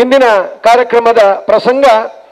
ಇಂದಿನ ಕಾರ್ಯಕ್ರಮದ ಪ್ರಸಂಗ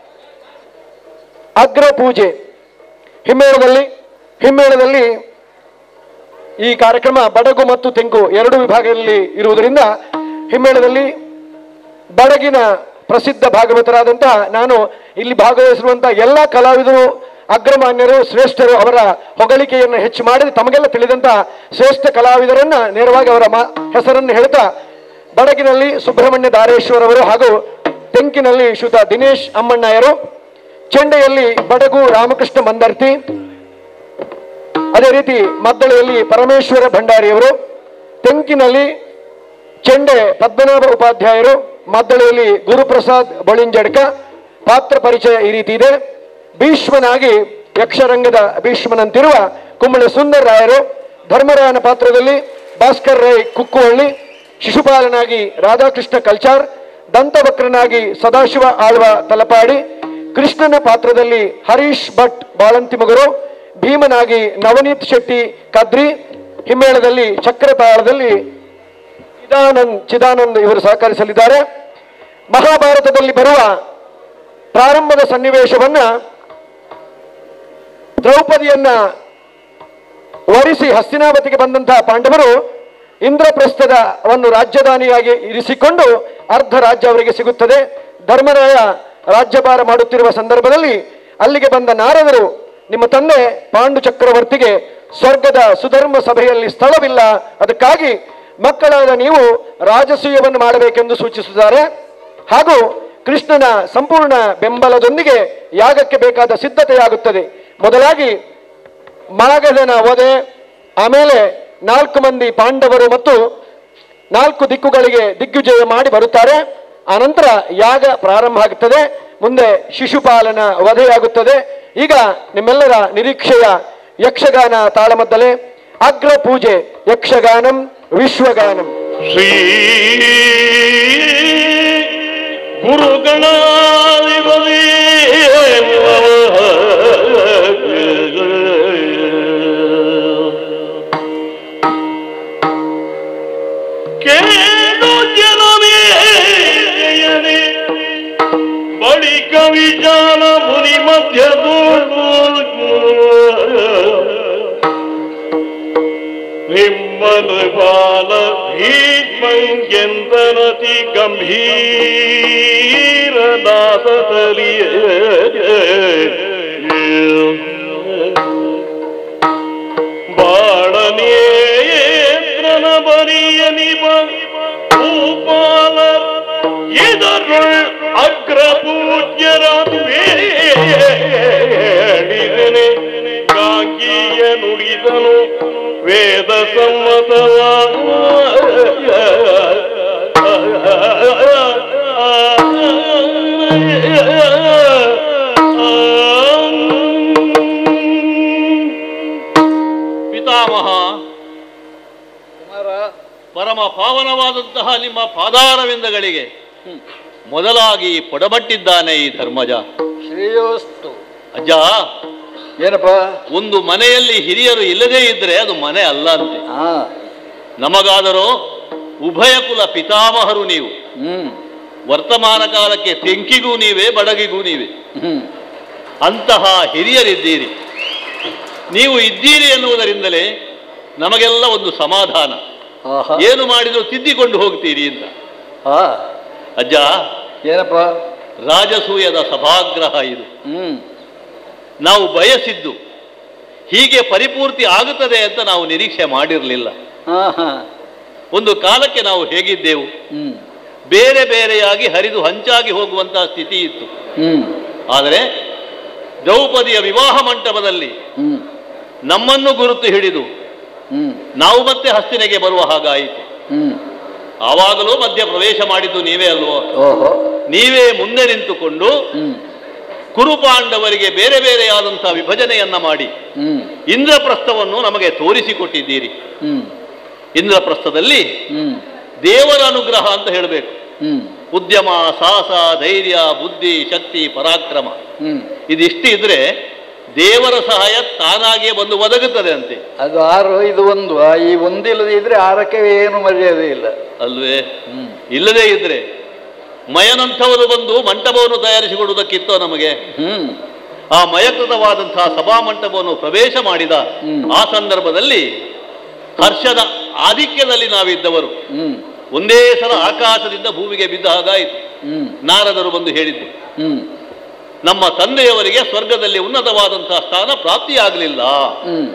ಅಗ್ರ ಪೂಜೆ ಹಿಮ್ಮೇಳದಲ್ಲಿ ಹಿಮ್ಮೇಳದಲ್ಲಿ ಈ ಕಾರ್ಯಕ್ರಮ ಬಡಗು ಮತ್ತು ತೆಂಕು ಎರಡು ವಿಭಾಗದಲ್ಲಿ ಇರುವುದರಿಂದ ಹಿಮ್ಮೇಳದಲ್ಲಿ ಬಡಗಿನ ಪ್ರಸಿದ್ಧ ಭಾಗವತರಾದಂತಹ ನಾನು ಇಲ್ಲಿ ಭಾಗವಹಿಸಿರುವಂತಹ ಎಲ್ಲ ಕಲಾವಿದರು ಅಗ್ರಮಾನ್ಯರು ಶ್ರೇಷ್ಠರು ಅವರ ಹೊಗಳಿಕೆಯನ್ನು ಹೆಚ್ಚು ಮಾಡಿ ತಮಗೆಲ್ಲ ತಿಳಿದಂತಹ ಶ್ರೇಷ್ಠ ಕಲಾವಿದರನ್ನ ನೇರವಾಗಿ ಅವರ ಮಾ ಹೆಸರನ್ನು ಹೇಳ್ತಾ ಬಡಗಿನಲ್ಲಿ ಸುಬ್ರಹ್ಮಣ್ಯ ದಾರೇಶ್ವರ್ ಅವರು ಹಾಗೂ ತೆಂಕಿನಲ್ಲಿ ಶ್ರುತ ದಿನೇಶ್ ಅಮ್ಮಣ್ಣಯ್ಯರು ಚೆಂಡೆಯಲ್ಲಿ ಬಡಗು ರಾಮಕೃಷ್ಣ ಮಂದರ್ತಿ ಅದೇ ರೀತಿ ಮದ್ದಳೆಯಲ್ಲಿ ಪರಮೇಶ್ವರ ಭಂಡಾರಿಯವರು ತೆಂಕಿನಲ್ಲಿ ಚೆಂಡೆ ಪದ್ಮನಾಭ ಉಪಾಧ್ಯಾಯರು ಮದ್ದಳೆಯಲ್ಲಿ ಗುರುಪ್ರಸಾದ್ ಬಳಿಂಜಡ್ಕ ಪಾತ್ರ ಪರಿಚಯ ಈ ರೀತಿ ಇದೆ ಭೀಷ್ಮನಾಗಿ ಯಕ್ಷರಂಗದ ಭೀಷ್ಮನಂತಿರುವ ಕುಂಬಳೆ ಸುಂದರ ರಾಯರು ಧರ್ಮರಾಯನ ಪಾತ್ರದಲ್ಲಿ ಭಾಸ್ಕರ್ ರೈ ಕುಕ್ಕುಹಳ್ಳಿ ಶಿಶುಪಾಲನಾಗಿ ರಾಧಾಕೃಷ್ಣ ಕಲ್ಚಾರ್ ದಂತವಕ್ರನಾಗಿ ಸದಾಶಿವ ಆಳ್ವ ತಲಪಾಡಿ ಕೃಷ್ಣನ ಪಾತ್ರದಲ್ಲಿ ಹರೀಶ್ ಭಟ್ ಬಾಳಂತಿಮಗರು ಭೀಮನಾಗಿ ನವನೀತ್ ಶೆಟ್ಟಿ ಕದ್ರಿ ಹಿಮ್ಮೇಳದಲ್ಲಿ ಚಕ್ರತಾಳದಲ್ಲಿ ಚಿದಾನಂದ್ ಚಿದಾನಂದ್ ಇವರು ಸಹಕರಿಸಲಿದ್ದಾರೆ ಮಹಾಭಾರತದಲ್ಲಿ ಬರುವ ಪ್ರಾರಂಭದ ಸನ್ನಿವೇಶವನ್ನ ದ್ರೌಪದಿಯನ್ನ ವರಿಸಿ ಹಸ್ತಿನಾವತಿಗೆ ಬಂದಂತಹ ಪಾಂಡವರು ಇಂದ್ರಪ್ರಸ್ಥದವನ್ನು ರಾಜಧಾನಿಯಾಗಿ ಇರಿಸಿಕೊಂಡು ಅರ್ಧ ರಾಜ್ಯ ಅವರಿಗೆ ಸಿಗುತ್ತದೆ ಧರ್ಮರಾಯ ರಾಜ್ಯಭಾರ ಮಾಡುತ್ತಿರುವ ಸಂದರ್ಭದಲ್ಲಿ ಅಲ್ಲಿಗೆ ಬಂದ ನಾರದರು ನಿಮ್ಮ ತಂದೆ ಪಾಂಡು ಚಕ್ರವರ್ತಿಗೆ ಸ್ವರ್ಗದ ಸುಧರ್ಮ ಸಭೆಯಲ್ಲಿ ಸ್ಥಳವಿಲ್ಲ ಅದಕ್ಕಾಗಿ ಮಕ್ಕಳಾದ ನೀವು ರಾಜಸೂಯವನ್ನು ಮಾಡಬೇಕೆಂದು ಸೂಚಿಸಿದ್ದಾರೆ ಹಾಗೂ ಕೃಷ್ಣನ ಸಂಪೂರ್ಣ ಬೆಂಬಲದೊಂದಿಗೆ ಯಾಗಕ್ಕೆ ಬೇಕಾದ ಸಿದ್ಧತೆಯಾಗುತ್ತದೆ ಮೊದಲಾಗಿ ಮಾಗಧನ ವಧೆ ಆಮೇಲೆ ನಾಲ್ಕು ಮಂದಿ ಪಾಂಡವರು ಮತ್ತು ನಾಲ್ಕು ದಿಕ್ಕುಗಳಿಗೆ ದಿಗ್ವಿಜಯ ಮಾಡಿ ಬರುತ್ತಾರೆ ಆನಂತರ ಯಾಗ ಪ್ರಾರಂಭ ಆಗುತ್ತದೆ ಮುಂದೆ ಶಿಶುಪಾಲನ ವಧೆಯಾಗುತ್ತದೆ ಈಗ ನಿಮ್ಮೆಲ್ಲರ ನಿರೀಕ್ಷೆಯ ಯಕ್ಷಗಾನ ತಾಳಮದ್ದಲೆ ಅಗ್ರ ಪೂಜೆ ಯಕ್ಷಗಾನಂ ವಿಶ್ವಗಾನಂ ಶ್ರೀ ಗುರುಗಣಾಧಿಪತಿ ಕೇಳು ಜನಮೇ ಜಯನೆ ಬಳಿಕ ವಿಜಾನ ಮುನಿ ಮಧ್ಯ ನಿಮ್ಮನು ಬಾಲ ಭೀಷ್ಮಂಗೆಂದನತಿ ಗಂಭೀರ ದಾಸದಲಿಯ ಬಾಳನೇತ್ರನ ಬರಿಯ ನಿಮ ಭೂಪಾಲ ಇದರುಳ್ ಅಗ್ರ ಪೂಜ್ಯರ ಹೇಳಿದನೆ ಗಾಂಗಿಯ ನುಡಿದನು ವೇದ ಪಿತಾಮಹ ಪರಮ ಪಾವನವಾದಂತಹ ನಿಮ್ಮ ಪಾದಾರವಿಂದಗಳಿಗೆ ಮೊದಲಾಗಿ ಪೊಡಬಟ್ಟಿದ್ದಾನೆ ಈ ಧರ್ಮಜ ಶ್ರೇಯೋಸ್ತು ಅಜ್ಜ ಏನಪ್ಪ ಒಂದು ಮನೆಯಲ್ಲಿ ಹಿರಿಯರು ಇಲ್ಲದೇ ಇದ್ರೆ ಅದು ಮನೆ ಅಲ್ಲ ಅಂತೆ ಹಾ ನಮಗಾದರೂ ಉಭಯ ಕುಲ ಪಿತಾಮಹರು ನೀವು ಹ್ಮ್ ವರ್ತಮಾನ ಕಾಲಕ್ಕೆ ತೆಂಕಿಗೂ ನೀವೇ ಬಡಗಿಗೂ ನೀವೇ ಹ್ಮ್ ಅಂತಹ ಹಿರಿಯರಿದ್ದೀರಿ ನೀವು ಇದ್ದೀರಿ ಎನ್ನುವುದರಿಂದಲೇ ನಮಗೆಲ್ಲ ಒಂದು ಸಮಾಧಾನ ಆಹಾ ಏನು ಮಾಡಿದರೂ ತಿದ್ದಿಕೊಂಡು ಹೋಗ್ತೀರಿ ಅಂತ ಹಾ ಅಜ್ಜ ಏನಪ್ಪ ರಾಜಸೂಯದ ಸಭಾಗ್ರಹ ಇದು ಹ್ಮ್ ನಾವು ಬಯಸಿದ್ದು ಹೀಗೆ ಪರಿಪೂರ್ತಿ ಆಗುತ್ತದೆ ಅಂತ ನಾವು ನಿರೀಕ್ಷೆ ಮಾಡಿರಲಿಲ್ಲ ಹಾ ಹಾ ಒಂದು ಕಾಲಕ್ಕೆ ನಾವು ಹೇಗಿದ್ದೆವು ಹ್ಮ್ ಬೇರೆ ಬೇರೆಯಾಗಿ ಹರಿದು ಹಂಚಾಗಿ ಹೋಗುವಂತಹ ಸ್ಥಿತಿ ಇತ್ತು ಹ್ಮ್ ಆದರೆ ದ್ರೌಪದಿಯ ವಿವಾಹ ಮಂಟಪದಲ್ಲಿ ಹ್ಮ್ ನಮ್ಮನ್ನು ಗುರುತು ಹಿಡಿದು ಹ್ಮ್ ನಾವು ಮತ್ತೆ ಹಸ್ತಿನೆಗೆ ಬರುವ ಹಾಗಾಯಿತು ಹ್ಮ್ ಆವಾಗಲೂ ಮಧ್ಯ ಪ್ರವೇಶ ಮಾಡಿದ್ದು ನೀವೇ ಅಲ್ವೋ ಓಹೋ ನೀವೇ ಮುಂದೆ ನಿಂತುಕೊಂಡು ಹ್ಮ್ ಕುರುಪಾಂಡವರಿಗೆ ಬೇರೆ ಬೇರೆಯಾದಂತಹ ವಿಭಜನೆಯನ್ನ ಮಾಡಿ ಹ್ಮ್ ಇಂದ್ರಪ್ರಸ್ಥವನ್ನು ನಮಗೆ ತೋರಿಸಿಕೊಟ್ಟಿದ್ದೀರಿ ಹ್ಮ್ ಇಂದ್ರಪ್ರಸ್ಥದಲ್ಲಿ ಹ್ಮ್ ದೇವರ ಅನುಗ್ರಹ ಅಂತ ಹೇಳಬೇಕು ಹ್ಮ್ ಉದ್ಯಮ ಸಾಹಸ ಧೈರ್ಯ ಬುದ್ಧಿ ಶಕ್ತಿ ಪರಾಕ್ರಮ ಹ್ಮ್ ಇದಿಷ್ಟು ಇದ್ರೆ ದೇವರ ಸಹಾಯ ತಾನಾಗಿಯೇ ಬಂದು ಒದಗುತ್ತದೆ ಅಂತೆ ಅದು ಆರು ಇದು ಒಂದು ಆ ಈ ಒಂದಿಲ್ಲದೆ ಇದ್ರೆ ಆರಕ್ಕೆ ಏನು ಮರ್ಯಾದೆ ಇಲ್ಲ ಅಲ್ವೇ ಹ್ಮ್ ಇಲ್ಲದೇ ಇದ್ರೆ ಮಯನಂಥವರು ಬಂದು ಮಂಟಪವನ್ನು ತಯಾರಿಸಿಕೊಡುವುದಕ್ಕಿತ್ತೋ ನಮಗೆ ಹ್ಮ್ ಆ ಮಯಕೃತವಾದಂತಹ ಸಭಾ ಮಂಟಪವನ್ನು ಪ್ರವೇಶ ಮಾಡಿದ ಹ್ಮ್. ಆ ಸಂದರ್ಭದಲ್ಲಿ ಹರ್ಷದ ಆಧಿಕ್ಯದಲ್ಲಿ ನಾವಿದ್ದವರು ಹ್ಮ್ ಒಂದೇ ಸಲ ಆಕಾಶದಿಂದ ಭೂಮಿಗೆ ಬಿದ್ದ ಹಾಗಾಯಿತು ಹ್ಮ್ ನಾರದರು ಬಂದು ಹೇಳಿದ್ದು ಹ್ಮ್ ನಮ್ಮ ತಂದೆಯವರಿಗೆ ಸ್ವರ್ಗದಲ್ಲಿ ಉನ್ನತವಾದಂತಹ ಸ್ಥಾನ ಪ್ರಾಪ್ತಿಯಾಗಲಿಲ್ಲ ಹ್ಮ್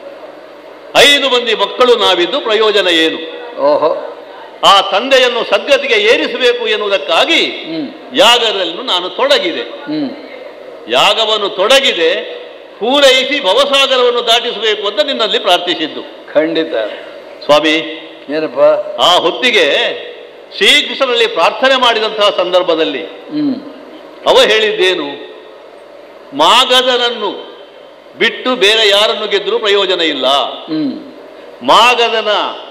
ಐದು ಮಂದಿ ಮಕ್ಕಳು ನಾವಿದ್ದು ಪ್ರಯೋಜನ ಏನು ಓಹೋ ಆ ತಂದೆಯನ್ನು ಸದ್ಗತಿಗೆ ಏರಿಸಬೇಕು ಎನ್ನುವುದಕ್ಕಾಗಿ ಹ್ಮ್ ಯಾಗದಲ್ಲೂ ನಾನು ತೊಡಗಿದೆ ಹ್ಮ್ ಯಾಗವನ್ನು ತೊಡಗಿದೆ ಪೂರೈಸಿ ಭವಸಾಗರವನ್ನು ದಾಟಿಸಬೇಕು ಅಂತ ನಿನ್ನಲ್ಲಿ ಪ್ರಾರ್ಥಿಸಿದ್ದು ಖಂಡಿತ ಸ್ವಾಮಿ ಏನಪ್ಪ ಆ ಹೊತ್ತಿಗೆ ಶ್ರೀಕೃಷ್ಣನಲ್ಲಿ ಪ್ರಾರ್ಥನೆ ಮಾಡಿದಂತಹ ಸಂದರ್ಭದಲ್ಲಿ ಹ್ಮ್ ಅವ ಹೇಳಿದ್ದೇನು ಮಾಗದನನ್ನು ಬಿಟ್ಟು ಬೇರೆ ಯಾರನ್ನು ಗೆದ್ದರೂ ಪ್ರಯೋಜನ ಇಲ್ಲ ಹ್ಮ್ ಮಾಗದನ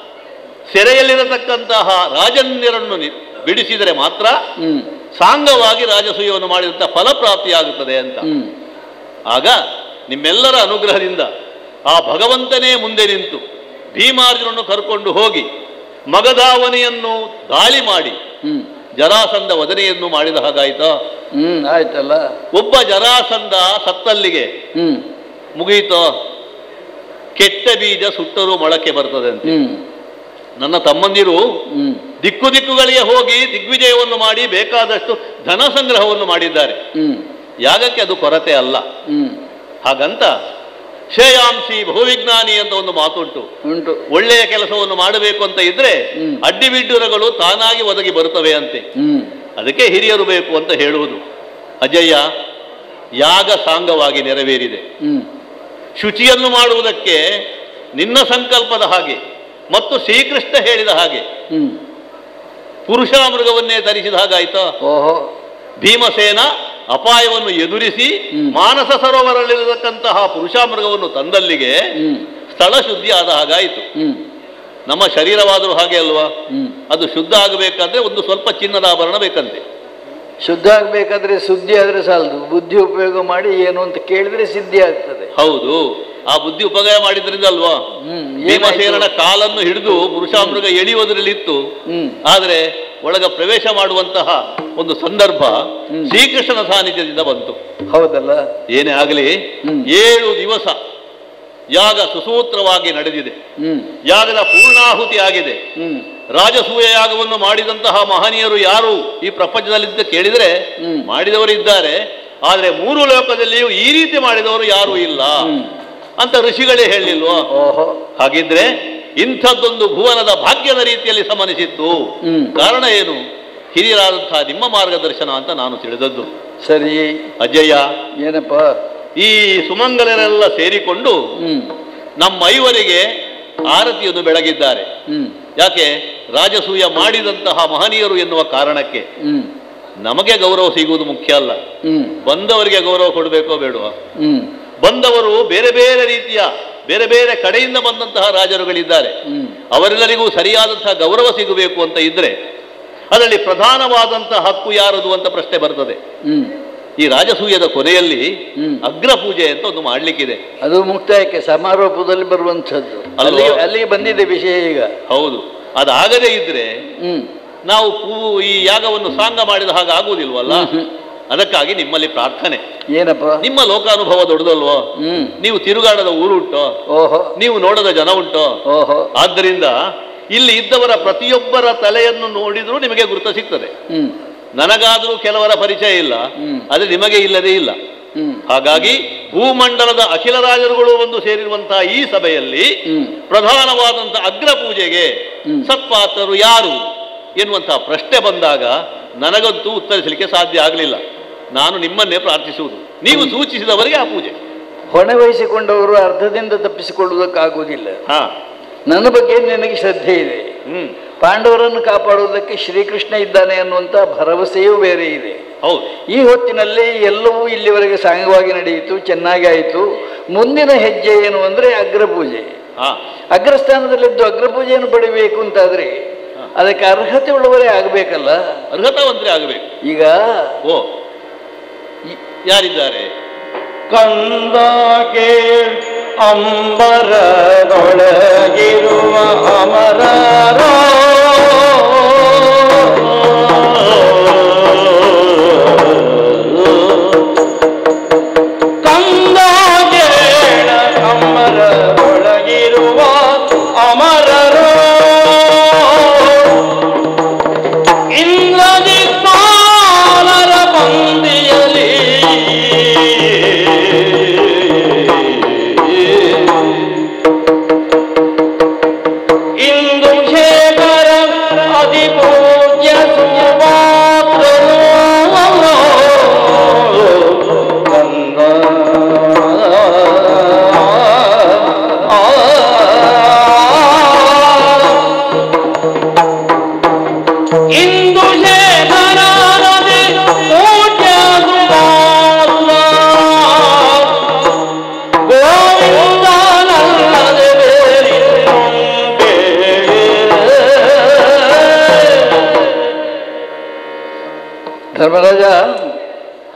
ಸೆರೆಯಲ್ಲಿರತಕ್ಕಂತಹ ರಾಜನ್ಯರನ್ನು ನಿ- ಬಿಡಿಸಿದರೆ ಮಾತ್ರ ಹ್ಮ್ ಸಾಂಗವಾಗಿ ರಾಜಸೂಯವನ್ನು ಮಾಡಿದಂಥ ಫಲಪ್ರಾಪ್ತಿಯಾಗುತ್ತದೆ ಅಂತ ಹ್ಮ್ ಆಗ ನಿಮ್ಮೆಲ್ಲರ ಅನುಗ್ರಹದಿಂದ ಆ ಭಗವಂತನೇ ಮುಂದೆ ನಿಂತು ಭೀಮಾರ್ಜುನನ್ನು ಕರ್ಕೊಂಡು ಹೋಗಿ ಮಗಧಾವನೆಯನ್ನು ದಾಳಿ ಮಾಡಿ ಹ್ಮ್ ಜರಾಸಂಧ ವದನೆಯನ್ನು ಮಾಡಿದ ಹಾಗಾಯ್ತಾ ಹ್ಮ್ ಆಯ್ತಲ್ಲ ಒಬ್ಬ ಜರಾಸಂಧ ಸತ್ತಲ್ಲಿಗೆ ಹ್ಮ್ ಮುಗಿಯಿತೋ ಕೆಟ್ಟ ಬೀಜ ಸುಟ್ಟರೂ ಮೊಳಕೆ ಬರ್ತದೆ ಅಂತ ಹ್ಮ್ ನನ್ನ ತಮ್ಮಂದಿರು ಹ್ಮ್ ದಿಕ್ಕು ದಿಕ್ಕುಗಳಿಗೆ ಹೋಗಿ ದಿಗ್ವಿಜಯವನ್ನು ಮಾಡಿ ಬೇಕಾದಷ್ಟು ಧನ ಸಂಗ್ರಹವನ್ನು ಮಾಡಿದ್ದಾರೆ ಹ್ಮ್ ಯಾಗಕ್ಕೆ ಅದು ಕೊರತೆ ಅಲ್ಲ ಹ್ಮ್ ಹಾಗಂತ ಶ್ರೇಯಾಂಸಿ ಬಹುವಿಜ್ಞಾನಿ ಅಂತ ಒಂದು ಮಾತುಂಟು ಉಂಟು ಒಳ್ಳೆಯ ಕೆಲಸವನ್ನು ಮಾಡಬೇಕು ಅಂತ ಇದ್ರೆ ಹ್ಮ್. ಅಡ್ಡಿಬಿಡ್ಡುರಗಳು ತಾನಾಗಿ ಒದಗಿ ಬರುತ್ತವೆ ಅಂತೆ ಹ್ಮ್ ಅದಕ್ಕೆ ಹಿರಿಯರು ಬೇಕು ಅಂತ ಹೇಳುವುದು ಅಜಯ್ಯ ಯಾಗ ಸಾಂಗವಾಗಿ ನೆರವೇರಿದೆ ಹ್ಮ್ ಶುಚಿಯನ್ನು ಮಾಡುವುದಕ್ಕೆ ನಿನ್ನ ಸಂಕಲ್ಪದ ಹಾಗೆ ಮತ್ತು ಶ್ರೀಕೃಷ್ಣ ಹೇಳಿದ ಹಾಗೆ ಹ್ಮ್ ಪುರುಷ ಮೃಗವನ್ನೇ ಧರಿಸಿದ ಹಾಗಾಯ್ತಾ ಓಹೋ ಭೀಮಸೇನ ಅಪಾಯವನ್ನು ಎದುರಿಸಿ ಹ್ಮ್. ಮಾನಸ ಸರೋವರಲ್ಲಿರತಕ್ಕಂತಹ ಪುರುಷ ಮೃಗವನ್ನು ತಂದಲ್ಲಿಗೆ ಹ್ಮ್ ಸ್ಥಳ ಶುದ್ಧಿ ಆದ ಹಾಗಾಯಿತು ಹ್ಮ್ ನಮ್ಮ ಶರೀರವಾದರೂ ಹಾಗೆ ಅಲ್ವಾ ಹ್ಮ್ ಅದು ಶುದ್ಧ ಆಗಬೇಕಾದ್ರೆ ಒಂದು ಸ್ವಲ್ಪ ಚಿನ್ನದ ಆಭರಣ ಬೇಕಂತೆ ಶುದ್ಧ ಆಗ್ಬೇಕಾದ್ರೆ ಸುದ್ದಿ ಆದ್ರೆ ಸಾಲದು ಬುದ್ಧಿ ಉಪಯೋಗ ಮಾಡಿ ಏನು ಅಂತ ಕೇಳಿದ್ರೆ ಸಿದ್ಧಿ ಆಗ್ತದೆ ಹೌದು ಆ ಬುದ್ಧಿ ಉಪಯೋಗ ಮಾಡಿದ್ರಿಂದ ಅಲ್ವಾ ಹ್ಮ್ ಭೀಮಸೇನನ ಏನಾಯ್ತು? ಕಾಲನ್ನು ಹಿಡಿದು ಪುರುಷ ಮೃಗ ಎಳೆಯುವುದರಲ್ಲಿತ್ತು ಹ್ಮ್ ಆದರೆ ಒಳಗ ಪ್ರವೇಶ ಮಾಡುವಂತಹ ಒಂದು ಸಂದರ್ಭ ಹ್ಮ್. ಶ್ರೀಕೃಷ್ಣನ ಸಾನ್ನಿಧ್ಯದಿಂದ ಬಂತು ಹೌದಲ್ಲ ಏನೇ ಆಗಲಿ ಹ್ಮ್. ಏಳು ದಿವಸ ಯಾಗ ಸುಸೂತ್ರವಾಗಿ ನಡೆದಿದೆ ಹ್ಮ್ ಯಾಗದ ಪೂರ್ಣಾಹುತಿ ಆಗಿದೆ ಹ್ಮ್ ರಾಜಸೂಯ ಯಾಗವನ್ನು ಮಾಡಿದಂತಹ ಮಹನೀಯರು ಯಾರು ಈ ಪ್ರಪಂಚದಲ್ಲಿದ್ದ ಕೇಳಿದರೆ ಹ್ಮ್. ಮಾಡಿದವರು ಇದ್ದಾರೆ ಆದರೆ ಮೂರು ಲೋಕದಲ್ಲಿಯೂ ಈ ರೀತಿ ಮಾಡಿದವರು ಯಾರೂ ಇಲ್ಲ ಹ್ಮ್. ಅಂತ ಋಷಿಗಳೇ ಹೇಳಿಲ್ವೋ ಓಹೋ ಹಾಗಿದ್ರೆ ಇಂಥದ್ದೊಂದು ಭುವನದ ಭಾಗ್ಯದ ರೀತಿಯಲ್ಲಿ ಸಮನಿಸಿತ್ತು ಹ್ಮ್. ಕಾರಣ ಏನು ಹಿರಿಯರಾದಂತಹ ನಿಮ್ಮ ಮಾರ್ಗದರ್ಶನ ಅಂತ ನಾನು ತಿಳಿದದ್ದು ಸರಿ ಅಜಯ್ಯ ಏನಪ್ಪ ಈ ಸುಮಂಗಲರೆಲ್ಲ ಸೇರಿಕೊಂಡು ಹ್ಮ್ ನಮ್ಮ ಐವರಿಗೆ ಆರತಿಯನ್ನು ಬೆಳಗಿದ್ದಾರೆ ಹ್ಮ್ ಯಾಕೆ ರಾಜಸೂಯ ಮಾಡಿದಂತಹ ಮಹನೀಯರು ಎನ್ನುವ ಕಾರಣಕ್ಕೆ ಹ್ಮ್ ನಮಗೆ ಗೌರವ ಸಿಗುವುದು ಮುಖ್ಯ ಅಲ್ಲ ಹ್ಮ್ ಬಂದವರಿಗೆ ಗೌರವ ಕೊಡಬೇಕೋ ಬೇಡವಾ ಹ್ಮ್ ಬಂದವರು ಬೇರೆ ಬೇರೆ ರೀತಿಯ ಬೇರೆ ಬೇರೆ ಕಡೆಯಿಂದ ಬಂದಂತಹ ರಾಜರುಗಳಿದ್ದಾರೆ ಹ್ಮ್ ಅವರೆಲ್ಲರಿಗೂ ಸರಿಯಾದಂತಹ ಗೌರವ ಸಿಗಬೇಕು ಅಂತ ಇದ್ರೆ ಅದರಲ್ಲಿ ಪ್ರಧಾನವಾದಂತಹ ಹಕ್ಕು ಯಾರದು ಅಂತ ಪ್ರಶ್ನೆ ಬರ್ತದೆ ಹ್ಮ್ ಈ ರಾಜಸೂಯದ ಕೊನೆಯಲ್ಲಿ ಹ್ಮ್. ಅಗ್ರ ಪೂಜೆ ಅಂತ ಒಂದು ಮಾಡ್ಲಿಕ್ಕಿದೆ ಅದು ಮುಕ್ತಾಯಕ್ಕೆ ಸಮಾರೋಪದಲ್ಲಿ ಬರುವಂಥದ್ದು ಅಲ್ವಾ? ಅಲ್ಲಿಗೆ ಅಲ್ಲಿಗೆ ಬಂದಿದೆ ವಿಷಯ ಈಗ ಹೌದು ಅದಾಗದೇ ಇದ್ರೆ ಹ್ಮ್ ನಾವು ಪೂ- ಈ ಯಾಗವನ್ನು ಸಾಂಗ ಮಾಡಿದ ಹಾಗೆ ಆಗುವುದಿಲ್ವಲ್ಲ ಹ್ಮ್. ಅದಕ್ಕಾಗಿ ನಿಮ್ಮಲ್ಲಿ ಪ್ರಾರ್ಥನೆ ಏನಪ್ಪ ನಿಮ್ಮ ಲೋಕಾನುಭವ ದೊಡ್ಡದಲ್ವೋ ಹ್ಮ್ ನೀವು ತಿರುಗಾಡದ ಊರು ಉಂಟೋ ಓಹೋ ನೀವು ನೋಡದ ಜನ ಉಂಟೋ ಓಹೋ ಆದ್ದರಿಂದ ಇಲ್ಲಿ ಇದ್ದವರ ಪ್ರತಿಯೊಬ್ಬರ ತಲೆಯನ್ನು ನೋಡಿದ್ರೂ ನಿಮಗೆ ಗುರುತ ಸಿಗ್ತದೆ ಹ್ಮ್ ನನಗಾದರೂ ಕೆಲವರ ಪರಿಚಯ ಇಲ್ಲ ಹ್ಮ್. ಆದರೆ ನಿಮಗೆ ಇಲ್ಲದೇ ಇಲ್ಲ ಹ್ಮ್ ಹಾಗಾಗಿ ಭೂಮಂಡಲದ ಅಖಿಲ ರಾಜರುಗಳು ಒಂದು ಸೇರಿರುವಂತಹ ಈ ಸಭೆಯಲ್ಲಿ ಹ್ಮ್ ಪ್ರಧಾನವಾದಂತಹ ಅಗ್ರ ಪೂಜೆಗೆ ಹ್ಮ್. ಸತ್ಪಾತ್ರರು ಯಾರು ಎನ್ನುವಂತಹ ಪ್ರಶ್ನೆ ಬಂದಾಗ ನನಗಂತೂ ಉತ್ತರಿಸಲಿಕ್ಕೆ ಸಾಧ್ಯ ಆಗಲಿಲ್ಲ ನಾನು ನಿಮ್ಮನ್ನೇ ಪ್ರಾರ್ಥಿಸುವುದು ನೀವು ಸೂಚಿಸಿದವರಿಗೆ ಆ ಪೂಜೆ ಹೊಣೆ ವಹಿಸಿಕೊಂಡವರು ಅರ್ಧದಿಂದ ತಪ್ಪಿಸಿಕೊಳ್ಳುವುದಕ್ಕಾಗುವುದಿಲ್ಲ ಹಾ ನನ್ನ ಬಗ್ಗೆ ನಿನಗೆ ಶ್ರದ್ಧೆ ಇದೆ ಹ್ಮ್ ಪಾಂಡವರನ್ನು ಕಾಪಾಡುವುದಕ್ಕೆ ಶ್ರೀಕೃಷ್ಣ ಇದ್ದಾನೆ ಅನ್ನುವಂಥ ಭರವಸೆಯೂ ಬೇರೆ ಇದೆ ಹೌದು ಈ ಹೊತ್ತಿನಲ್ಲಿ ಎಲ್ಲವೂ ಇಲ್ಲಿವರೆಗೆ ಸಾಂಗವಾಗಿ ನಡೆಯಿತು ಚೆನ್ನಾಗಿ ಆಯಿತು ಮುಂದಿನ ಹೆಜ್ಜೆ ಏನು ಅಂದರೆ ಅಗ್ರಪೂಜೆ ಹಾ ಅಗ್ರಸ್ಥಾನದಲ್ಲಿದ್ದು ಅಗ್ರಪೂಜೆಯನ್ನು ಪಡಿಬೇಕು ಅಂತಾದ್ರೆ ಅದಕ್ಕೆ ಅರ್ಹತೆ ಉಳ್ಳವರೇ ಆಗಬೇಕಲ್ಲ ಅರ್ಹತಾವಂತರೇ ಆಗಬೇಕು ಈಗ ಓ ಯಾರಿದ್ದಾರೆ ಕಂದಾಗೆ ಅಂಬರದೊಳಗಿರುವ ಅಮರರೋ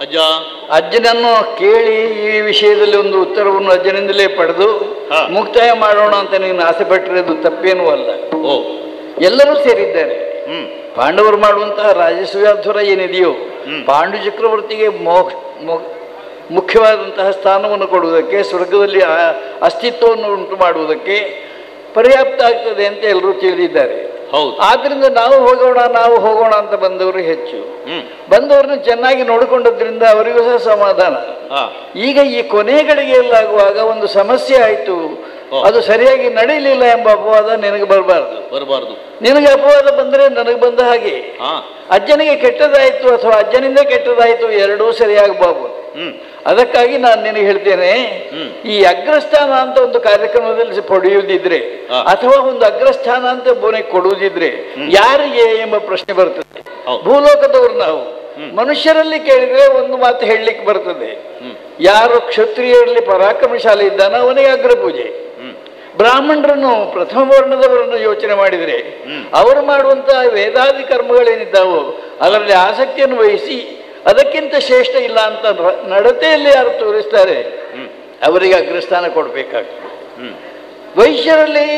ಅಜ್ಜ ಅಜ್ಜನನ್ನು ಕೇಳಿ ಈ ವಿಷಯದಲ್ಲಿ ಒಂದು ಉತ್ತರವನ್ನು ಅಜ್ಜನಿಂದಲೇ ಪಡೆದು ಹಾ. ಮುಕ್ತಾಯ ಮಾಡೋಣ ಅಂತ ನೀನು ಆಸೆ ಪಟ್ಟಿರೋದು ತಪ್ಪೇನೂ ಅಲ್ಲ ಓ ಎಲ್ಲರೂ ಸೇರಿದ್ದಾರೆ ಹ್ಮ್ ಪಾಂಡವರು ಮಾಡುವಂತಹ ರಾಜಸೂಯಾಧ್ವರ ಏನಿದೆಯೋ ಹ್ಮ್. ಪಾಂಡು ಚಕ್ರವರ್ತಿಗೆ ಮೋಕ್ಷ ಮೋ- ಮುಖ್ಯವಾದಂತಹ ಸ್ಥಾನವನ್ನು ಕೊಡುವುದಕ್ಕೆ ಸ್ವರ್ಗದಲ್ಲಿ ಆ- ಅಸ್ತಿತ್ವವನ್ನು ಉಂಟು ಮಾಡುವುದಕ್ಕೆ ಪರ್ಯಾಪ್ತ ಆಗ್ತದೆ ಅಂತ ಎಲ್ಲರೂ ತಿಳಿದಿದ್ದಾರೆ ಹೌದು ಆದ್ರಿಂದ ನಾವು ಹೋಗೋಣ ನಾವು ಹೋಗೋಣ ಅಂತ ಬಂದವರು ಹೆಚ್ಚು ಹ್ಮ್ ಬಂದವ್ರನ್ನ ಚೆನ್ನಾಗಿ ನೋಡಿಕೊಂಡದ್ರಿಂದ ಅವರಿಗೂ ಸಹ ಸಮಾಧಾನ ಹಾ ಈಗ ಈ ಕೊನೆ ಗಳಿಗೆಯಲ್ಲಾಗುವಾಗ ಒಂದು ಸಮಸ್ಯೆ ಆಯಿತು ಓ. ಅದು ಸರಿಯಾಗಿ ನಡೀಲಿಲ್ಲ ಎಂಬ ಅಪವಾದ ನಿನಗೆ ಬರಬಾರ್ದು ಬರಬಾರ್ದು ನಿನಗೆ ಅಪವಾದ ಬಂದರೆ ನನಗೆ ಬಂದ ಹಾಗೆ ಹಾ ಅಜ್ಜನಿಗೆ ಕೆಟ್ಟದಾಯಿತು ಅಥವಾ ಅಜ್ಜನಿಂದ ಕೆಟ್ಟದಾಯಿತು ಎರಡೂ ಸರಿಯಾಗಬಾರ್ದು ಹ್ಮ್ ಅದಕ್ಕಾಗಿ ನಾನು ನಿನಗೆ ಹೇಳ್ತೇನೆ ಹ್ಮ್. ಈ ಅಗ್ರಸ್ಥಾನ ಅಂತ ಒಂದು ಕಾರ್ಯಕ್ರಮದಲ್ಲಿ ಪಡೆಯುವುದಿದ್ರೆ ಹಾ. ಅಥವಾ ಒಂದು ಅಗ್ರಸ್ಥಾನ ಅಂತ ಬೋನಿಗೆ ಕೊಡುವುದಿದ್ರೆ ಯಾರಿಗೆ ಎಂಬ ಪ್ರಶ್ನೆ ಬರ್ತದೆ ಹೌದು. ಭೂಲೋಕದವರು ನಾವು ಮನುಷ್ಯರಲ್ಲಿ ಕೇಳಿದ್ರೆ ಒಂದು ಮಾತು ಹೇಳಲಿಕ್ಕೆ ಬರ್ತದೆ ಹ್ಮ್ ಯಾರು ಕ್ಷತ್ರಿಯರಲ್ಲಿ ಪರಾಕ್ರಮಶಾಲಿ ಇದ್ದಾನೋ ಅವನಿಗೆ ಅಗ್ರ ಪೂಜೆ ಹ್ಮ್ ಬ್ರಾಹ್ಮಣರನ್ನು ಪ್ರಥಮ ವರ್ಣದವರನ್ನು ಯೋಚನೆ ಮಾಡಿದರೆ ಹ್ಮ್. ಅವರು ಮಾಡುವಂತಹ ವೇದಾದಿ ಕರ್ಮಗಳೇನಿದ್ದಾವೋ ಅದರಲ್ಲಿ ಆಸಕ್ತಿಯನ್ನು ವಹಿಸಿ ಅದಕ್ಕಿಂತ ಶ್ರೇಷ್ಠ ಇಲ್ಲ ಅಂತ ರ- ನಡತೆಯಲ್ಲಿ ಯಾರು ತೋರಿಸ್ತಾರೆ ಹ್ಮ್ ಅವರಿಗೆ ಅಗ್ರಸ್ಥಾನ ಕೊಡಬೇಕಾಗ್ತದೆ ಹ್ಮ್ ವೈಶ್ಯರಲ್ಲಿ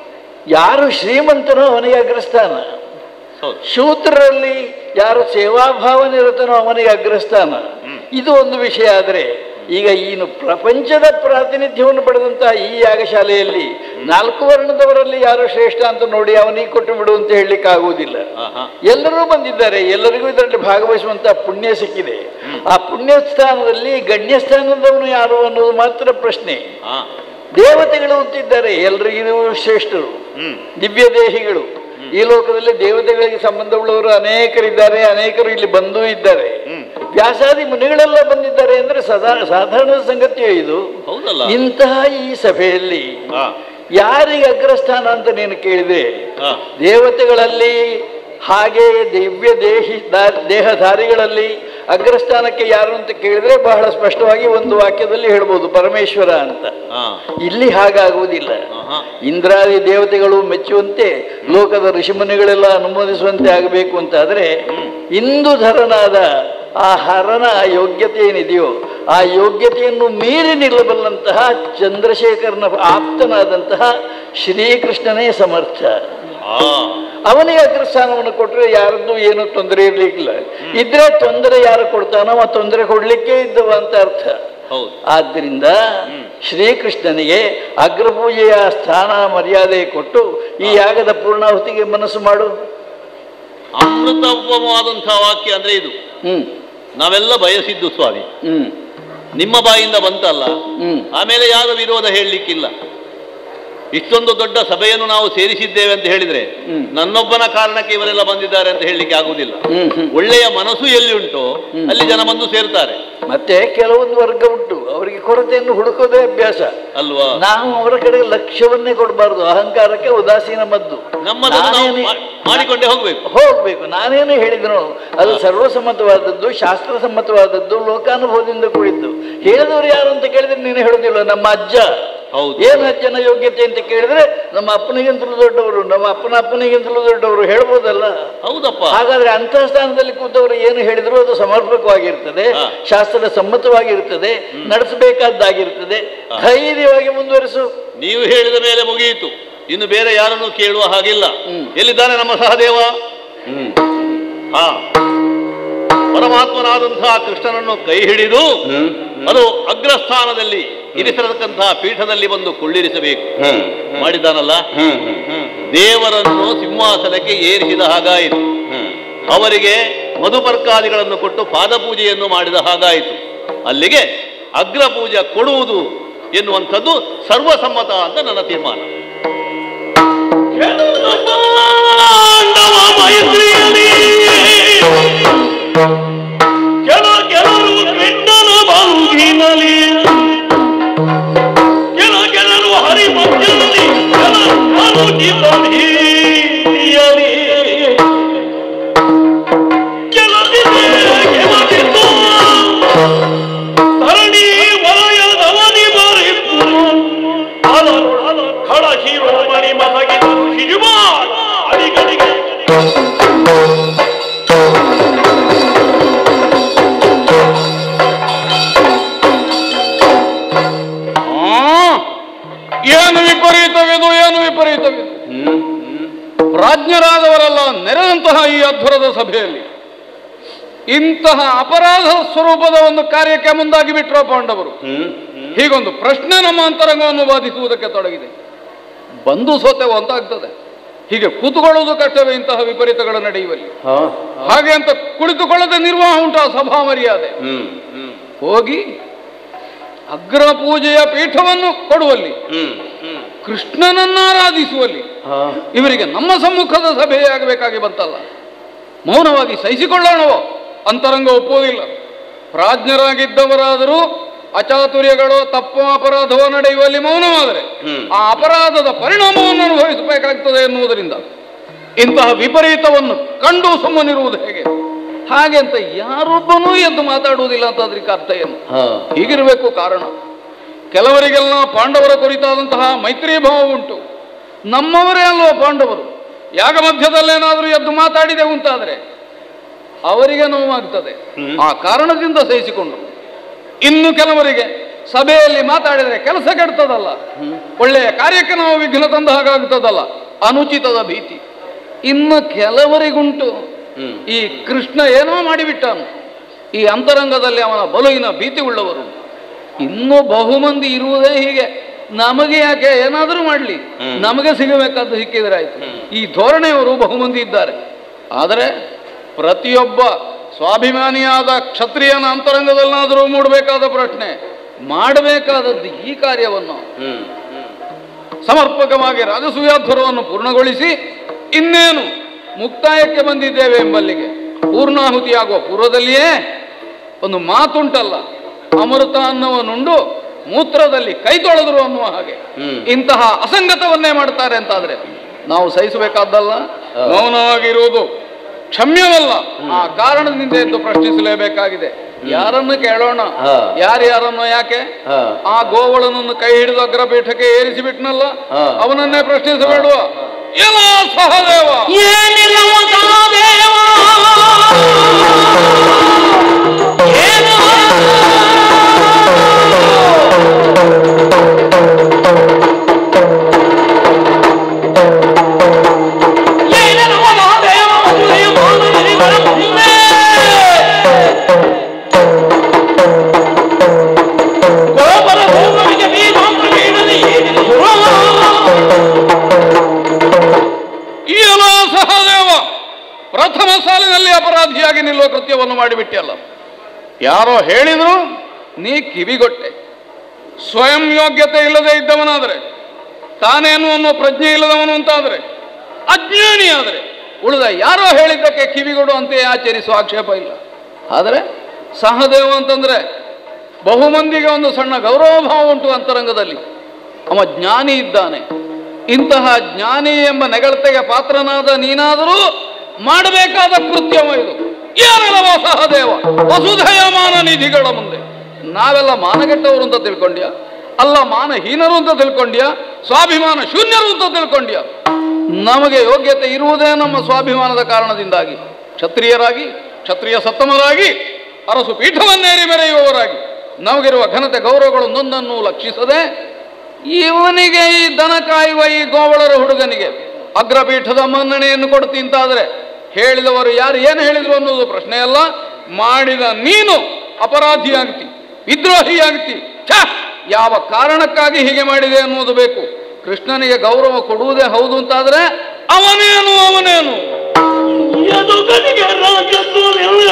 ಯಾರು ಶ್ರೀಮಂತನೋ ಅವನಿಗೆ ಅಗ್ರಸ್ಥಾನ ಹೌದು ಶೂದ್ರರಲ್ಲಿ ಯಾರು ಸೇವಾಭಾವ ನಿರತನೋ ಅವನಿಗೆ ಅಗ್ರಸ್ಥಾನ ಇದು ಒಂದು ವಿಷಯ ಆದರೆ ಈಗ ಈನು ಪ್ರಪಂಚದ ಪ್ರಾತಿನಿಧ್ಯವನ್ನು ಪಡೆದಂತಹ ಈ ಯಾಗಶಾಲೆಯಲ್ಲಿ ನಾಲ್ಕು ವರ್ಣದವರಲ್ಲಿ ಯಾರು ಶ್ರೇಷ್ಠ ಅಂತ ನೋಡಿ ಅವನಿಗೆ ಕೊಟ್ಟು ಬಿಡು ಅಂತ ಹೇಳಲಿಕ್ಕೆ ಆಗುವುದಿಲ್ಲ ಹಾ ಹಾ ಎಲ್ಲರೂ ಬಂದಿದ್ದಾರೆ ಎಲ್ಲರಿಗೂ ಇದರಲ್ಲಿ ಭಾಗವಹಿಸುವಂತಹ ಪುಣ್ಯ ಸಿಕ್ಕಿದೆ ಆ ಪುಣ್ಯ ಸ್ಥಾನದಲ್ಲಿ ಗಣ್ಯ ಸ್ಥಾನದವನು ಯಾರು ಅನ್ನೋದು ಮಾತ್ರ ಪ್ರಶ್ನೆ ಹಾ ದೇವತೆಗಳು ಅಂತಿದ್ದಾರೆ ಎಲ್ಲರಿಗೂ ಶ್ರೇಷ್ಠರು ಹ್ಮ್ ದಿವ್ಯ ದೇಹಿಗಳು ಈ ಲೋಕದಲ್ಲಿ ದೇವತೆಗಳಿಗೆ ಸಂಬಂಧವುಳ್ಳವರು ಅನೇಕರಿದ್ದಾರೆ ಅನೇಕರು ಇಲ್ಲಿ ಬಂದೂ ಇದ್ದಾರೆ ಹ್ಮ್ ವ್ಯಾಸಾದಿ ಮುನಿಗಳೆಲ್ಲ ಬಂದಿದ್ದಾರೆ ಅಂದ್ರೆ ಸದಾ ಸಾಧಾರಣ ಸಂಗತಿಯೇ ಇದು ಹೌದಲ್ಲ ಇಂತಹ ಈ ಸಭೆಯಲ್ಲಿ ಹಾ ಯಾರಿಗೆ ಅಗ್ರಸ್ಥಾನ ಅಂತ ನೀನು ಕೇಳಿದೆ ಹಾ ದೇವತೆಗಳಲ್ಲಿ ಹಾಗೆ ದಿವ್ಯ ದೇಹಿ ದಾ- ದೇಹಧಾರಿಗಳಲ್ಲಿ ಅಗ್ರಸ್ಥಾನಕ್ಕೆ ಯಾರು ಅಂತ ಕೇಳಿದ್ರೆ ಬಹಳ ಸ್ಪಷ್ಟವಾಗಿ ಒಂದು ವಾಕ್ಯದಲ್ಲಿ ಹೇಳ್ಬೋದು ಪರಮೇಶ್ವರ ಅಂತ ಹಾ ಇಲ್ಲಿ ಹಾಗಾಗುವುದಿಲ್ಲ ಆಹಾ. ಇಂದ್ರಾದಿ ದೇವತೆಗಳು ಮೆಚ್ಚುವಂತೆ ಲೋಕದ ಋಷಿಮುನಿಗಳೆಲ್ಲ ಅನುಮೋದಿಸುವಂತೆ ಆಗಬೇಕು ಅಂತ ಆದ್ರೆ ಇಂದು ಧರನಾದ ಆ ಹರನ ಯೋಗ್ಯತೆ ಏನಿದೆಯೋ ಆ ಯೋಗ್ಯತೆಯನ್ನು ಮೀರಿ ನಿಲ್ಲಬಲ್ಲಂತಹ ಚಂದ್ರಶೇಖರನ ಆಪ್ತನಾದಂತಹ ಶ್ರೀಕೃಷ್ಣನೇ ಸಮರ್ಥ ಆ ಅವನಿಗೆ ಅಗ್ರಸ್ಥಾನವನ್ನು ಕೊಟ್ಟರೆ ಯಾರದ್ದು ಏನು ತೊಂದರೆ ಇರ್ಲಿಕ್ಕಿಲ್ಲ ಇದ್ರೆ ತೊಂದರೆ ಯಾರು ಕೊಡ್ತಾನೋ ಆ ತೊಂದರೆ ಕೊಡ್ಲಿಕ್ಕೆ ಇದ್ದವ ಅಂತ ಅರ್ಥ ಹೌದು ಆದ್ದರಿಂದ ಶ್ರೀಕೃಷ್ಣನಿಗೆ ಅಗ್ರಪೂಜೆಯ ಸ್ಥಾನ ಮರ್ಯಾದೆ ಕೊಟ್ಟು ಈ ಯಾಗದ ಪೂರ್ಣಾಹುತಿಗೆ ಮನಸ್ಸು ಮಾಡು ಅಮೃತೋಪಮವಾದಂತಹ ವಾಕ್ಯ ಅಂದ್ರೆ ಇದು ಹ್ಮ್ ನಾವೆಲ್ಲ ಬಯಸಿದ್ದು ಸ್ವಾಮಿ ಹ್ಮ್ ನಿಮ್ಮ ಬಾಯಿಂದ ಬಂತಲ್ಲ ಹ್ಮ್ ಆಮೇಲೆ ಯಾರು ವಿರೋಧ ಹೇಳಲಿಕ್ಕಿಲ್ಲ ಇಷ್ಟೊಂದು ದೊಡ್ಡ ಸಭೆಯನ್ನು ನಾವು ಸೇರಿಸಿದ್ದೇವೆ ಅಂತ ಹೇಳಿದ್ರೆ ಹ್ಮ್. ನನ್ನೊಬ್ಬನ ಕಾರಣಕ್ಕೆ ಇವರೆಲ್ಲ ಬಂದಿದ್ದಾರೆ ಅಂತ ಹೇಳಲಿಕ್ಕೆ ಆಗುವುದಿಲ್ಲ ಹ್ಮ್ ಹ್ಮ್ ಒಳ್ಳೆಯ ಮನಸ್ಸು ಎಲ್ಲಿ ಉಂಟೋ ಅಲ್ಲಿ ಜನ ಬಂದು ಸೇರ್ತಾರೆ ಮತ್ತೆ ಕೆಲವೊಂದು ವರ್ಗ ಉಂಟು ಅವರಿಗೆ ಕೊರತೆಯನ್ನು ಹುಡುಕೋದೇ ಅಭ್ಯಾಸ ಅಲ್ವಾ ನಾವು ಅವರ ಕಡೆ ಲಕ್ಷ್ಯವನ್ನೇ ಕೊಡಬಾರ್ದು ಅಹಂಕಾರಕ್ಕೆ ಉದಾಸೀನ ಮದ್ದು ನಮ್ಮದನ್ನು ನಾವು ನಾನೇನೇ- ಮಾ- ಮಾಡಿಕೊಂಡೇ ಹೋಗ್ಬೇಕು ಹೋಗ್ಬೇಕು ನಾನೇನು ಹೇಳಿದನು ಅದು ಸರ್ವಸಮ್ಮತವಾದದ್ದು ಶಾಸ್ತ್ರಸಮ್ಮತವಾದದ್ದು ಲೋಕಾನುಭವದಿಂದ ಕೂಡಿದ್ದು ಹೇಳಿದವರು ಯಾರು ಅಂತ ಕೇಳಿದ್ರೆ ನೀನು ಹೇಳುದಿಲ್ಲ ನಮ್ಮ ಅಜ್ಜ ಹೌದು ಏನು ಅಜ್ಜನ ಯೋಗ್ಯತೆ ಅಂತ ಕೇಳಿದ್ರೆ ನಮ್ಮ ಅಪ್ಪನಿಗಿಂತಲೂ ದೊಡ್ಡವರು ನಮ್ಮ ಅಪ್ಪನ ಅಪ್ಪನಿಗಿಂತಲೂ ದೊಡ್ಡವರು ಹೇಳ್ಬೋದಲ್ಲ ಹೌದಪ್ಪ ಹಾಗಾದ್ರೆ ಅಂತಹ ಸ್ಥಾನದಲ್ಲಿ ಕೂತವರು ಏನು ಹೇಳಿದ್ರು ಅದು ಸಮರ್ಪಕವಾಗಿರ್ತದೆ ಹಾ. ಶಾಸ್ತ್ರ ಸಮ್ಮತವಾಗಿರ್ತದೆ ನಡೆಸಬೇಕಾದ್ದಾಗಿರ್ತದೆ ಧೈರ್ಯವಾಗಿ ಮುಂದುವರಿಸು ನೀವು ಹೇಳಿದ ಮೇಲೆ ಮುಗಿಯಿತು ಇನ್ನು ಬೇರೆ ಯಾರನ್ನು ಕೇಳುವ ಹಾಗಿಲ್ಲ ಹ್ಮ್. ಎಲ್ಲಿದ್ದಾನೆ ನಮ್ಮ ಸಹದೇವ ಹಾ ಪರಮಾತ್ಮನಾದಂತಹ ಕೃಷ್ಣನನ್ನು ಕೈ ಹಿಡಿದು ಅದು ಅಗ್ರಸ್ಥಾನದಲ್ಲಿ ಇರಿಸಿರತಕ್ಕಂತಹ ಪೀಠದಲ್ಲಿ ಬಂದು ಕುಳ್ಳಿರಿಸಬೇಕು ಮಾಡಿದ್ದಾನಲ್ಲ ದೇವರನ್ನು ಸಿಂಹಾಸನಕ್ಕೆ ಏರಿಸಿದ ಹಾಗಾಯಿತು ಅವರಿಗೆ ಮಧುಪರ್ಕಾದಿಗಳನ್ನು ಕೊಟ್ಟು ಪಾದಪೂಜೆಯನ್ನು ಮಾಡಿದ ಹಾಗಾಯಿತು ಅಲ್ಲಿಗೆ ಅಗ್ರ ಪೂಜೆ ಕೊಡುವುದು ಎನ್ನುವಂಥದ್ದು ಸರ್ವಸಮ್ಮತ ಅಂತ ನನ್ನ ತೀರ್ಮಾನ ಕೆಲ ಕೆಲರು ಕೃಷ್ಣನ ಬಂಗಿನಲಿ ಕೆಲ ಕೆಲರು ಹರಿ ಮಧ್ಯದಲ್ಲಿ ಕೆಲರು ಅನುಚಿತ ಭೀತಿಯಲಿ ಕೆಲದಿದೆ ಕೆಲದಿದ್ದು ಧರಣಿ ವಲಯದವನಿ ಮರಿಪು ಅಲರು ಖಡ ಶಿರೋಮಣಿ ಮಸಗಿದರು ಶಿಜುಮಾರ್ ಅಡಿಗಡಿಗೆ ಏನು ವಿಪರೀತವಿದು ಏನು ವಿಪರೀತವಿದು ಪ್ರಾಜ್ಞರಾದವರೆಲ್ಲ ನೆರೆದಂತಹ ಈ ಅಧ್ವರದ ಸಭೆಯಲ್ಲಿ ಇಂತಹ ಅಪರಾಧ ಸ್ವರೂಪದ ಒಂದು ಕಾರ್ಯಕ್ಕೆ ಮುಂದಾಗಿ ಬಿಟ್ಟರು ಪಾಂಡವರು ಹೀಗೊಂದು ಪ್ರಶ್ನೆ ನಮ್ಮ ಅಂತರಂಗವನ್ನು ಬಾಧಿಸುವುದಕ್ಕೆ ತೊಡಗಿದೆ ಬಂದು ಸೋತೆವು ಅಂತ ಆಗ್ತದೆ ಹೀಗೆ ಕೂತುಕೊಳ್ಳುವುದು ಕಷ್ಟವೇ ಇಂತಹ ವಿಪರೀತಗಳು ನಡೆಯುವಲ್ಲಿ ಹಾಗೆ ಅಂತ ಕುಳಿತುಕೊಳ್ಳದೆ ನಿರ್ವಾಹ ಉಂಟು ಆ ಸಭಾ ಮರ್ಯಾದೆ ಹೋಗಿ ಅಗ್ರ ಪೂಜೆಯ ಪೀಠವನ್ನು ಕೊಡುವಲ್ಲಿ ಕೃಷ್ಣನನ್ನ ಆರಾಧಿಸುವಲ್ಲಿ ಇವರಿಗೆ ನಮ್ಮ ಸಮ್ಮುಖದ ಸಭೆಯೇ ಆಗಬೇಕಾಗಿ ಬಂತಲ್ಲ ಮೌನವಾಗಿ ಸಹಿಸಿಕೊಳ್ಳೋಣವೋ ಅಂತರಂಗ ಒಪ್ಪುವುದಿಲ್ಲ ಪ್ರಾಜ್ಞರಾಗಿದ್ದವರಾದರೂ ಅಚಾತುರ್ಯಗಳು ತಪ್ಪು ಅಪರಾಧವೋ ನಡೆಯುವಲ್ಲಿ ಮೌನವಾದರೆ ಆ ಅಪರಾಧದ ಪರಿಣಾಮವನ್ನು ಅನುಭವಿಸಬೇಕಾಗ್ತದೆ ಎನ್ನುವುದರಿಂದ ಇಂತಹ ವಿಪರೀತವನ್ನು ಕಂಡು ಸುಮ್ಮನಿರುವುದು ಹೇಗೆ ಹಾಗೆ ಅಂತ ಯಾರೊಬ್ಬನೂ ಎದ್ದು ಮಾತಾಡುವುದಿಲ್ಲ ಅಂತ ಅದಕ್ಕೆ ಅರ್ಥ ಏನು ಹೀಗಿರಬೇಕು ಕಾರಣ ಕೆಲವರಿಗೆಲ್ಲ ಪಾಂಡವರ ಕುರಿತಾದಂತಹ ಮೈತ್ರಿ ಭಾವ ಉಂಟು ನಮ್ಮವರೇ ಅಲ್ವಾ ಪಾಂಡವರು ಯಾಗ ಮಧ್ಯದಲ್ಲೇನಾದರೂ ಎದ್ದು ಮಾತಾಡಿದೆವು ಅಂತಾದರೆ ಅವರಿಗೆ ನೋವಾಗ್ತದೆ ಆ ಕಾರಣದಿಂದ ಸಹಿಸಿಕೊಂಡರು ಇನ್ನು ಕೆಲವರಿಗೆ ಸಭೆಯಲ್ಲಿ ಮಾತಾಡಿದರೆ ಕೆಲಸ ಕೆಡ್ತದಲ್ಲ ಒಳ್ಳೆಯ ಕಾರ್ಯಕ್ಕೆ ನಾವು ವಿಘ್ನ ತಂದ ಹಾಗಾಗ್ತದಲ್ಲ ಅನುಚಿತದ ಭೀತಿ ಇನ್ನು ಕೆಲವರಿಗುಂಟು ಈ ಕೃಷ್ಣ ಏನೋ ಮಾಡಿಬಿಟ್ಟನು ಈ ಅಂತರಂಗದಲ್ಲಿ ಅವನ ಬಲುವಿನ ಭೀತಿ ಉಳ್ಳವರು ಇನ್ನೂ ಬಹುಮಂದಿ ಇರುವುದೇ ಹೀಗೆ ನಮಗೆ ಯಾಕೆ ಏನಾದರೂ ಮಾಡಲಿ ನಮಗೆ ಸಿಗಬೇಕಾದ್ದು ಸಿಕ್ಕಿದ್ರೆ ಆಯ್ತು ಈ ಧೋರಣೆಯವರು ಬಹುಮಂದಿ ಇದ್ದಾರೆ ಆದರೆ ಪ್ರತಿಯೊಬ್ಬ ಸ್ವಾಭಿಮಾನಿಯಾದ ಕ್ಷತ್ರಿಯನ ಅಂತರಂಗದಲ್ಲಾದರೂ ಮೂಡಬೇಕಾದ ಪ್ರಶ್ನೆ ಮಾಡಬೇಕಾದದ್ದು ಈ ಕಾರ್ಯವನ್ನು ಸಮರ್ಪಕವಾಗಿ ರಾಜಸೂಯಾಧ್ವರವನ್ನು ಪೂರ್ಣಗೊಳಿಸಿ ಇನ್ನೇನು ಮುಕ್ತಾಯಕ್ಕೆ ಬಂದಿದ್ದೇವೆ ಎಂಬಲ್ಲಿಗೆ ಪೂರ್ಣಾಹುತಿಯಾಗುವ ಪೂರ್ವದಲ್ಲಿಯೇ ಒಂದು ಮಾತುಂಟಲ್ಲ ಅಮೃತ ಅನ್ನವನ್ನುಂಡು ಮೂತ್ರದಲ್ಲಿ ಕೈ ತೊಳೆದರು ಅನ್ನುವ ಹಾಗೆ ಇಂತಹ ಅಸಂಗತವನ್ನೇ ಮಾಡ್ತಾರೆ ಅಂತಾದ್ರೆ ನಾವು ಸಹಿಸಬೇಕಾದ್ದಲ್ಲ ಮೌನವಾಗಿರುವುದು ಕ್ಷಮ್ಯವಲ್ಲ ಆ ಕಾರಣದಿಂದ ಎದ್ದು ಪ್ರಶ್ನಿಸಲೇಬೇಕಾಗಿದೆ ಯಾರನ್ನು ಕೇಳೋಣ ಯಾರ್ಯಾರನ್ನು ಯಾಕೆ ಆ ಗೋವಳನನ್ನು ಕೈ ಹಿಡಿದು ಅಗ್ರಪೀಠಕ್ಕೆ ಏರಿಸಿ ಬಿಟ್ನಲ್ಲ ಅವನನ್ನೇ ಪ್ರಶ್ನಿಸಬೇಡುವ ಎಲ್ಲ ಸಹದೇವ ಏನಿಲ್ಲವ ಸಹದೇವ ಏನು ಏನಿಲ್ಲವ ಸಹದೇವ ಮಧುರೆಯ ಮಾನವರಿವರ ಮುಂದೆ ಗೋಪರ ಭೂಮಿಗೆ ಬೀಮಾಂಸ ಬೀಳಲಿ ಏನಿಲ್ಲ ಈ ಎಲ್ಲ ಸಹದೇವ ಪ್ರಥಮ ಸಾಲಿನಲ್ಲಿ ಅಪರಾಧಿಯಾಗಿ ನಿಲ್ಲುವ ಕೃತ್ಯವನ್ನು ಮಾಡಿಬಿಟ್ಟಿಯಲ್ಲ ಯಾರೋ ಹೇಳಿದ್ರು ನೀ ಕಿವಿಗೊಟ್ಟೆ ಸ್ವಯಂ ಯೋಗ್ಯತೆ ಇಲ್ಲದೆ ಇದ್ದವನಾದರೆ ತಾನೇನು ಅನ್ನೋ ಪ್ರಜ್ಞೆ ಇಲ್ಲದವನು ಅಂತಾದರೆ ಅಜ್ಞಾನಿ ಆದರೆ ಉಳಿದ ಯಾರೋ ಹೇಳಿದ್ದಕ್ಕೆ ಕಿವಿಗೊಡು ಅಂತೆಯೇ ಆಚರಿಸುವ ಆಕ್ಷೇಪ ಇಲ್ಲ ಆದರೆ ಸಹದೇವ ಅಂತಂದ್ರೆ ಬಹುಮಂದಿಗೆ ಒಂದು ಸಣ್ಣ ಗೌರವ ಭಾವ ಉಂಟು ಅಂತರಂಗದಲ್ಲಿ ಅವ ಜ್ಞಾನಿ ಇದ್ದಾನೆ ಇಂತಹ ಜ್ಞಾನಿ ಎಂಬ ನೆಗಳತೆಗೆ ಪಾತ್ರನಾದ ನೀನಾದರೂ ಮಾಡಬೇಕಾದ ಕೃತ್ಯವ ಇದು ಯಾರಲ್ಲವ ಸಹದೇವ ವಸುಧೆಯ ಮಾನ ನಿಧಿಗಳ ಮುಂದೆ ನಾವೆಲ್ಲ ಮಾನಗೆಟ್ಟವರು ಅಂತ ತಿಳ್ಕೊಂಡ್ಯ ಅಲ್ಲ ಮಾನಹೀನರು ಅಂತ ತಿಳ್ಕೊಂಡ್ಯ ಸ್ವಾಭಿಮಾನ ಶೂನ್ಯರು ಅಂತ ತಿಳ್ಕೊಂಡ್ಯ ನಮಗೆ ಯೋಗ್ಯತೆ ಇರುವುದೇ ನಮ್ಮ ಸ್ವಾಭಿಮಾನದ ಕಾರಣದಿಂದಾಗಿ ಕ್ಷತ್ರಿಯರಾಗಿ ಕ್ಷತ್ರಿಯ ಸತ್ತಮರಾಗಿ ಅರಸು ಪೀಠವನ್ನೇರಿ ಮೆರೆಯುವವರಾಗಿ ನಮಗಿರುವ ಘನತೆ ಗೌರವಗಳನ್ನೊಂದನ್ನು ಲಕ್ಷಿಸದೆ ಇವನಿಗೆ ಈ ದನ ಕಾಯುವ ಈ ಗೋವಳರ ಹುಡುಗನಿಗೆ ಅಗ್ರಪೀಠದ ಮನ್ನಣೆಯನ್ನು ಕೊಡ್ತೀಂತಾದ್ರೆ ಹೇಳಿದವರು ಯಾರು ಏನು ಹೇಳಿದ್ರು ಅನ್ನೋದು ಪ್ರಶ್ನೆ ಅಲ್ಲ ಮಾಡಿದ ನೀನು ಅಪರಾಧಿಯಾಗ್ತಿ ವಿದ್ರೋಹಿಯಾಗ್ತಿ ಛ ಯಾವ ಕಾರಣಕ್ಕಾಗಿ ಹೀಗೆ ಮಾಡಿದೆ ಅನ್ನೋದು ಬೇಕು ಕೃಷ್ಣನಿಗೆ ಗೌರವ ಕೊಡುವುದೇ ಹೌದು ಅಂತಾದ್ರೆ ಅವನೇನು ಅವನೇನು ಎದುಕನಿಗೆ ರಾಜತ್ವವಿಲ್ಲ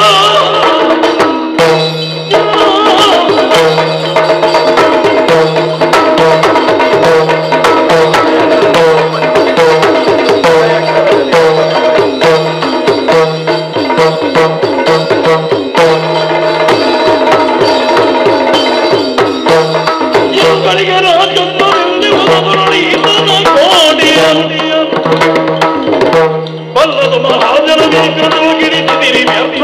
ಎದುಕನಿಗೆ ರಾಜತ್ವವಿಲ್ಲವರೊಳಿ ಇದನ ಕೋಡಿಯ ಬಲ್ಲದ ಮಹಾಜನ ವಿಕ್ರಮವು ಗಿರಿತಿದಿರಿ ವ್ಯರ್ಥ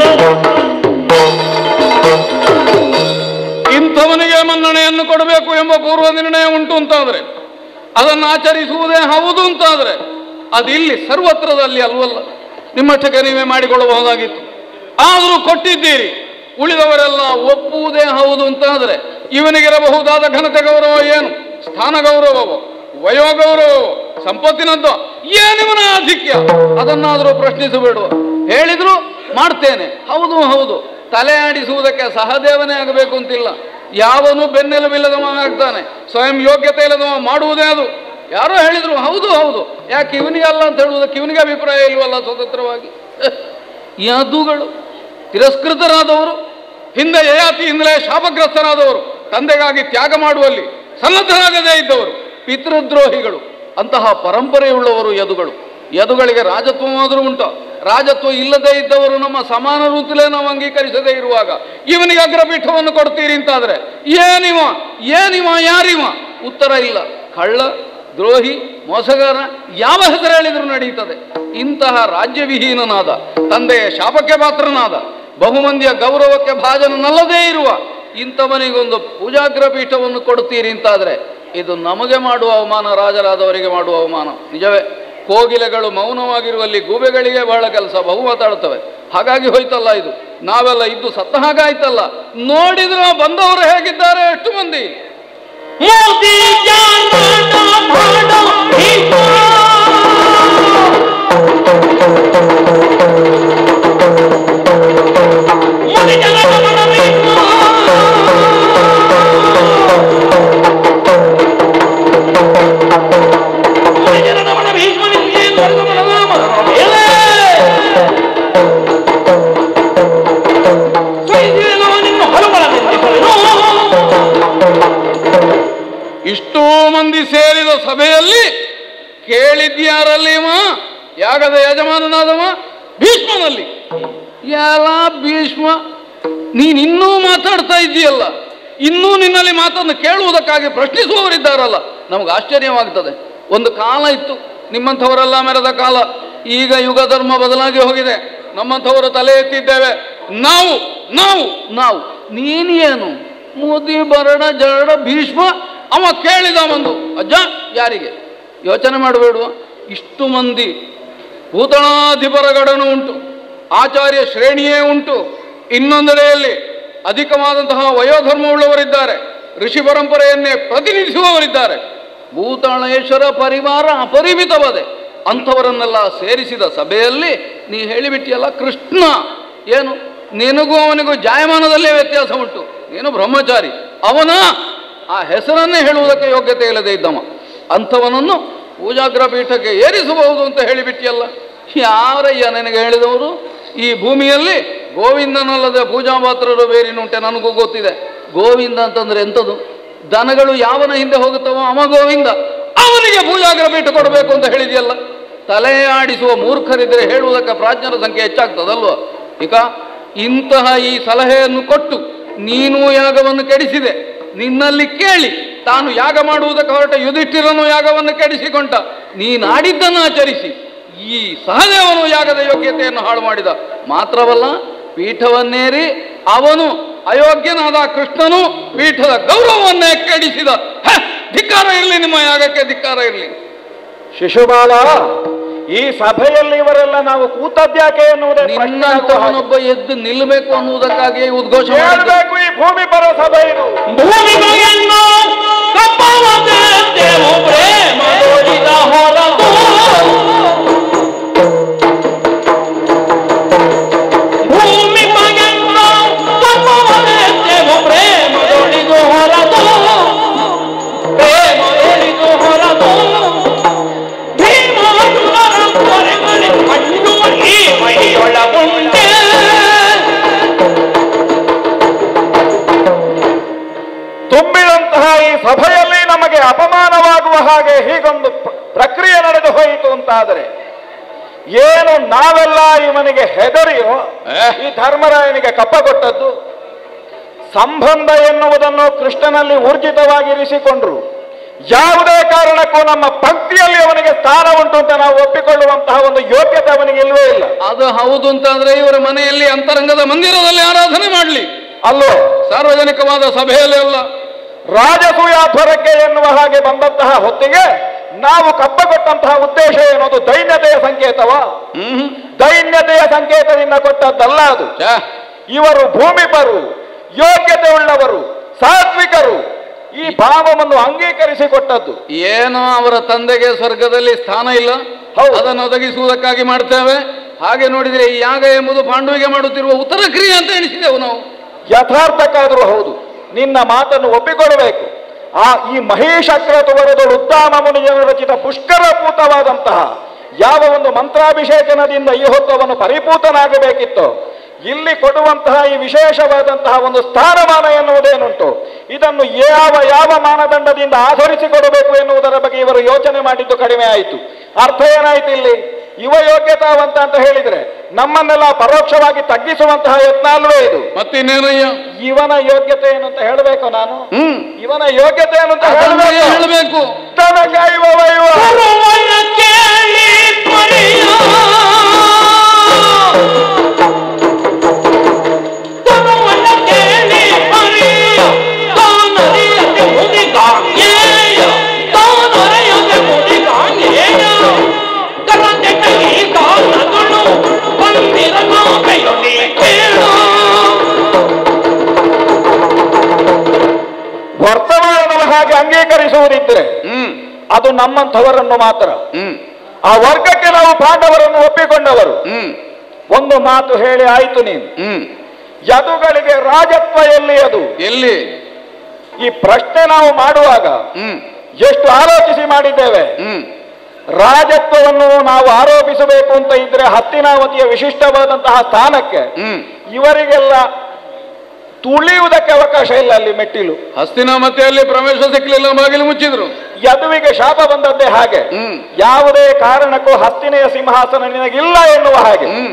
ಇಂಥವನಿಗೆ ಮನ್ನಣೆಯನ್ನು ಕೊಡಬೇಕು ಎಂಬ ಪೂರ್ವ ನಿರ್ಣಯ ಉಂಟು ಅಂತಾದ್ರೆ ಅದನ್ನು ಆಚರಿಸುವುದೇ ಹೌದು ಅಂತಾದ್ರೆ ಅದು ಇಲ್ಲಿ ಸರ್ವತ್ರದಲ್ಲಿ ಅಲ್ವಲ್ಲ ನಿಮ್ಮಷ್ಟಕ್ಕೆ ನೀವೇ ಮಾಡಿಕೊಳ್ಳಬಹುದಾಗಿತ್ತು ಆದರೂ ಕೊಟ್ಟಿದ್ದೀರಿ ಉಳಿದವರೆಲ್ಲ ಒಪ್ಪುವುದೇ ಹೌದು ಅಂತಾದ್ರೆ ಇವನಿಗಿರಬಹುದಾದ ಘನತೆ ಗೌರವ ಏನು ಸ್ಥಾನ ಗೌರವವೋ ವಯೋಗೌರವವೋ ಸಂಪತ್ತಿನದ್ದು ಏನಿವನ ಆಧಿಕ್ಯ ಅದನ್ನಾದರೂ ಪ್ರಶ್ನಿಸಬೇಡುವ ಹೇಳಿದ್ರು ಮಾಡ್ತೇನೆ ಹೌದು ಹೌದು ತಲೆ ಆಡಿಸುವುದಕ್ಕೆ ಸಹದೇವನೇ ಆಗಬೇಕು ಅಂತಿಲ್ಲ ಯಾವನು ಬೆನ್ನೆಲುಬಿಲ್ಲದವ ಆಗ್ತಾನೆ ಸ್ವಯಂ ಯೋಗ್ಯತೆ ಇಲ್ಲದವ ಮಾಡುವುದೇ ಅದು ಯಾರೋ ಹೇಳಿದ್ರು ಹೌದು ಹೌದು ಯಾಕೆ ಇವನಿಗೆ ಅಲ್ಲ ಅಂತ ಹೇಳುವುದಕ್ಕೆ ಇವನಿಗೆ ಅಭಿಪ್ರಾಯ ಇಲ್ವಲ್ಲ ಸ್ವತಂತ್ರವಾಗಿ ಯಾದುಗಳು ತಿರಸ್ಕೃತರಾದವರು ಹಿಂದೆ ಯಯಾತಿಯಿಂದಲೇ ಶಾಪಗ್ರಸ್ತರಾದವರು ತಂದೆಗಾಗಿ ತ್ಯಾಗ ಮಾಡುವಲ್ಲಿ ಸನ್ನದ್ಧರಾಗದೇ ಇದ್ದವರು ಪಿತೃದ್ರೋಹಿಗಳು ಅಂತಹ ಪರಂಪರೆಯುಳ್ಳವರು ಯದುಗಳು ಯದುಗಳಿಗೆ ರಾಜತ್ವವಾದರೂ ಉಂಟು ರಾಜತ್ವ ಇಲ್ಲದೇ ಇದ್ದವರು ನಮ್ಮ ಸಮಾನ ರೂಪಲೇ ನಾವು ಅಂಗೀಕರಿಸದೇ ಇರುವಾಗ ಇವನಿಗೆ ಅಗ್ರಪೀಠವನ್ನು ಕೊಡ್ತೀರಿ ಅಂತಾದ್ರೆ ಏನಿವ ಏನಿವ ಯಾರಿವ ಉತ್ತರ ಇಲ್ಲ ಕಳ್ಳ ದ್ರೋಹಿ ಮೋಸಗಾರ ಯಾವ ಹೆಸರು ಹೇಳಿದ್ರು ನಡೆಯುತ್ತದೆ ಇಂತಹ ರಾಜ್ಯವಿಹೀನನಾದ ತಂದೆಯ ಶಾಪಕ್ಕೆ ಪಾತ್ರನಾದ ಬಹುಮಂದಿಯ ಗೌರವಕ್ಕೆ ಭಾಜನನಲ್ಲದೇ ಇರುವ ಇಂಥವನಿಗೊಂದು ಪೂಜಾಗ್ರ ಪೀಠವನ್ನು ಕೊಡ್ತೀರಿ ಅಂತಾದ್ರೆ ಇದು ನಮಗೆ ಮಾಡುವ ಅವಮಾನ ರಾಜರಾದವರಿಗೆ ಮಾಡುವ ಅವಮಾನ ನಿಜವೇ ಕೋಗಿಲೆಗಳು ಮೌನವಾಗಿರುವಲ್ಲಿ ಗೂಬೆಗಳಿಗೆ ಬಹಳ ಕೆಲಸ ಬಹು ಮಾತಾಡುತ್ತವೆ ಹಾಗಾಗಿ ಹೋಯ್ತಲ್ಲ ಇದು ನಾವೆಲ್ಲ ಇದ್ದು ಸತ್ತ ಹಾಗಾಯ್ತಲ್ಲ ನೋಡಿದ್ರೆ ಬಂದವರು ಹೇಗಿದ್ದಾರೆ ಎಷ್ಟು ಮಂದಿ ಮೋದಿ ಜಾನ ಭಾಡ ಭೀಮ ಮೋದಿ ಜಾನ ಭಾಡ ಭೀಮ ಮೋದಿ ಜಾನ ಭಾಡ ಭೀಮ ನಿಮಗೆ ನಡೆದ ಮನೋರಮ ಎಲೆ ಸ್ವೈರ್ಯನೋ ನಿನ್ನ ಹೊರಬಳ ನಿಂತಿಸುವೆನು ಇಷ್ಟೋ ಮಂದಿ ಸೇರಿದ ಸಭೆಯಲ್ಲಿ ಕೇಳಿದ್ಯಾರಲ್ಲಿ ಇವ ಯಾಗದ ಯಜಮಾನನಾದವ ಭೀಷ್ಮನಲ್ಲಿ ಯಾರ ಭೀಷ್ಮ ನೀನ್ ಇನ್ನೂ ಮಾತಾಡ್ತಾ ಇದ್ದೀಯಲ್ಲ ಇನ್ನೂ ನಿನ್ನಲ್ಲಿ ಮಾತನ್ನು ಕೇಳುವುದಕ್ಕಾಗಿ ಪ್ರಶ್ನಿಸುವವರಿದ್ದಾರಲ್ಲ ನಮ್ಗೆ ಆಶ್ಚರ್ಯವಾಗ್ತದೆ ಒಂದು ಕಾಲ ಇತ್ತು ನಿಮ್ಮಂಥವರೆಲ್ಲ ಮೆರೆದ ಕಾಲ ಈಗ ಯುಗ ಧರ್ಮ ಬದಲಾಗಿ ಹೋಗಿದೆ ನಮ್ಮಂಥವರು ತಲೆ ಎತ್ತಿದ್ದೇವೆ ನಾವು ನಾವು ನಾವು ನೀನೇನು ಮೋದಿ ಬರಡ ಜರಡ ಭೀಷ್ಮ ಅವ ಕೇಳಿದ ಒಂದು ಅಜ್ಜ ಯಾರಿಗೆ ಯೋಚನೆ ಮಾಡಬೇಡುವ ಇಷ್ಟು ಮಂದಿ ಭೂತಳಾಧಿಪರ ಗಡನು ಉಂಟು ಆಚಾರ್ಯ ಶ್ರೇಣಿಯೇ ಉಂಟು ಇನ್ನೊಂದೆಡೆಯಲ್ಲಿ ಅಧಿಕವಾದಂತಹ ವಯೋಧರ್ಮವುಳ್ಳವರಿದ್ದಾರೆ ಋಷಿ ಪರಂಪರೆಯನ್ನೇ ಪ್ರತಿನಿಧಿಸುವವರಿದ್ದಾರೆ ಭೂತಾಳೇಶ್ವರ ಪರಿವಾರ ಅಪರಿಮಿತವದೆ ಅಂಥವರನ್ನೆಲ್ಲ ಸೇರಿಸಿದ ಸಭೆಯಲ್ಲಿ ನೀ ಹೇಳಿಬಿಟ್ಟಿಯಲ್ಲ ಕೃಷ್ಣ ಏನು ನಿನಗೂ ಅವನಿಗೂ ಜಾಯಮಾನದಲ್ಲೇ ವ್ಯತ್ಯಾಸ ಉಂಟು ನೀನು ಬ್ರಹ್ಮಚಾರಿ ಅವನ ಆ ಹೆಸರನ್ನೇ ಹೇಳುವುದಕ್ಕೆ ಯೋಗ್ಯತೆ ಇಲ್ಲದೆ ಇದ್ದವ ಅಂಥವನನ್ನು ಪೂಜಾಗ್ರ ಪೀಠಕ್ಕೆ ಏರಿಸಬಹುದು ಅಂತ ಹೇಳಿಬಿಟ್ಟಿಯಲ್ಲ ಯಾರಯ್ಯ ನನಗೆ ಹೇಳಿದವರು ಈ ಭೂಮಿಯಲ್ಲಿ ಗೋವಿಂದನಲ್ಲದೆ ಪೂಜಾ ಪಾತ್ರರು ಬೇರಿನುಂಟೆ ನನಗೂ ಗೊತ್ತಿದೆ ಗೋವಿಂದ ಅಂತಂದ್ರೆ ಎಂಥದ್ದು ದನಗಳು ಯಾವನ ಹಿಂದೆ ಹೋಗುತ್ತವೋ ಅವ ಗೋವಿಂದ ಅವನಿಗೆ ಪೂಜಾಗ್ರ ಪೀಠ ಕೊಡಬೇಕು ಅಂತ ಹೇಳಿದೆಯಲ್ಲ ತಲೆ ಆಡಿಸುವ ಮೂರ್ಖರಿದ್ರೆ ಹೇಳುವುದಕ್ಕೆ ಪ್ರಾಜ್ಞರ ಸಂಖ್ಯೆ ಹೆಚ್ಚಾಗ್ತದಲ್ವ ಈಗ ಇಂತಹ ಈ ಸಲಹೆಯನ್ನು ಕೊಟ್ಟು ನೀನು ಯಾಗವನ್ನು ಕೆಡಿಸಿದೆ ನಿನ್ನಲ್ಲಿ ಕೇಳಿ ತಾನು ಯಾಗ ಮಾಡುವುದಕ್ಕೆ ಹೊರಟ ಯುಧಿಷ್ಠಿರನು ಯಾಗವನ್ನು ಕೆಡಿಸಿಕೊಂಡ ನೀನಾಡಿದ್ದನ್ನು ಆಚರಿಸಿ ಈ ಸಹದೇವನು ಯಾಗದ ಯೋಗ್ಯತೆಯನ್ನು ಹಾಳು ಮಾಡಿದ ಮಾತ್ರವಲ್ಲ ಪೀಠವನ್ನೇರಿ ಅವನು ಅಯೋಗ್ಯನಾದ ಕೃಷ್ಣನು ಪೀಠದ ಗೌರವವನ್ನೇ ಕೆಡಿಸಿದ ಹ, ಧಿಕ್ಕಾರ ಇರಲಿ ನಿಮ್ಮ ಯಾಗಕ್ಕೆ ಧಿಕ್ಕಾರ ಇರಲಿ ಶಿಶುಪಾಲ ಈ ಸಭೆಯಲ್ಲಿ ಇವರೆಲ್ಲ ನಾವು ಕೂತದ್ಯಾಕೆ ಎನ್ನುವುದೇ ಪ್ರಶ್ನೆ ಆಗುವ ಹಾಗೆ. ನಿನ್ನಂತವನೊಬ್ಬ ಎದ್ದು ನಿಲ್ಲಬೇಕು ಅನ್ನುವುದಕ್ಕಾಗಿಯೇ ಉದ್ಘೋಷ ಮಾಡಿದ್ದು. ಹೇಳ್ಬೇಕು ಈ ಭೂಮಿ ಪರ ಸಭೆ ಇದು ಭೂಮಿಗೆಯನ್ನು ಕಪ್ಪವದೆತ್ತೇವು ಪ್ರೇಮದೊಡಿದ ಹೊರತು ಭೂಮಿ ಬಗೆಯನ್ನು ಕಪ್ಪವದೆತ್ತೇವು ಪ್ರೇಮದೊಡಿದು ಹೊರತು ಪ್ರೇಮದೊಡಿದು ಹೊರತು ಭೀಮಾಸುರರ ಕೊರೆಮನೆ ಕಣ್ಣು ಈ ಮೈಯೊಳಗುಂಟೆ ತುಂಬಿದಂತಹ ಈ ಸಭೆಯಲ್ಲಿ ನಮಗೆ ಅಪಮಾನವಾಗುವ ಹಾಗೆ ಹೀಗೊಂದು ಪ್ರ- ಪ್ರಕ್ರಿಯೆ ನಡೆದು ಹೋಯಿತು ಅಂತಾದರೆ ಏನು ನಾವೆಲ್ಲ ಇವನಿಗೆ ಹೆದರಿಯೋ ಏ? ಈ ಧರ್ಮರಾಯನಿಗೆ ಕಪ್ಪ ಕೊಟ್ಟದ್ದು ಸಂಬಂಧ ಎನ್ನುವುದನ್ನು ಕೃಷ್ಣನಲ್ಲಿ ಊರ್ಜಿತವಾಗಿರಿಸಿಕೊಂಡ್ರು ಯಾವುದೇ ಕಾರಣಕ್ಕೂ ನಮ್ಮ ಪಂಕ್ತಿಯಲ್ಲಿ ಅವನಿಗೆ ಸ್ಥಾನ ಉಂಟು ಅಂತ ನಾವು ಒಪ್ಪಿಕೊಳ್ಳುವಂತಹ ಒಂದು ಯೋಗ್ಯತೆ ಅವನಿಗೆ ಇಲ್ವೇ ಇಲ್ಲ ಅದು ಹೌದು ಅಂತಂದ್ರೆ ಇವರ ಮನೆಯಲ್ಲಿ ಅಂತರಂಗದ ಮಂದಿರದಲ್ಲಿ ಆರಾಧನೆ ಮಾಡಲಿ ಅಲ್ಲೋ ಸಾರ್ವಜನಿಕವಾದ ಸಭೆಯಲ್ಲಿ ಅಲ್ಲ ರಾಜಸೂಯಾಧ್ವರಕ್ಕೆ ಎನ್ನುವ ಹಾಗೆ ಬಂದಂತಹ ಹೊತ್ತಿಗೆ ನಾವು ಕಪ್ಪ ಕೊಟ್ಟಂತಹ ಉದ್ದೇಶ ಏನದು ದೈನ್ಯತೆಯ ಸಂಕೇತವ ಹ್ಮ್ ದೈನ್ಯತೆಯ ಸಂಕೇತದಿಂದ ಕೊಟ್ಟದ್ದಲ್ಲ ಅದು ಛೇ, ಇವರು ಭೂಮಿಪರು ಯೋಗ್ಯತೆ ಉಳ್ಳವರು ಸಾತ್ವಿಕರು ಈ ಭಾವವನ್ನು ಅಂಗೀಕರಿಸಿಕೊಟ್ಟದ್ದು ಏನೋ ಅವರ ತಂದೆಗೆ ಸ್ವರ್ಗದಲ್ಲಿ ಸ್ಥಾನ ಇಲ್ಲ ಹೌದು. ಅದನ್ನು ಒದಗಿಸುವುದಕ್ಕಾಗಿ ಮಾಡ್ತೇವೆ ಹಾಗೆ ನೋಡಿದ್ರೆ ಈ ಯಾಗ ಎಂಬುದು ಪಾಂಡುವಿಗೆ ಮಾಡುತ್ತಿರುವ ಉತ್ತರ ಕ್ರಿಯೆ ಅಂತ ಎಣಿಸಿದೆವು ನಾವು ಯಥಾರ್ಥಕ್ಕಾದರೂ ಹೌದು ನಿನ್ನ ಮಾತನ್ನು ಒಪ್ಪಿಕೊಡಬೇಕು ಆ ಈ ಮಹೇಶಕ್ರತುವರದೊಳು ಉದ್ದಾಮ ಮುನಿಜನ ರಚಿತ ಪುಷ್ಕರಪೂತವಾದಂತಹ ಯಾವ ಒಂದು ಮಂತ್ರಾಭಿಷೇಚನದಿಂದ ಈ ಹೊತ್ತವನು ಪರಿಪೂತನಾಗಬೇಕಿತ್ತೋ ಇಲ್ಲಿ ಕೊಡುವಂತಹ ಈ ವಿಶೇಷವಾದಂತಹ ಒಂದು ಸ್ಥಾನಮಾನ ಎನ್ನುವುದೇನುಂಟು ಇದನ್ನು ಯಾವ ಯಾವ ಮಾನದಂಡದಿಂದ ಆಧರಿಸಿ ಕೊಡಬೇಕು ಎನ್ನುವುದರ ಬಗ್ಗೆ ಇವರು ಯೋಚನೆ ಮಾಡಿದ್ದು ಕಡಿಮೆ ಆಯಿತು ಅರ್ಥ ಏನಾಯ್ತು ಇಲ್ಲಿ ಯುವ ಯೋಗ್ಯತಾವಂತ ಅಂತ ಹೇಳಿದ್ರೆ ನಮ್ಮನ್ನೆಲ್ಲ ಪರೋಕ್ಷವಾಗಿ ತಗ್ಗಿಸುವಂತಹ ಯತ್ನ ಅಲ್ವೇ ಇದು ಮತ್ತಿನ್ನೇನಯ್ಯ ಇವನ ಯೋಗ್ಯತೆ ಏನು ಅಂತ ಹೇಳಬೇಕು ನಾನು ಹ್ಮ್ ಇವನ ಯೋಗ್ಯತೆ ಏನು ಅಂತ ಅದನ್ನೇ ಹೇಳಬೇಕು ಹೇಳಬೇಕು ದನ ಕಾಯುವವ ಇವ ಸರ್ವನ ಕೇಳಿ ಪರಿಯ ಸರ್ವನ ಕೇಳಿ ಪರಿಯ ತಾನರಿಯದೆ ಮುದಿಗಾಂಗೇಯ ತಾನರಿಯದೆ ಮುದಿಗಾಂಗೇಯ ಕರಂದೆ ಕೈ ಕಾಲಗಳು ಬಂದಿರನ ಕೈಯೊಂದಿ ಕೇಳು ವರ್ತಮಾನದ ಹಾಗೆ ಅಂಗೀಕರಿಸುವುದಿದ್ರೆ ಹ್ಮ್ ಅದು ನಮ್ಮಂಥವರನ್ನು ಮಾತ್ರ ಹ್ಮ್ ಆ ವರ್ಗಕ್ಕೆ ನಾವು ಪಾಂಡವರನ್ನು ಒಪ್ಪಿಕೊಂಡವರು ಹ್ಮ್ ಒಂದು ಮಾತು ಹೇಳಿ ಆಯ್ತು ನೀನು ಹ್ಮ್ ಯದುಗಳಿಗೆ ರಾಜತ್ವ ಎಲ್ಲಿ ಅದು ಎಲ್ಲಿ ಈ ಪ್ರಶ್ನೆ ನಾವು ಮಾಡುವಾಗ ಹ್ಮ್ ಎಷ್ಟು ಆಲೋಚಿಸಿ ಮಾಡಿದ್ದೇವೆ ಹ್ಮ್ ರಾಜತ್ವವನ್ನು ನಾವು ಆರೋಪಿಸಬೇಕು ಅಂತ ಇದ್ರೆ ಹತ್ತಿನಾವತಿಯ ವಿಶಿಷ್ಟವಾದಂತಹ ಸ್ಥಾನಕ್ಕೆ ಹ್ಮ್ ಇವರಿಗೆಲ್ಲ ತುಳಿಯುವುದಕ್ಕೆ ಅವಕಾಶ ಇಲ್ಲ ಅಲ್ಲಿ ಮೆಟ್ಟಿಲು ಹಸ್ತಿನಾಮತಿಯಲ್ಲಿ ಪ್ರವೇಶ ಸಿಕ್ಕಲಿಲ್ಲ ಬಾಗಿಲು ಮುಚ್ಚಿದ್ರು ಯದುವಿಗೆ ಶಾಪ ಬಂದದ್ದೇ ಹಾಗೆ ಹ್ಮ್ ಯಾವುದೇ ಕಾರಣಕ್ಕೂ ಹಸ್ತಿನೆಯ ಸಿಂಹಾಸನ ನಿನಗಿಲ್ಲ ಎನ್ನುವ ಹಾಗೆ ಹ್ಮ್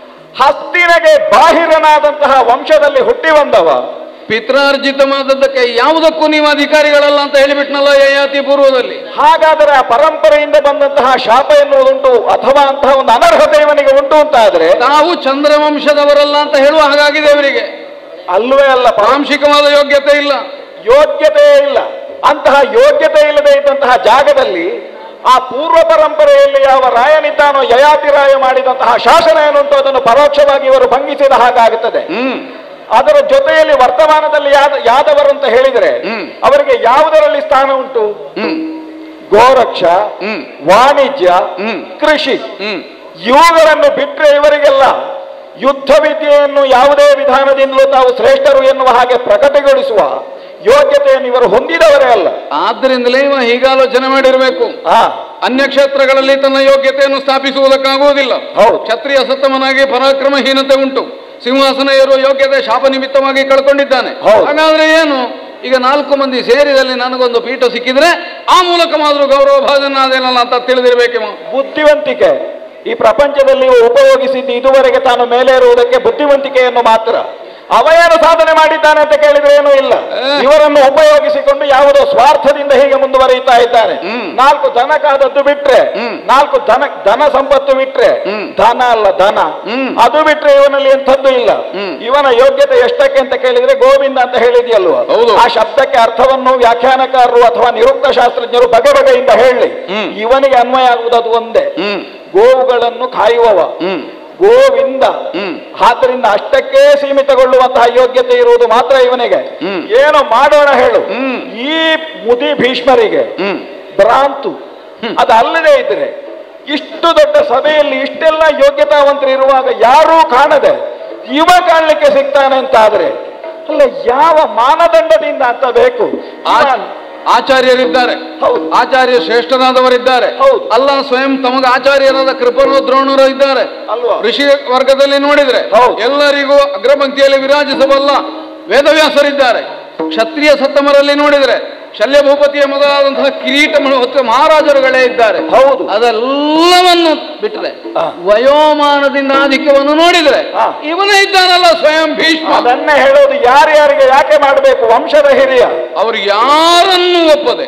ಹಸ್ತಿನಗೆ ಬಾಹಿರನಾದಂತಹ ವಂಶದಲ್ಲಿ ಹುಟ್ಟಿ ಬಂದವ ಪಿತ್ರಾರ್ಜಿತವಾದದ್ದಕ್ಕೆ ಯಾವುದಕ್ಕೂ ನೀವು ಅಧಿಕಾರಿಗಳಲ್ಲ ಅಂತ ಹೇಳಿಬಿಟ್ನಲ್ಲ ಯಯಾತಿ ಪೂರ್ವದಲ್ಲಿ ಹಾಗಾದರೆ ಆ ಪರಂಪರೆಯಿಂದ ಬಂದಂತಹ ಶಾಪ ಎನ್ನುವುದುಂಟು ಅಥವಾ ಅಂತಹ ಒಂದು ಅನರ್ಹತೆ ಇವನಿಗೆ ಉಂಟು ಅಂತ ಆದ್ರೆ ತಾವು ಚಂದ್ರವಂಶದವರಲ್ಲ ಅಂತ ಹೇಳುವ ಹಾಗಾಗಿದೆ ಅವರಿಗೆ ಅಲ್ವೇ ಅಲ್ಲ ಪರಂ ಪ್ರಾಂಶಿಕವಾದ ಯೋಗ್ಯತೆ ಇಲ್ಲ ಯೋಗ್ಯತೆ ಇಲ್ಲ ಅಂತಹ ಯೋಗ್ಯತೆ ಇಲ್ಲದೆ ಇದ್ದಂತಹ ಜಾಗದಲ್ಲಿ ಆ ಪೂರ್ವ ಪರಂಪರೆಯಲ್ಲಿ ಯಾವ ರಾಯನಿದ್ದಾನೋ ಯಯಾತಿ ರಾಯ ಮಾಡಿದಂತಹ ಶಾಸನ ಏನುಂಟು ಅದನ್ನು ಪರೋಕ್ಷವಾಗಿ ಇವರು ಭಂಗಿಸಿದ ಹಾಗಾಗುತ್ತದೆ ಹ್ಮ್ ಅದರ ಜೊತೆಯಲ್ಲಿ ವರ್ತಮಾನದಲ್ಲಿ ಯಾದ ಯಾದವರು ಅಂತ ಹೇಳಿದರೆ ಹ್ಮ್. ಅವರಿಗೆ ಯಾವುದರಲ್ಲಿ ಸ್ಥಾನ ಉಂಟು ಹ್ಮ್ ಗೋರಕ್ಷ ಹ್ಮ್ ವಾಣಿಜ್ಯ ಹ್ಮ್. ಕೃಷಿ ಹ್ಮ್ ಇವುಗಳನ್ನು ಬಿಟ್ಟರೆ ಇವರಿಗೆಲ್ಲ ಯುದ್ಧ ವಿದ್ಯೆಯನ್ನು ಯಾವುದೇ ವಿಧಾನದಿಂದಲೂ ತಾವು ಶ್ರೇಷ್ಠರು ಎನ್ನುವ ಹಾಗೆ ಪ್ರಕಟಗೊಳಿಸುವ ಯೋಗ್ಯತೆಯನ್ನು ಇವರು ಹೊಂದಿದವರೇ ಅಲ್ಲ ಆದ್ರಿಂದಲೇ ಇವ ಹೀಗಾಲೋಚನೆ ಮಾಡಿರಬೇಕು ಆ ಅನ್ಯ ಕ್ಷೇತ್ರಗಳಲ್ಲಿ ತನ್ನ ಯೋಗ್ಯತೆಯನ್ನು ಸ್ಥಾಪಿಸುವುದಕ್ಕಾಗುವುದಿಲ್ಲ ಹೌದು. ಕ್ಷತ್ರಿಯ ಸತ್ತಮನಾಗಿ ಪರಾಕ್ರಮಹೀನತೆ ಉಂಟು ಸಿಂಹಾಸನ ಏರುವ ಯೋಗ್ಯತೆ ಶಾಪ ನಿಮಿತ್ತವಾಗಿ ಕಳ್ಕೊಂಡಿದ್ದಾನೆ ಹೌದು. ಹಾಗಾದ್ರೆ ಏನು ಈಗ ನಾಲ್ಕು ಮಂದಿ ಸೇರಿದಲ್ಲಿ ನನಗೊಂದು ಪೀಠ ಸಿಕ್ಕಿದ್ರೆ ಆ ಮೂಲಕ ಮಾತ್ರ ಗೌರವ ಭಾಜನಾದೇನಲ್ಲ ಅಂತ ತಿಳಿದಿರ್ಬೇಕೇಮೋ ಬುದ್ಧಿವಂತಿಕೆ ಈ ಪ್ರಪಂಚದಲ್ಲಿ ಉಪಯೋಗಿಸಿದ್ದು ಇದುವರೆಗೆ ತಾನು ಮೇಲೆ ಇರುವುದಕ್ಕೆ ಬುದ್ಧಿವಂತಿಕೆಯನ್ನು ಮಾತ್ರ ಅವ ಏನು ಸಾಧನೆ ಮಾಡಿದ್ದಾನೆ ಅಂತ ಕೇಳಿದ್ರೆ ಏನೂ ಇಲ್ಲ ಏ. ಇವರನ್ನು ಉಪಯೋಗಿಸಿಕೊಂಡು ಯಾವುದೋ ಸ್ವಾರ್ಥದಿಂದ ಹೀಗೆ ಮುಂದುವರಿಯುತ್ತಾ ಇದ್ದಾನೆ ಹ್ಮ್. ನಾಲ್ಕು ದನಕ್ಕಾದದ್ದು ಬಿಟ್ರೆ ಹ್ಮ್. ನಾಲ್ಕು ದನ ಧನ ಸಂಪತ್ತು ಬಿಟ್ರೆ ಹ್ಮ್. ಧನ ಅಲ್ಲ ಧನ ಹ್ಮ್. ಅದು ಬಿಟ್ರೆ ಇವನಲ್ಲಿ ಎಂಥದ್ದು ಇಲ್ಲ ಹ್ಮ್. ಇವನ ಯೋಗ್ಯತೆ ಎಷ್ಟಕ್ಕೆ ಅಂತ ಕೇಳಿದ್ರೆ ಗೋವಿಂದ ಅಂತ ಹೇಳಿದ್ಯಲ್ವ ಹೌದು. ಆ ಶಬ್ದಕ್ಕೆ ಅರ್ಥವನ್ನು ವ್ಯಾಖ್ಯಾನಕಾರರು ಅಥವಾ ನಿರುಕ್ತ ಶಾಸ್ತ್ರಜ್ಞರು ಬಗೆ ಬಗೆಯಿಂದ ಹೇಳಿ ಹ್ಮ್. ಇವನಿಗೆ ಅನ್ವಯ ಆಗುವುದು ಒಂದೇ ಹ್ಮ್ ಗೋವುಗಳನ್ನು ಕಾಯುವವ ಹ್ಮ್ ಗೋವಿಂದ ಹ್ಮ್. ಆದ್ದರಿಂದ ಅಷ್ಟಕ್ಕೆ ಸೀಮಿತಗೊಳ್ಳುವಂತಹ ಯೋಗ್ಯತೆ ಇರುವುದು ಮಾತ್ರ ಇವನಿಗೆ ಹ್ಮ್. ಏನು ಮಾಡೋಣ ಹೇಳು ಹ್ಮ್. ಈ ಮುದಿ ಭೀಷ್ಮರಿಗೆ ಹ್ಮ್ ಭ್ರಾಂತು ಅದು ಅಲ್ಲದೆ ಇದ್ರೆ ಇಷ್ಟು ದೊಡ್ಡ ಸಭೆಯಲ್ಲಿ ಇಷ್ಟೆಲ್ಲ ಯೋಗ್ಯತಾವಂತರು ಇರುವಾಗ ಯಾರೂ ಕಾಣದೆ ಇವ ಕಾಣಲಿಕ್ಕೆ ಸಿಗ್ತಾನೆ ಅಂತ ಆದ್ರೆ ಅಲ್ಲ ಯಾವ ಮಾನದಂಡದಿಂದ ಅಂತ ಬೇಕು ಆ- ಇವ- ಆಚಾರ್ಯರಿದ್ದಾರೆ ಹೌದು. ಆಚಾರ್ಯ ಶ್ರೇಷ್ಠನಾದವರಿದ್ದಾರೆ ಹೌದು. ಅಲ್ಲ ಸ್ವಯಂ ತಮಗೆ ಆಚಾರ್ಯರಾದ ಕೃಪರು ದ್ರೋಣರು ಇದ್ದಾರೆ ಅಲ್ವಾ? ಋಷಿ ವರ್ಗದಲ್ಲಿ ನೋಡಿದ್ರೆ ಹೌದು. ಎಲ್ಲರಿಗೂ ಅಗ್ರಪಂಕ್ತಿಯಲ್ಲಿ ವಿರಾಜಿಸಬಲ್ಲ ವೇದವ್ಯಾಸರಿದ್ದಾರೆ ಕ್ಷತ್ರಿಯ ಸತ್ತಮರಲ್ಲಿ ನೋಡಿದ್ರೆ ಶಲ್ಯಭೂಪತಿಯ ಮೊದಲಾದಂತಹ ಕಿರೀಟ ಹೊತ್ತ ಮಹಾರಾಜರುಗಳೇ ಇದ್ದಾರೆ ಹೌದು. ಅದೆಲ್ಲವನ್ನು ಬಿಟ್ಟರೆ ಆ. ವಯೋಮಾನದಿಂದ ಆಧಿಕ್ಯವನ್ನು ನೋಡಿದ್ರೆ ಆ. ಇವನೇ ಇದ್ದಾನಲ್ಲ ಸ್ವಯಂ ಭೀಷ್ಮ ಅದನ್ನೇ ಹೇಳೋದು ಯಾರ್ಯಾರಿಗೆ ಯಾಕೆ ಮಾಡಬೇಕು ವಂಶದ ಹಿರಿಯ ಅವರು ಯಾರನ್ನು ಒಪ್ಪದೆ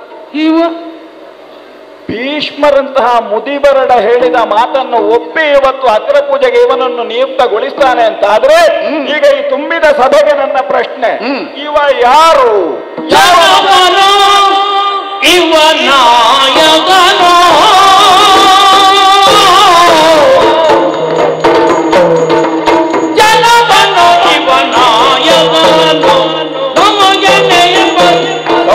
ಇವ ಭೀಷ್ಮರಂತಹ ಮುದಿಬರಡ ಹೇಳಿದ ಮಾತನ್ನು ಒಪ್ಪಿ ಇವತ್ತು ಅಗ್ರ ಪೂಜೆಗೆ ಇವನನ್ನು ನಿಯುಕ್ತಗೊಳಿಸ್ತಾನೆ ಅಂತ ಆದ್ರೆ ಈಗ ಈ ತುಂಬಿದ ಸಭೆಗೆ ನನ್ನ ಪ್ರಶ್ನೆ ಹ್ಮ್. ಇವ ಯಾರು ಯಾವ ಜನವನೋ ಇವನಾಯಗನೋ ಜನವನೋ ಇವನಾಯಗನೋ ನಮಗೆ ನೆನಪು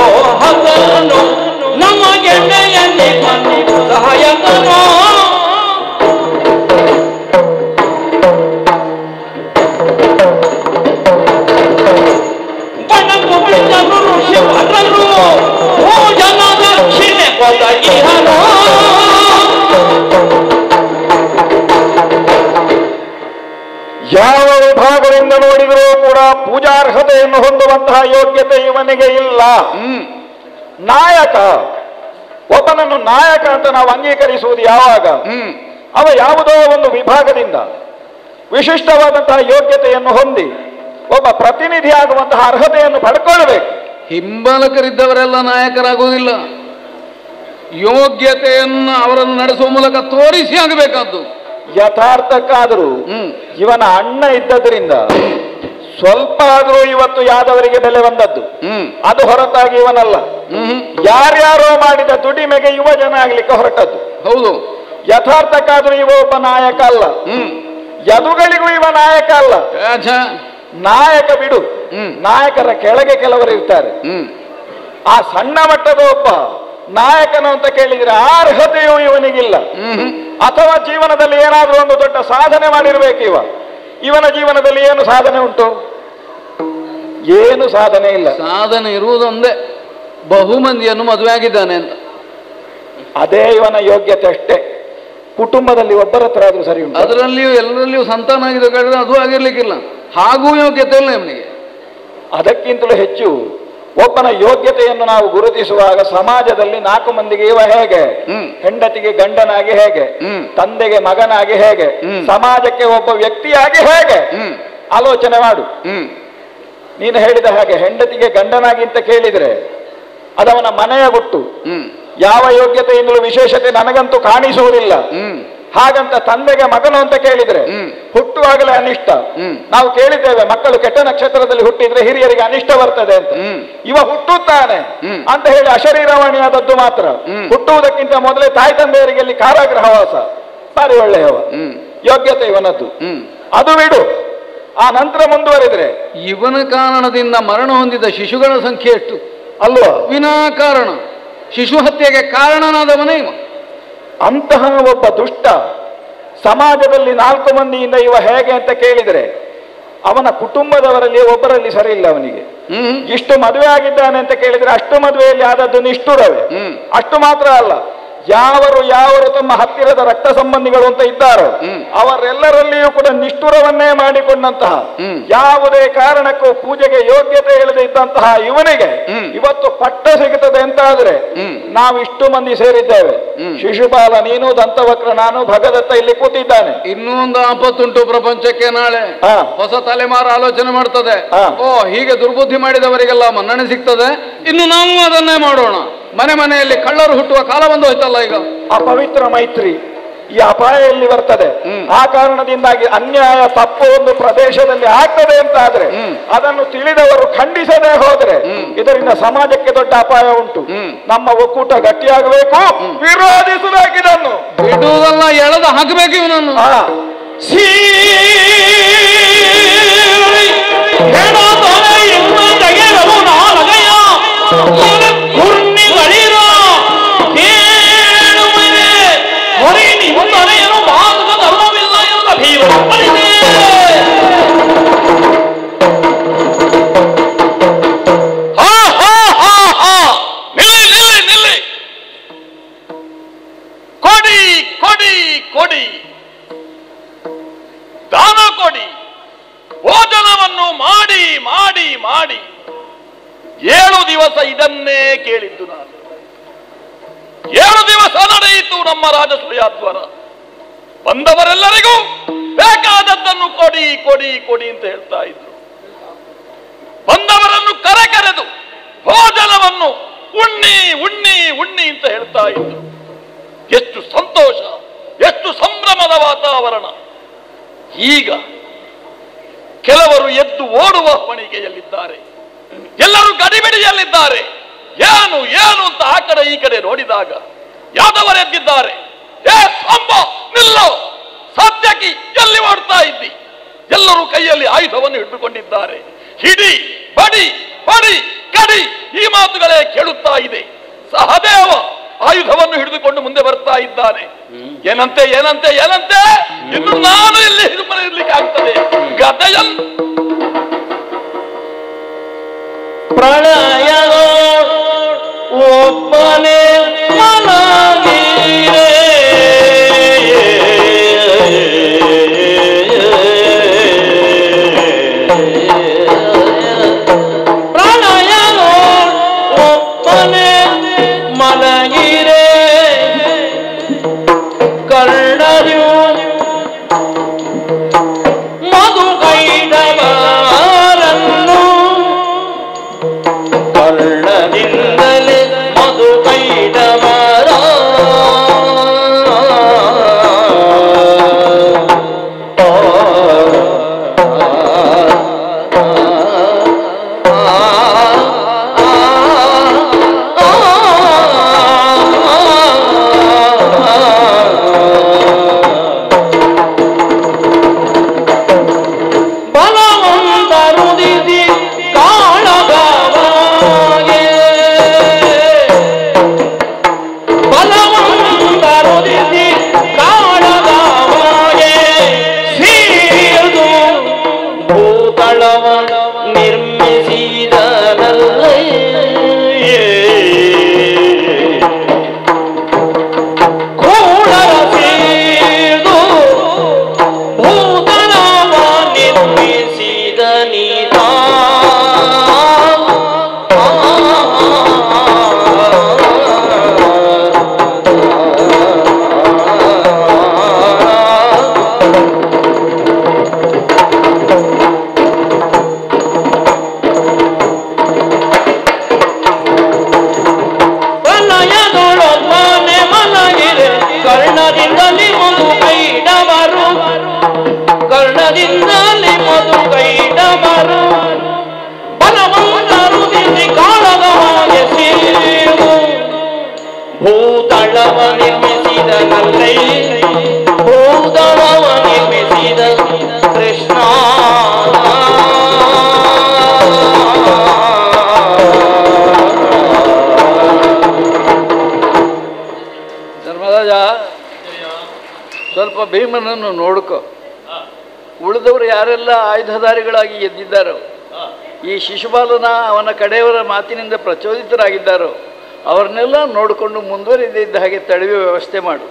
ಯಾವ ವಿಭಾಗದಿಂದ ನೋಡಿದರೂ ಕೂಡ ಪೂಜಾರ್ಹತೆಯನ್ನು ಹೊಂದುವಂತಹ ಯೋಗ್ಯತೆ ಇವನಿಗೆ ಇಲ್ಲ ಹ್ಮ್ ನಾಯಕ ಒಬ್ಬನನ್ನು ನಾಯಕ ಅಂತ ನಾವು ಅಂಗೀಕರಿಸುವುದು ಯಾವಾಗ ಹ್ಮ್ ಅವ ಯಾವುದೋ ಒಂದು ವಿಭಾಗದಿಂದ ವಿಶಿಷ್ಟವಾದಂತಹ ಯೋಗ್ಯತೆಯನ್ನು ಹೊಂದಿ ಒಬ್ಬ ಪ್ರತಿನಿಧಿ ಆಗುವಂತಹ ಅರ್ಹತೆಯನ್ನು ಪಡ್ಕೊಳ್ಬೇಕು ಹಿಂಬಾಲಕರಿದ್ದವರೆಲ್ಲ ನಾಯಕರಾಗುವುದಿಲ್ಲ ಯೋಗ್ಯತೆಯನ್ನು ಅವರನ್ನು ನಡೆಸುವ ಮೂಲಕ ತೋರಿಸಿ ಆಗಬೇಕಾದ್ದು ಯಥಾರ್ಥಕ್ಕಾದರೂ ಹ್ಮ್ ಇವನ ಅಣ್ಣ ಇದ್ದದ್ರಿಂದ ಸ್ವಲ್ಪ ಆದರೂ ಇವತ್ತು ಯಾದವರಿಗೆ ಬೆಲೆ ಬಂದದ್ದು ಹ್ಮ್ ಅದು ಹೊರತಾಗಿ ಇವನಲ್ಲ ಹ್ಮ್ ಹ್ಮ್. ಯಾರ್ಯಾರೋ ಮಾಡಿದ ದುಡಿಮೆಗೆ ಯುವ ಜನ ಆಗ್ಲಿಕ್ಕೆ ಹೊರಟದ್ದು ಹೌದು ಯಥಾರ್ಥಕ್ಕಾದ್ರೂ ಇವ ಒಬ್ಬ ನಾಯಕ ಅಲ್ಲ ಹ್ಮ್ ಯದುಗಳಿಗೂ ಇವ ನಾಯಕ ಅಲ್ಲ ಆಚ. ನಾಯಕ ಬಿಡು ಹ್ಮ್. ನಾಯಕರ ಕೆಳಗೆ ಕೆಲವರು ಇರ್ತಾರೆ ಹ್ಮ್ ಆ ಸಣ್ಣ ಮಟ್ಟದ ಒಬ್ಬ ನಾಯಕನು ಅಂತ ಕೇಳಿದ್ರೆ ಆ ಅರ್ಹತೆಯೂ ಇವನಿಗಿಲ್ಲ ಹ್ಮ್ ಹ್ಮ್. ಅಥವಾ ಜೀವನದಲ್ಲಿ ಏನಾದ್ರೂ ಒಂದು ದೊಡ್ಡ ಸಾಧನೆ ಮಾಡಿರ್ಬೇಕು ಇವ ಇವನ ಜೀವನದಲ್ಲಿ ಏನು ಸಾಧನೆ ಉಂಟು ಏನು ಸಾಧನೆ ಇಲ್ಲ ಸಾಧನೆ ಇರುವುದೊಂದೇ ಬಹುಮಂದಿಯನ್ನು ಮದುವೆ ಆಗಿದ್ದಾನೆ ಅಂತ ಅದೇ ಇವನ ಯೋಗ್ಯತೆ ಅಷ್ಟೇ ಕುಟುಂಬದಲ್ಲಿ ಒಬ್ಬರ ಹತ್ರ ಆದ್ರೂ ಸರಿ ಉಂಟು ಅದರಲ್ಲಿಯೂ ಎಲ್ಲರಲ್ಲಿಯೂ ಸಂತಾನ ಆಗಿದೆ ಕಂಡ್ರೆ ಅದು ಆಗಿರ್ಲಿಕ್ಕಿಲ್ಲ ಹಾಗೂ ಯೋಗ್ಯತೆ ಇಲ್ಲ ಇವನಿಗೆ ಅದಕ್ಕಿಂತಲೂ ಹೆಚ್ಚು ಒಬ್ಬನ ಯೋಗ್ಯತೆಯನ್ನು ನಾವು ಗುರುತಿಸುವಾಗ ಸಮಾಜದಲ್ಲಿ ನಾಲ್ಕು ಮಂದಿಗೆ ಇವ ಹೇಗೆ ಹ್ಮ್. ಹೆಂಡತಿಗೆ ಗಂಡನಾಗಿ ಹೇಗೆ ಹ್ಮ್. ತಂದೆಗೆ ಮಗನಾಗಿ ಹೇಗೆ ಹ್ಮ್. ಸಮಾಜಕ್ಕೆ ಒಬ್ಬ ವ್ಯಕ್ತಿಯಾಗಿ ಹೇಗೆ ಹ್ಮ್ ಆಲೋಚನೆ ಮಾಡು ಹ್ಮ್ ನೀನು ಹೇಳಿದ ಹಾಗೆ ಹೆಂಡತಿಗೆ ಗಂಡನಾಗಿ ಅಂತ ಕೇಳಿದ್ರೆ ಅದವನ ಮನೆಯ ಗುಟ್ಟು ಹ್ಮ್ ಯಾವ ಯೋಗ್ಯತೆಯಿಂದಲೂ ವಿಶೇಷತೆ ನನಗಂತೂ ಕಾಣಿಸುವುದಿಲ್ಲ ಹ್ಮ್ ಹಾಗಂತ ತಂದೆಗೆ ಮಗನು ಅಂತ ಕೇಳಿದ್ರೆ ಹ್ಮ್. ಹುಟ್ಟುವಾಗಲೇ ಅನಿಷ್ಟ ಹ್ಮ್. ನಾವು ಕೇಳಿದ್ದೇವೆ ಮಕ್ಕಳು ಕೆಟ್ಟ ನಕ್ಷತ್ರದಲ್ಲಿ ಹುಟ್ಟಿದ್ರೆ ಹಿರಿಯರಿಗೆ ಅನಿಷ್ಟ ಬರ್ತದೆ ಅಂತ ಹ್ಮ್. ಇವ ಹುಟ್ಟುತ್ತಾನೆ ಹ್ಮ್. ಅಂತ ಹೇಳಿ ಅಶರೀರವಾಣಿಯಾದದ್ದು ಮಾತ್ರ ಹ್ಮ್. ಹುಟ್ಟುವುದಕ್ಕಿಂತ ಮೊದಲೇ ತಾಯಿ ತಂದೆಯರಿಗೆ ಇಲ್ಲಿ ಕಾರಾಗೃಹವಾಸ ಬಾರಿ ಒಳ್ಳೆಯವ ಹ್ಮ್ ಯೋಗ್ಯತೆ ಇವನದ್ದು ಹ್ಮ್ ಅದು ಬಿಡು ಆ ನಂತರ ಮುಂದುವರಿದ್ರೆ ಇವನ ಕಾರಣದಿಂದ ಮರಣ ಹೊಂದಿದ ಶಿಶುಗಳ ಸಂಖ್ಯೆ ಎಷ್ಟು ಅಲ್ವಾ ವಿನಾಕಾರಣ ಶಿಶು ಹತ್ಯೆಗೆ ಕಾರಣನಾದವನೇ ಇವ ಅಂತಹ ಒಬ್ಬ ದುಷ್ಟ ಸಮಾಜದಲ್ಲಿ ನಾಲ್ಕು ಮಂದಿಯಿಂದ ಇವ ಹೇಗೆ ಅಂತ ಕೇಳಿದರೆ ಅವನ ಕುಟುಂಬದವರಲ್ಲಿ ಒಬ್ಬರಲ್ಲಿ ಸರಿ ಇಲ್ಲ ಅವನಿಗೆ ಹ್ಮ್ ಇಷ್ಟು ಮದುವೆ ಆಗಿದ್ದಾನೆ ಅಂತ ಕೇಳಿದ್ರೆ ಅಷ್ಟು ಮದುವೆಯಲ್ಲಿ ಆದದ್ದು ನಿಷ್ಠುರವೇ ಹ್ಮ್. ಅಷ್ಟು ಮಾತ್ರ ಅಲ್ಲ ಯಾವರು ಯಾವರು ತಮ್ಮ ಹತ್ತಿರದ ರಕ್ತ ಸಂಬಂಧಿಗಳು ಅಂತ ಇದ್ದಾರೋ ಹ್ಮ್. ಅವರೆಲ್ಲರಲ್ಲಿಯೂ ಕೂಡ ನಿಷ್ಠುರವನ್ನೇ ಮಾಡಿಕೊಂಡಂತಹ ಹ್ಮ್. ಯಾವುದೇ ಕಾರಣಕ್ಕೂ ಪೂಜೆಗೆ ಯೋಗ್ಯತೆ ಇಲ್ಲದೆ ಇದ್ದಂತಹ ಇವನಿಗೆ ಹ್ಮ್. ಇವತ್ತು ಪಟ್ಟ ಸಿಗುತ್ತದೆ ಅಂತ ಆದ್ರೆ ಹ್ಮ್. ನಾವು ಇಷ್ಟು ಮಂದಿ ಸೇರಿದ್ದೇವೆ ಹ್ಮ್. ಶಿಶುಪಾಲ ನೀನು ದಂತವಕ್ರ ನಾನು ಭಗದತ್ತ ಇಲ್ಲಿ ಕೂತಿದ್ದಾನೆ ಇನ್ನೂ ಒಂದು ಆಪತ್ತುಂಟು ಪ್ರಪಂಚಕ್ಕೆ ನಾಳೆ ಹಾ. ಹೊಸ ತಲೆಮಾರು ಆಲೋಚನೆ ಮಾಡ್ತದೆ ಹಾ. ಓ ಹೀಗೆ ದುರ್ಬುದ್ಧಿ ಮಾಡಿದವರಿಗೆಲ್ಲ ಮನ್ನಣೆ ಸಿಗ್ತದೆ ಇನ್ನು ನಾವು ಅದನ್ನೇ ಮಾಡೋಣ ಮನೆ ಮನೆಯಲ್ಲಿ ಕಳ್ಳರು ಹುಟ್ಟುವ ಕಾಲ ಬಂದು ಹೋಯ್ತಲ್ಲ ಈಗ ಅಪವಿತ್ರ ಮೈತ್ರಿ ಈ ಅಪಾಯ ಎಲ್ಲಿ ಬರ್ತದೆ ಹ್ಮ್. ಆ ಕಾರಣದಿಂದಾಗಿ ಅನ್ಯಾಯ ತಪ್ಪು ಒಂದು ಪ್ರದೇಶದಲ್ಲಿ ಆಗ್ತದೆ ಅಂತ ಆದ್ರೆ ಹ್ಮ್. ಅದನ್ನು ತಿಳಿದವರು ಖಂಡಿಸದೆ ಹೋದ್ರೆ ಹ್ಮ್. ಇದರಿಂದ ಸಮಾಜಕ್ಕೆ ದೊಡ್ಡ ಅಪಾಯ ಉಂಟು ಹ್ಮ್. ನಮ್ಮ ಒಕ್ಕೂಟ ಗಟ್ಟಿಯಾಗಬೇಕು ವಿರೋಧಿಸಬೇಕಿದನ್ನು ಬಿಡುವುದಲ್ಲ ಎಳೆದು ಹಾಕಬೇಕು ಇವನನ್ನು ಆ, ಕೊಡಿ ಕೊಡಿ ಕೊಡಿ ದಾನ ಕೊಡಿ ಭೋಜನವನ್ನು ಮಾಡಿ ಮಾಡಿ ಮಾಡಿ ಏಳು ದಿವಸ ಇದನ್ನೇ ಕೇಳಿದ್ದು ನಾನು ಏಳು ದಿವಸ ನಡೆಯಿತು ನಮ್ಮ ರಾಜಸೂಯಾದ್ವಾರ ಬಂದವರೆಲ್ಲರಿಗೂ ಬೇಕಾದದ್ದನ್ನು ಕೊಡಿ ಕೊಡಿ ಕೊಡಿ ಅಂತ ಹೇಳ್ತಾ ಇದ್ರು ಬಂದವರನ್ನು ಕರೆ ಕರೆದು ಭೋಜನವನ್ನು ಉಣ್ಣಿ ಉಣ್ಣಿ ಉಣ್ಣಿ ಅಂತ ಹೇಳ್ತಾ ಇದ್ರು ಎಷ್ಟು ಸಂತೋಷ ಎಷ್ಟು ಸಂಭ್ರಮದ ವಾತಾವರಣ ಈಗ ಕೆಲವರು ಎದ್ದು ಓಡುವ ಹೊಣಿಗೆಯಲ್ಲಿದ್ದಾರೆ ಎಲ್ಲರೂ ಗಡಿಬಿಡಿಯಲ್ಲಿದ್ದಾರೆ ಏನು ಏನು ಅಂತ ಆ ಕಡೆ ಈ ಕಡೆ ನೋಡಿದಾಗ ಯಾದವರು ಎದ್ದಿದ್ದಾರೆ ಏ ಸಂಬ ನಿಲ್ಲೋ ಸತ್ಯಕಿ ಎಲ್ಲಿ ಓಡ್ತಾ ಇದ್ದಿ ಎಲ್ಲರೂ ಕೈಯಲ್ಲಿ ಆಯುಧವನ್ನು ಹಿಡಿದುಕೊಂಡಿದ್ದಾರೆ ಹಿಡಿ ಬಡಿ ಬಡಿ ಕಡಿ ಈ ಮಾತುಗಳೇ ಕೇಳುತ್ತಾ ಇದೆ ಸಹದೇವ ಆಯುಧವನ್ನು ಹಿಡಿದುಕೊಂಡು ಮುಂದೆ ಬರ್ತಾ ಇದ್ದಾನೆ ಏನಂತೆ ಏನಂತೆ ಏನಂತೆ ಇನ್ನು ನಾನು ಇಲ್ಲಿ ಸುಮ್ಮನೆ ಇರ್ಲಿಕ್ಕೆ ಆಗ್ತದೆ ಗದೆಯಲ್ ಪ್ರಳಯ ಒಬ್ಬನೇ ಮನವೀರೆ ಭೂದಳವ ನಿರ್ಮಿಸಿದ ಕಲ್ಲೈ ಭೂದಳವ ನಿರ್ಮಿಸಿದ ಕೃಷ್ಣ ಧರ್ಮರಾಜ ಸ್ವಲ್ಪ ಭೀಮನನ್ನು ನೋಡ್ಕೊ ಉಳಿದವರು ಯಾರೆಲ್ಲ ಆಯುಧಧಾರಿಗಳಾಗಿ ಎದ್ದಿದ್ದಾರೋ ಈ ಶಿಶುಪಾಲನ ಅವನ ಕಡೆಯವರ ಮಾತಿನಿಂದ ಪ್ರಚೋದಿತರಾಗಿದ್ದಾರೋ ಅವ್ರನ್ನೆಲ್ಲ ನೋಡಿಕೊಂಡು ಮುಂದುವರಿದಿದ್ದ ಹಾಗೆ ತಡೆಯುವ ವ್ಯವಸ್ಥೆ ಮಾಡು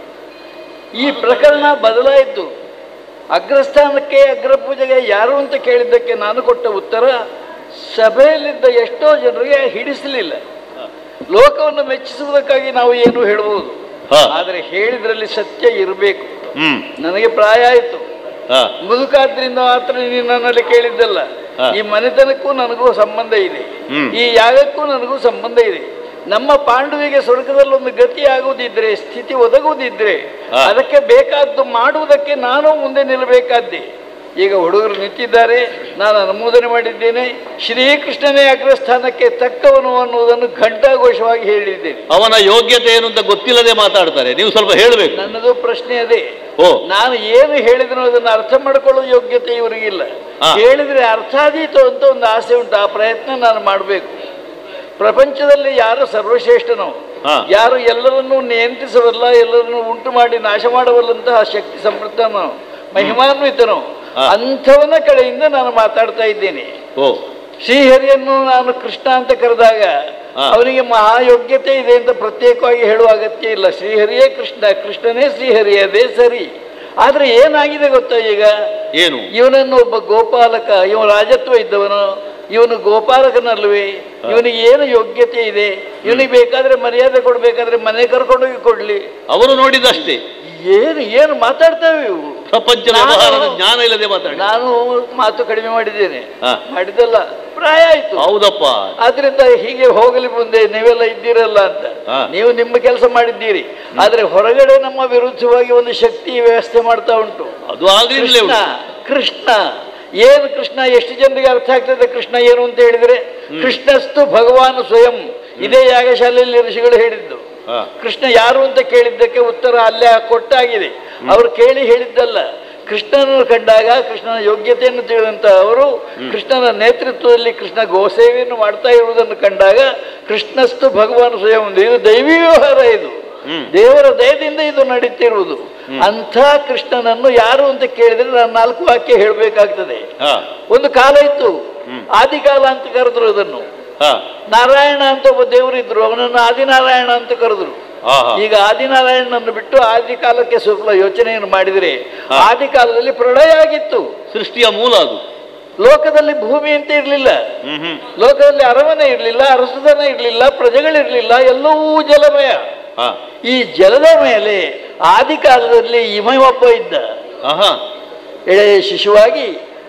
ಈ ಪ್ರಕರಣ ಬದಲಾಯಿತು ಅಗ್ರಸ್ಥಾನಕ್ಕೆ ಅಗ್ರಪೂಜೆಗೆ ಯಾರು ಅಂತ ಕೇಳಿದ್ದಕ್ಕೆ ನಾನು ಕೊಟ್ಟ ಉತ್ತರ ಸಭೆಯಲ್ಲಿದ್ದ ಎಷ್ಟೋ ಜನರಿಗೆ ಹಿಡಿಸಲಿಲ್ಲ ಲೋಕವನ್ನು ಮೆಚ್ಚಿಸುವುದಕ್ಕಾಗಿ ನಾವು ಏನು ಹೇಳಬಹುದು ಹಾ. ಆದರೆ ಹೇಳಿದ್ರಲ್ಲಿ ಸತ್ಯ ಇರಬೇಕು ಹ್ಮ್ ನನಗೆ ಪ್ರಾಯ ಆಯಿತು ಹಾ ಮುದುಕಾದ್ರಿಂದ ಮಾತ್ರ ನೀನು ನನ್ನಲ್ಲಿ ಕೇಳಿದ್ದಲ್ಲ ಹಾ. ಈ ಮನೆತನಕ್ಕೂ ನನಗೂ ಸಂಬಂಧ ಇದೆ ಹ್ಮ್. ಈ ಯಾಗಕ್ಕೂ ನನಗೂ ಸಂಬಂಧ ಇದೆ ನಮ್ಮ ಪಾಂಡುವಿಗೆ ಸ್ವರ್ಗದಲ್ಲಿ ಒಂದು ಗತಿ ಆಗುವುದಿದ್ರೆ ಸ್ಥಿತಿ ಒದಗುವುದಿದ್ರೆ ಹಾ. ಅದಕ್ಕೆ ಬೇಕಾದ್ದು ಮಾಡುವುದಕ್ಕೆ ನಾನು ಮುಂದೆ ನಿಲ್ಲಬೇಕಾದ್ದೆ ಈಗ ಹುಡುಗರು ನಿಂತಿದ್ದಾರೆ ನಾನು ಅನುಮೋದನೆ ಮಾಡಿದ್ದೇನೆ ಶ್ರೀಕೃಷ್ಣನೇ ಅಗ್ರಸ್ಥಾನಕ್ಕೆ ತಕ್ಕವನು ಅನ್ನುವುದನ್ನು ಘಂಟಾಘೋಷವಾಗಿ ಹೇಳಿದ್ದೇನೆ ಅವನ ಯೋಗ್ಯತೆ ಏನು ಅಂತ ಗೊತ್ತಿಲ್ಲದೆ ಮಾತಾಡ್ತಾರೆ ನೀವು ಸ್ವಲ್ಪ ಹೇಳಬೇಕು ನನ್ನದು ಪ್ರಶ್ನೆ ಅದೇ ಓ ನಾನು ಏನು ಹೇಳಿದ್ರು ಅದನ್ನು ಅರ್ಥ ಮಾಡ್ಕೊಳ್ಳೋ ಯೋಗ್ಯತೆ ಇವರಿಗಿಲ್ಲ ಹಾ. ಹೇಳಿದ್ರೆ ಅರ್ಥ ಆದೀತು ಅಂತ ಒಂದು ಆಸೆ ಉಂಟು ಆ ಪ್ರಯತ್ನ ನಾನು ಮಾಡಬೇಕು ಪ್ರಪಂಚದಲ್ಲಿ ಯಾರು ಸರ್ವಶ್ರೇಷ್ಠನೋ ಹಾ. ಯಾರು ಎಲ್ಲರನ್ನೂ ನಿಯಂತ್ರಿಸಬಲ್ಲ ಎಲ್ಲರನ್ನೂ ಉಂಟು ಮಾಡಿ ನಾಶ ಮಾಡಬಲ್ಲಂತಹ ಶಕ್ತಿ ಸಮೃದ್ಧನೋ ಮಹಿಮಾನ್ವಿತನೋ ಹಾ. ಅಂಥವನ ಕಡೆಯಿಂದ ನಾನು ಮಾತಾಡ್ತಾ ಇದ್ದೇನೆ ಓ ಶ್ರೀಹರಿಯನ್ನು ನಾನು ಕೃಷ್ಣ ಅಂತ ಕರೆದಾಗ ಹಾ. ಅವನಿಗೆ ಮಹಾಯೋಗ್ಯತೆ ಇದೆ ಅಂತ ಪ್ರತ್ಯೇಕವಾಗಿ ಹೇಳುವ ಅಗತ್ಯ ಇಲ್ಲ ಶ್ರೀಹರಿಯೇ ಕೃಷ್ಣ ಕೃಷ್ಣನೇ ಶ್ರೀಹರಿ ಅದೇ ಸರಿ ಆದ್ರೆ ಏನಾಗಿದೆ ಗೊತ್ತಾ ಈಗ ಏನು ಇವನನ್ನು ಒಬ್ಬ ಗೋಪಾಲಕ ಇವ ರಾಜತ್ವ ಇದ್ದವನು ಇವನು ಗೋಪಾಲಕನಲ್ವೇ ಇವನಿಗೆ ಏನು ಯೋಗ್ಯತೆ ಇದೆ ಇವನಿಗೆ ಬೇಕಾದ್ರೆ ಮರ್ಯಾದೆ ಕೊಡ್ಬೇಕಾದ್ರೆ ಮನೆ ಕರ್ಕೊಂಡೋಗಿ ಕೊಡ್ಲಿ ಅವರು ನೋಡಿದಷ್ಟೇ ಏನು ಏನು ಮಾತಾಡ್ತೇವೆ ಇವು ಪ್ರಪಂಚ ನಾನು- ವ್ಯವಹಾರದ ಜ್ಞಾನ ಇಲ್ಲದೆ ಮಾತಾಡಿ ನಾನು ಮಾತು ಕಡಿಮೆ ಮಾಡಿದ್ದೇನೆ ಹಾ. ಮಾಡಿದಲ್ಲ ಪ್ರಾಯ ಆಯ್ತು ಹೌದಪ್ಪ ಆದ್ರಿಂದ ಹೀಗೆ ಹೋಗಲಿ ಮುಂದೆ ನೀವೆಲ್ಲ ಇದ್ದೀರಲ್ಲ ಅಂತ ಹಾ. ನೀವು ನಿಮ್ಮ ಕೆಲಸ ಮಾಡಿದ್ದೀರಿ ಆದ್ರೆ ಹೊರಗಡೆ ನಮ್ಮ ವಿರುದ್ಧವಾಗಿ ಒಂದು ಶಕ್ತಿ ವ್ಯವಸ್ಥೆ ಮಾಡ್ತಾ ಉಂಟು ಅದು ಆಗ್ಲಿಲ್ಲೇ ಕೃಷ್ಣ ಉಂಟು ಕೃಷ್ಣ ಏನು ಕೃಷ್ಣ ಎಷ್ಟು ಜನರಿಗೆ ಅರ್ಥ ಆಗ್ತದೆ ಕೃಷ್ಣ ಏನು ಅಂತ ಹೇಳಿದ್ರೆ ಕೃಷ್ಣಸ್ತು ಭಗವಾನ್ ಸ್ವಯಂ ಇದೇ ಯಾಗಶಾಲೆಯಲ್ಲಿ ಋಷಿಗಳು ಹೇಳಿದ್ದು ಹಾ. ಕೃಷ್ಣ ಯಾರು ಅಂತ ಕೇಳಿದ್ದಕ್ಕೆ ಉತ್ತರ ಅಲ್ಲೇ ಕೊಟ್ಟಾಗಿದೆ ಅವರು ಕೇಳಿ ಹೇಳಿದ್ದಲ್ಲ ಕೃಷ್ಣನನ್ನು ಕಂಡಾಗ ಕೃಷ್ಣನ ಯೋಗ್ಯತೆಯನ್ನು ತಿಳಿದಂತ ಅವರು ಕೃಷ್ಣನ ನೇತೃತ್ವದಲ್ಲಿ ಕೃಷ್ಣ ಗೋಸೇವೆಯನ್ನು ಮಾಡ್ತಾ ಇರುವುದನ್ನು ಕಂಡಾಗ ಕೃಷ್ಣಸ್ತು ಭಗವಾನ್ ಸ್ವಯಂ ಇದು ದೈವಿ ವ್ಯವಹಾರ ಇದು ಹ್ಮ್. ದೇವರ ದಯದಿಂದ ಇದು ನಡೀತಿರುವುದು ಅಂಥ ಕೃಷ್ಣನನ್ನು ಯಾರು ಅಂತ ಕೇಳಿದ್ರೆ ನಾನು ನಾಲ್ಕು ವಾಕ್ಯ ಹೇಳಬೇಕಾಗ್ತದೆ ಹಾ ಒಂದು ಕಾಲ ಇತ್ತು ಆದಿಕಾಲ ಅಂತ ಕರೆದ್ರು ಅದನ್ನು ಹಾ ನಾರಾಯಣ ಅಂತ ಒಬ್ಬ ದೇವರಿದ್ರು ಅವನನ್ನು ಆದಿನಾರಾಯಣ ಅಂತ ಕರೆದ್ರು ಹಾ ಹಾ ಈಗ ಆದಿನಾರಾಯಣನನ್ನು ಬಿಟ್ಟು ಆದಿ ಕಾಲಕ್ಕೆ ಸ್ವಲ್ಪ ಯೋಚನೆಯನ್ನು ಮಾಡಿದರೆ ಹಾ. ಆದಿ ಕಾಲದಲ್ಲಿ ಪ್ರಳಯ ಆಗಿತ್ತು ಸೃಷ್ಟಿಯ ಮೂಲ ಅದು ಲೋಕದಲ್ಲಿ ಭೂಮಿ ಅಂತ ಇರಲಿಲ್ಲ ಹ್ಮ್ ಹ್ಮ್ ಲೋಕದಲ್ಲಿ ಅರಮನೆ ಇರಲಿಲ್ಲ ಅರಸುದನ ಇರಲಿಲ್ಲ ಪ್ರಜೆಗಳಿರಲಿಲ್ಲ ಎಲ್ಲವೂ ಜಲಮಯ ಹಾ ಈ ಜಲದ ಮೇಲೆ ಆದಿ ಕಾಲದಲ್ಲಿ ಇಮಯೊಬ್ಬ ಇದ್ದ ಆಹಾ ಎಳೆ ಶಿಶುವಾಗಿ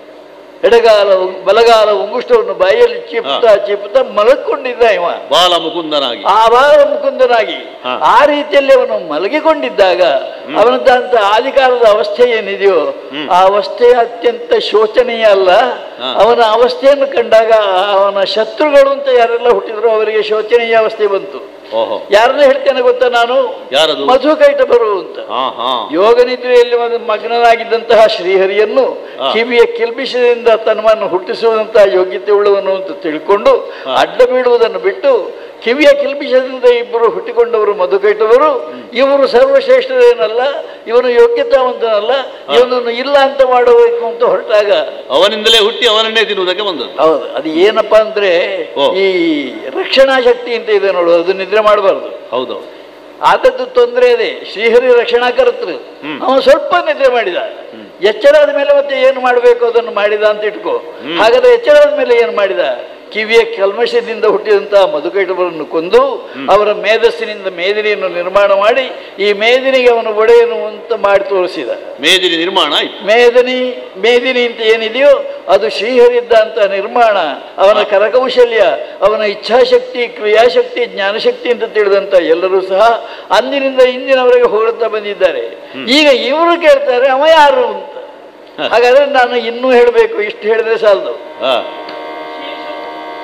ಎಡಗಾಲ ಬಲಗಾಲ ಉಂಗುಷ್ಟವನ್ನು ಬಾಯಲ್ಲಿ ಚಿಪ್ಪುತ್ತಾ ಚಿಪ್ಪುತ್ತಾ ಮಲಗಿಕೊಂಡಿದ್ದ ಇವ ಬಾಲ ಮುಕುಂದನಾಗಿ ಆಭಾರ ಮುಕುಂದನಾಗಿ ಹಾ. ಆ ರೀತಿಯಲ್ಲಿ ಅವನು ಮಲಗಿಕೊಂಡಿದ್ದಾಗ ಅವನದಂತ ಆದಿಕಾಲದ ಅವಸ್ಥೆ ಏನಿದೆಯೋ ಹ್ಮ್. ಆ ಅವಸ್ಥೆ ಅತ್ಯಂತ ಶೋಚನೀಯ ಅಲ್ಲ ಹಾ. ಅವನ ಅವಸ್ಥೆಯನ್ನು ಕಂಡಾಗ ಅವನ ಶತ್ರುಗಳು ಅಂತ ಯಾರೆಲ್ಲ ಹುಟ್ಟಿದ್ರು ಅವರಿಗೆ ಶೋಚನೀಯ ಅವಸ್ಥೆ ಬಂತು ಓಹೋ ಯಾರನ್ನ ಹೇಳ್ತೇನೆ ಗೊತ್ತಾ ನಾನು ಯಾರದು ಮಧುಕೈಟಭರು ಅಂತ ಹಾ ಹಾ ಯೋಗ ನಿದ್ರೆಯಲ್ಲಿ ಒಂದು ಮಗ್ನನಾಗಿದ್ದಂತಹ ಶ್ರೀಹರಿಯನ್ನು ಹಾ. ಕಿವಿಯ ಕಿಲ್ಬಿಷದಿಂದ ತನ್ನವನ್ನು ಹುಟ್ಟಿಸುವಂತಹ ಯೋಗ್ಯತೆ ಉಳ್ಳವನು ಅಂತ ತಿಳ್ಕೊಂಡು ಹಾ. ಅಡ್ಡ ಬೀಳುವುದನ್ನು ಬಿಟ್ಟು ಕಿವಿಯ ಕಿಲ್ಬಿಷದಿಂದ ಇಬ್ಬರು ಹುಟ್ಟಿಕೊಂಡವರು ಮಧುಕೈಟವರು ಇವರು ಸರ್ವಶ್ರೇಷ್ಠರೇನಲ್ಲ ಇವನು ಯೋಗ್ಯತಾವಂತನಲ್ಲ ಇವನನ್ನು ಇಲ್ಲ ಅಂತ ಮಾಡಬೇಕು ಅಂತ ಹೊರಟಾಗ ಅವನಿಂದಲೇ ಹುಟ್ಟಿ ಅವನನ್ನೇ ತಿನ್ನುವುದಕ್ಕೆ ಬಂದದ್ದು ಹೌದು ಅದು ಏನಪ್ಪಾ ಅಂದ್ರೆ ಓ. ಈ ರಕ್ಷಣಾ ಶಕ್ತಿ ಅಂತ ಇದೆ ನೋಡು ಅದು ನಿದ್ರೆ ಮಾಡಬಾರ್ದು ಹೌದು ಆದದ್ದು ತೊಂದರೆ ಇದೆ ಶ್ರೀಹರಿ ರಕ್ಷಣಾ ಕರ್ತೃ ಹ್ಮ್. ಅವನು ಸ್ವಲ್ಪ ನಿದ್ರೆ ಮಾಡಿದ ಎಚ್ಚರಾದ ಮೇಲೆ ಮತ್ತೆ ಏನು ಮಾಡಬೇಕು ಅದನ್ನು ಮಾಡಿದ ಅಂತ ಇಟ್ಕೋ ಹ್ಮ್. ಹಾಗಾದ್ರೆ ಎಚ್ಚರಾದ ಮೇಲೆ ಏನು ಮಾಡಿದ ಕಿವಿಯ ಕಲ್ಮಶದಿಂದ ಹುಟ್ಟಿದಂತಹ ಮಧುಕೈಟವರನ್ನು ಕೊಂದು ಅವರ ಮೇಧಸ್ಸಿನಿಂದ ಮೇದಿನಿಯನ್ನು ನಿರ್ಮಾಣ ಮಾಡಿ ಈ ಮೇದಿನಿಗೆ ಅವನು ಒಡೆಯನು ಅಂತ ಮಾಡಿ ತೋರಿಸಿದ ಮೇದಿನಿ ನಿರ್ಮಾಣ ಆಯ್ತು ಮೇದಿನಿ ಮೇದಿನಿ ಅಂತ ಏನಿದೆಯೋ ಅದು ಶ್ರೀಹರಿದ್ದ ಅಂತ ನಿರ್ಮಾಣ ಅವನ ಕರಕೌಶಲ್ಯ ಅವನ ಇಚ್ಛಾಶಕ್ತಿ ಕ್ರಿಯಾಶಕ್ತಿ ಜ್ಞಾನಶಕ್ತಿ ಅಂತ ತಿಳಿದಂತ ಎಲ್ಲರೂ ಸಹ ಅಂದಿನಿಂದ ಇಂದಿನವರೆಗೆ ಹೊಗಳುತ್ತಾ ಬಂದಿದ್ದಾರೆ ಈಗ ಇವರು ಕೇಳ್ತಾರೆ ಅವ ಯಾರು ಅಂತ ಹಾಗಾದ್ರೆ ನಾನು ಇನ್ನೂ ಹೇಳಬೇಕು ಇಷ್ಟು ಹೇಳಿದ್ರೆ ಸಾಲದು ಹಾ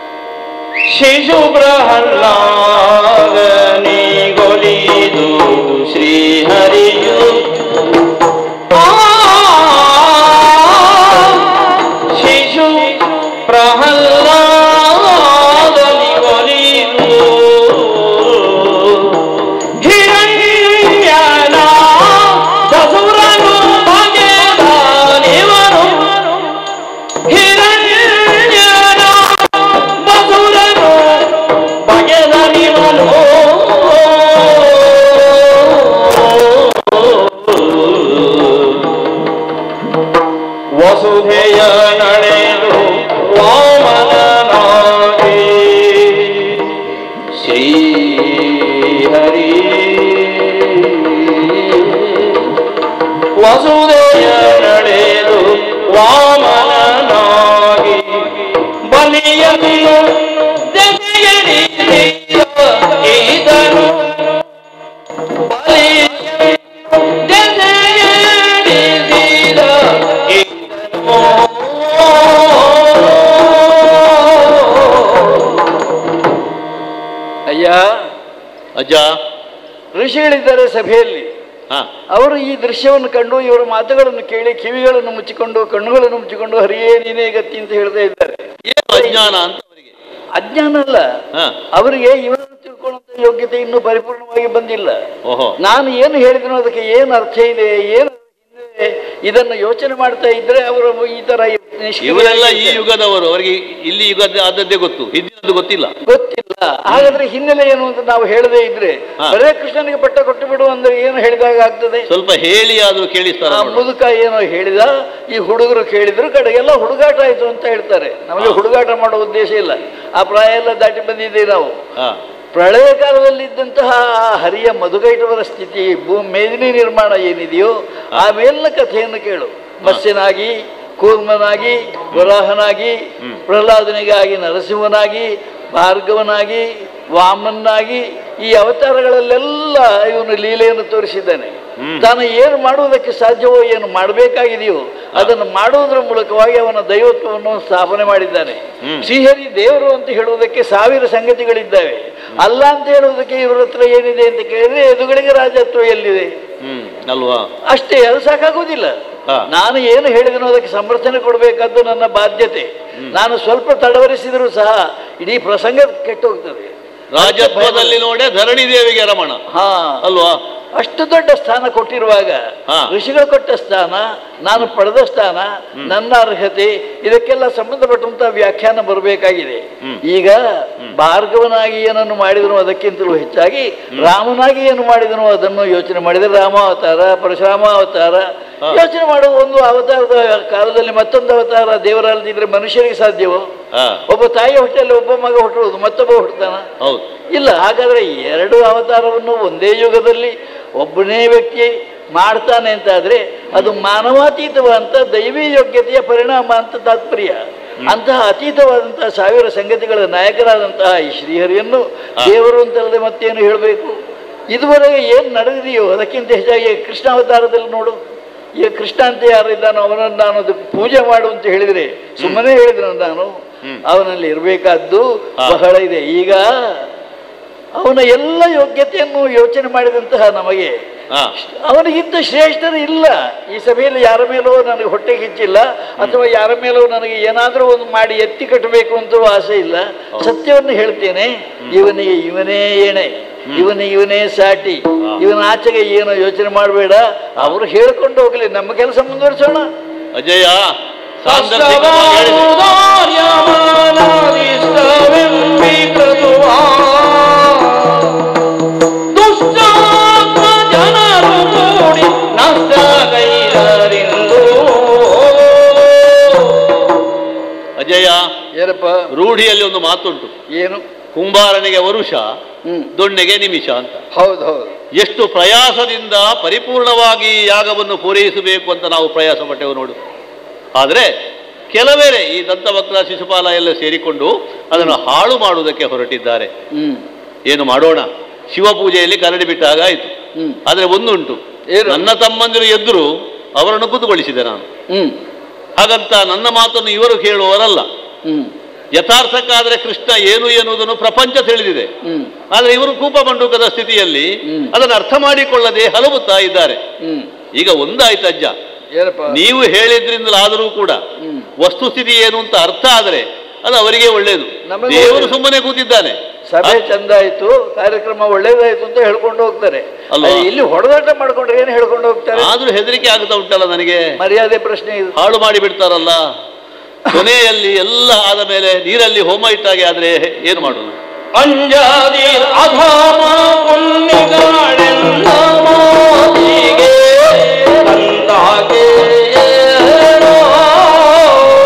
ಶಿಶು ಪ್ರಹ್ಲಾದನಿಗೊಲಿದು ನಡೆದು ವಾಮನಾಗಿ ಶ್ರೀ ಹರಿ ವಸುದೆಯ ನಡೆದು ವಾಮನಾಗಿ ಬಲಿಯನ್ನು ಜತೆಯಡಿಸಿದ ಈತನು ಬಲಿಯನ್ನು ಜತೆಯಡಿಸಿದ ಅಯ್ಯ ಅಜ್ಜ ಋಷಿಗಳಿದ್ದಾರೆ ಸಭೆಯಲ್ಲಿ ಹಾ ಅವರು ಈ ದೃಶ್ಯವನ್ನು ಕಂಡು ಇವರ ಮಾತುಗಳನ್ನು ಕೇಳಿ ಕಿವಿಗಳನ್ನು ಮುಚ್ಚಿಕೊಂಡು ಕಣ್ಣುಗಳನ್ನು ಮುಚ್ಚಿಕೊಂಡು ಹರಿಯೇ ನೀನೇ ಗತಿ ಅಂತ ಹೇಳ್ತಾ ಇದ್ದಾರೆ ಏನು ಅಜ್ಞಾನ ಅಂತ ಅವರಿಗೆ ಅಜ್ಞಾನ ಅಲ್ಲ ಹಾ ಅವರಿಗೆ ಇವರನ್ನು ತಿಳ್ಕೊಳ್ಳುವಂತ ಯೋಗ್ಯತೆ ಇನ್ನೂ ಪರಿಪೂರ್ಣವಾಗಿ ಬಂದಿಲ್ಲ ಓಹೋ ನಾನು ಏನು ಹೇಳಿದನೋ ಅದಕ್ಕೆ ಏನು ಅರ್ಥ ಇದೆ ಏನು ಹಿನ್ನೆಲೆ, ಇದನ್ನು ಯೋಚನೆ ಮಾಡ್ತಾ ಇದ್ರೆ ಅವರು ಈ ತರ ನಿಷ್ಕ್ರಿಯ ಇವರೆಲ್ಲ ಈ ಯುಗದವರು ಅವರಿಗೆ ಇಲ್ಲಿ ಯುಗದ ಆದದ್ದೇ ಗೊತ್ತು ಹಿಂದಿನದ್ದು ಗೊತ್ತಿಲ್ಲ ಗೊತ್ತಿಲ್ಲ ಹಾಗಾದ್ರೆ ಹಿನ್ನೆಲೆ ಏನು ಅಂತ ನಾವು ಹೇಳದೇ ಇದ್ರೆ ಹಾ. ಬರೇ ಕೃಷ್ಣನಿಗೆ ಪಟ್ಟ ಕೊಟ್ಟು ಬಿಡು ಅಂದ್ರೆ ಏನು ಹೇಳಿದಾಗ ಆಗ್ತದೆ ಸ್ವಲ್ಪ ಹೇಳಿ ಆದ್ರೂ ಕೇಳಿಸ್ತಾರ ಆ ಮುದುಕ ಏನೋ ಹೇಳಿದ ಈ ಹುಡುಗರು ಕೇಳಿದ್ರು ಕಡೆಗೆಲ್ಲ ಹುಡುಗಾಟ ಆಯ್ತು ಅಂತ ಹೇಳ್ತಾರೆ ನಮಗೆ ಹುಡುಗಾಟ ಮಾಡೋ ಉದ್ದೇಶ ಇಲ್ಲ ಆ ಪ್ರಾಯ ಎಲ್ಲ ದಾಟಿ ಬಂದಿದ್ದೇವೆ ನಾವು ಹಾ ಪ್ರಳಯ ಕಾಲದಲ್ಲಿದ್ದಂತಹ ಆ ಹರಿಯ ಮಧುಗೈಟವರ ಸ್ಥಿತಿ ಭೂ ಮೇದಿನಿ ನಿರ್ಮಾಣ ಏನಿದೆಯೋ ಆ ಮೇಲಿನ ಕಥೆಯನ್ನು ಕೇಳು ಮತ್ಸ್ಯನಾಗಿ ಕೂರ್ಮನಾಗಿ ವರಾಹನಾಗಿ ಪ್ರಹ್ಲಾದನಿಗಾಗಿ ನರಸಿಂಹನಾಗಿ ಭಾರ್ಗವನಾಗಿ ವಾಮನ್ನಾಗಿ ಈ ಅವತಾರಗಳಲ್ಲೆಲ್ಲ ಇವನು ಲೀಲೆಯನ್ನು ತೋರಿಸಿದ್ದಾನೆ ತಾನು ಏನು ಮಾಡುವುದಕ್ಕೆ ಸಾಧ್ಯವೋ ಏನು ಮಾಡಬೇಕಾಗಿದೆಯೋ ಅದನ್ನು ಮಾಡುವುದರ ಮೂಲಕವಾಗಿ ಅವನ ದೈವತ್ವವನ್ನು ಸ್ಥಾಪನೆ ಮಾಡಿದ್ದಾನೆ ಶ್ರೀಹರಿ ದೇವರು ಅಂತ ಹೇಳುವುದಕ್ಕೆ ಸಾವಿರ ಸಂಗತಿಗಳಿದ್ದಾವೆ ಅಲ್ಲ ಅಂತ ಹೇಳುವುದಕ್ಕೆ ಇವರ ಹತ್ರ ಏನಿದೆ ಅಂತ ಕೇಳಿದ್ರೆ ಎದುಗಳಿಗೆ ರಾಜತ್ವ ಎಲ್ಲಿದೆ ಹ್ಮ್ ಅಲ್ವಾ ಅಷ್ಟೇ ಅದು ಸಾಕಾಗುವುದಿಲ್ಲ ಹಾ. ನಾನು ಏನು ಹೇಳಿದನೋ ಅದಕ್ಕೆ ಸಮರ್ಥನೆ ಕೊಡಬೇಕಾದ್ದು ನನ್ನ ಬಾಧ್ಯತೆ ನಾನು ಸ್ವಲ್ಪ ತಡವರಿಸಿದರೂ ಸಹ ಇಡೀ ಪ್ರಸಂಗ ಕೆಟ್ಟು ಹೋಗ್ತದೆ ರಾಜತ್ವದಲ್ಲಿ ನೋಡೆ ಧರಣಿ ದೇವಿಗೆ ರಮಣ ಹಾ ಅಲ್ವಾ ಅಷ್ಟು ದೊಡ್ಡ ಸ್ಥಾನ ಕೊಟ್ಟಿರುವಾಗ ಹಾ. ಋಷಿಗಳು ಕೊಟ್ಟ ಸ್ಥಾನ ನಾನು ಪಡೆದ ಸ್ಥಾನ ನನ್ನ ಅರ್ಹತೆ ಇದಕ್ಕೆಲ್ಲ ಸಂಬಂಧಪಟ್ಟಂತ ವ್ಯಾಖ್ಯಾನ ಬರಬೇಕಾಗಿದೆ ಈಗ ಭಾರ್ಗವನಾಗಿ ಏನನ್ನು ಮಾಡಿದನು ಅದಕ್ಕಿಂತಲೂ ಹೆಚ್ಚಾಗಿ ರಾಮನಾಗಿ ಏನು ಮಾಡಿದನು ಅದನ್ನು ಯೋಚನೆ ಮಾಡಿದರೆ ರಾಮಾವತಾರ ಪರಶುರಾಮ ಅವತಾರ ಯೋಚನೆ ಮಾಡುವ ಒಂದು ಅವತಾರದ ಕಾಲದಲ್ಲಿ ಮತ್ತೊಂದು ಅವತಾರ ದೇವರಲ್ಲದಿದ್ರೆ ಮನುಷ್ಯರಿಗೆ ಸಾಧ್ಯವೋ ಹಾ ಒಬ್ಬ ತಾಯಿ ಹೊಟ್ಟೆಯಲ್ಲಿ ಒಬ್ಬ ಮಗ ಹುಟ್ಟುವುದು ಮತ್ತೊಬ್ಬ ಹುಟ್ಟುತ್ತಾನ ಹೌದು ಇಲ್ಲ ಹಾಗಾದ್ರೆ ಎರಡು ಅವತಾರವನ್ನು ಒಂದೇ ಯುಗದಲ್ಲಿ ಒಬ್ಬನೇ ವ್ಯಕ್ತಿ ಮಾಡ್ತಾನೆ ಅಂತಾದ್ರೆ ಅದು ಮಾನವಾತೀತವಾದಂಥ ದೈವಿ ಯೋಗ್ಯತೆಯ ಪರಿಣಾಮ ಅಂತ ತಾತ್ಪರ್ಯ ಅಂತಹ ಅತೀತವಾದಂತಹ ಸಾವಿರ ಸಂಗತಿಗಳ ನಾಯಕರಾದಂತಹ ಈ ಶ್ರೀಹರಿಯನ್ನು ದೇವರು ಅಂತಲ್ಲದೆ ಮತ್ತೇನು ಹೇಳಬೇಕು ಇದುವರೆಗೆ ಏನು ನಡೆದಿದೆಯೋ ಅದಕ್ಕಿಂತ ಹೆಚ್ಚಾಗಿ ಕೃಷ್ಣ ಅವತಾರದಲ್ಲಿ ನೋಡು ಈಗ ಕೃಷ್ಣ ಅಂತ ಯಾರಿದ್ದಾನೋ ಅವನನ್ನು ನಾನು ಅದು ಪೂಜೆ ಮಾಡು ಅಂತ ಹೇಳಿದರೆ ಸುಮ್ಮನೆ ಹೇಳಿದ್ರು ನಾನು ಅವನಲ್ಲಿ ಇರಬೇಕಾದ್ದು ಬಹಳ ಇದೆ ಈಗ ಅವನ ಎಲ್ಲ ಯೋಗ್ಯತೆಯನ್ನು ಯೋಚನೆ ಮಾಡಿದಂತಹ ನಮಗೆ ಹಾ ಅವನಿಗಿಂತ ಶ್ರೇಷ್ಠರು ಇಲ್ಲ ಈ ಸಭೆಯಲ್ಲಿ ಯಾರ ಮೇಲೂ ನನಗೆ ಹೊಟ್ಟೆ ಕಿಚ್ಚಿಲ್ಲ ಅಥವಾ ಯಾರ ಮೇಲೂ ನನಗೆ ಏನಾದರೂ ಒಂದು ಮಾಡಿ ಎತ್ತಿ ಕಟ್ಟಬೇಕು ಅಂತ ಆಸೆ ಇಲ್ಲ ಸತ್ಯವನ್ನು ಹೇಳ್ತೇನೆ ಇವನಿಗೆ ಇವನೇ ಏಣೆ ಇವನಿಗೆ ಇವನೇ ಸಾಟಿ ಇವನ ಆಚೆಗೆ ಏನೋ ಯೋಚನೆ ಮಾಡಬೇಡ ಅವರು ಹೇಳ್ಕೊಂಡು ಹೋಗಲಿ ನಮ್ಮ ಕೆಲಸ ಮುಂದುವರಿಸೋಣ ಅಜಯ ಸಾಂದರ್ಭಿಕವಾಗಿ ಹೇಳಿದೆ. ದುಷ್ಟಾತ್ಮ ಜನರು ಕೂಡಿ ನಷ್ಟ ಗೈರರಿಂದು ಅಜಯ ಏನಪ್ಪ ರೂಢಿಯಲ್ಲಿ ಒಂದು ಮಾತುಂಟು ಏನು ಕುಂಬಾರನಿಗೆ ವರುಷ ಹ್ಮ್ ದೊಣ್ಣೆಗೆ ನಿಮಿಷ ಅಂತ ಹೌದು ಹೌದು ಎಷ್ಟು ಪ್ರಯಾಸದಿಂದ ಪರಿಪೂರ್ಣವಾಗಿ ಯಾಗವನ್ನು ಪೂರೈಸಬೇಕು ಅಂತ ನಾವು ಪ್ರಯಾಸ ಪಟ್ಟೆವು ನೋಡು ಆದರೆ ಕೆಲವೇರೆ ಈ ದಂತವಕ್ರ ಶಿಶುಪಾಲ ಎಲ್ಲ ಸೇರಿಕೊಂಡು ಅದನ್ನು ಹಾಳು ಮಾಡುವುದಕ್ಕೆ ಹೊರಟಿದ್ದಾರೆ ಹ್ಮ್ ಏನು ಮಾಡೋಣ ಶಿವಪೂಜೆಯಲ್ಲಿ ಕರಡಿ ಬಿಟ್ಟಾಗ ಆಯಿತು ಹ್ಮ್ ಆದರೆ ಒಂದುಂಟು ಏನು? ನನ್ನ ತಮ್ಮಂದಿರು ಎದುರು ಅವರನ್ನು ಕುತುಗೊಳಿಸಿದೆ ನಾನು ಹ್ಮ್ ಹಾಗಂತ ನನ್ನ ಮಾತನ್ನು ಇವರು ಕೇಳುವವರಲ್ಲ ಹ್ಮ್ ಯಥಾರ್ಥಕ್ಕಾದರೆ ಕೃಷ್ಣ ಏನು ಎನ್ನುವುದನ್ನು ಪ್ರಪಂಚ ತಿಳಿದಿದೆ ಹ್ಮ್ ಆದರೆ ಇವರು ಕೂಪ ಮಂಡೂಕದ ಸ್ಥಿತಿಯಲ್ಲಿ ಹ್ಮ್. ಅದನ್ನು ಅರ್ಥ ಮಾಡಿಕೊಳ್ಳದೆ ಹಲವುತ್ತಾ ಇದ್ದಾರೆ ಹ್ಮ್ ಈಗ ಒಂದಾಯ್ತು ಅಜ್ಜ ಏನಪ್ಪ ನೀವು ಹೇಳಿದ್ರಿಂದಲಾದರೂ ಕೂಡ ಹ್ಮ್. ವಸ್ತುಸ್ಥಿತಿ ಏನು ಅಂತ ಅರ್ಥ ಆದರೆ ಅದು ಅವರಿಗೆ ಒಳ್ಳೆಯದು ನಮಗೆ ದೇವರು ಒಳ್ಳೆಯದು. ಸುಮ್ಮನೆ ಕೂತಿದ್ದಾನೆ ಸಭೆ ಚಂದ ಆಯ್ತು ಕಾರ್ಯಕ್ರಮ ಒಳ್ಳೇದಾಯ್ತು ಅಂತ ಹೇಳ್ಕೊಂಡು ಹೋಗ್ತಾರೆ ಅಲ್ವಾ? ಅಯ್ಯ, ಇಲ್ಲಿ ಹೊಡೆದಾಟ ಮಾಡ್ಕೊಂಡ್ರೆ ಏನು ಹೇಳ್ಕೊಂಡು ಹೋಗ್ತಾರೆ ಆದ್ರೂ ಹೆದರಿಕೆ ಆಗ್ತಾ ಉಂಟಲ್ಲ ನನಗೆ ಮರ್ಯಾದೆ ಪ್ರಶ್ನೆ ಇದು ಹಾಳು ಮಾಡಿ ಬಿಡ್ತಾರಲ್ಲ ಕೊನೆಯಲ್ಲಿ ಎಲ್ಲ ಆದ ಮೇಲೆ ನೀರಲ್ಲಿ ಹೋಮ ಇಟ್ಟಾಗೆ ಆದ್ರೆ ಏನು ಮಾಡೋದು ಅಂಜಾದಿ ಅಧಾಮ ಪುಣ್ಯಗಳೆಲ್ಲ ಮಾತಿಗೆ ತಂದಾಗೆ ಏನೋ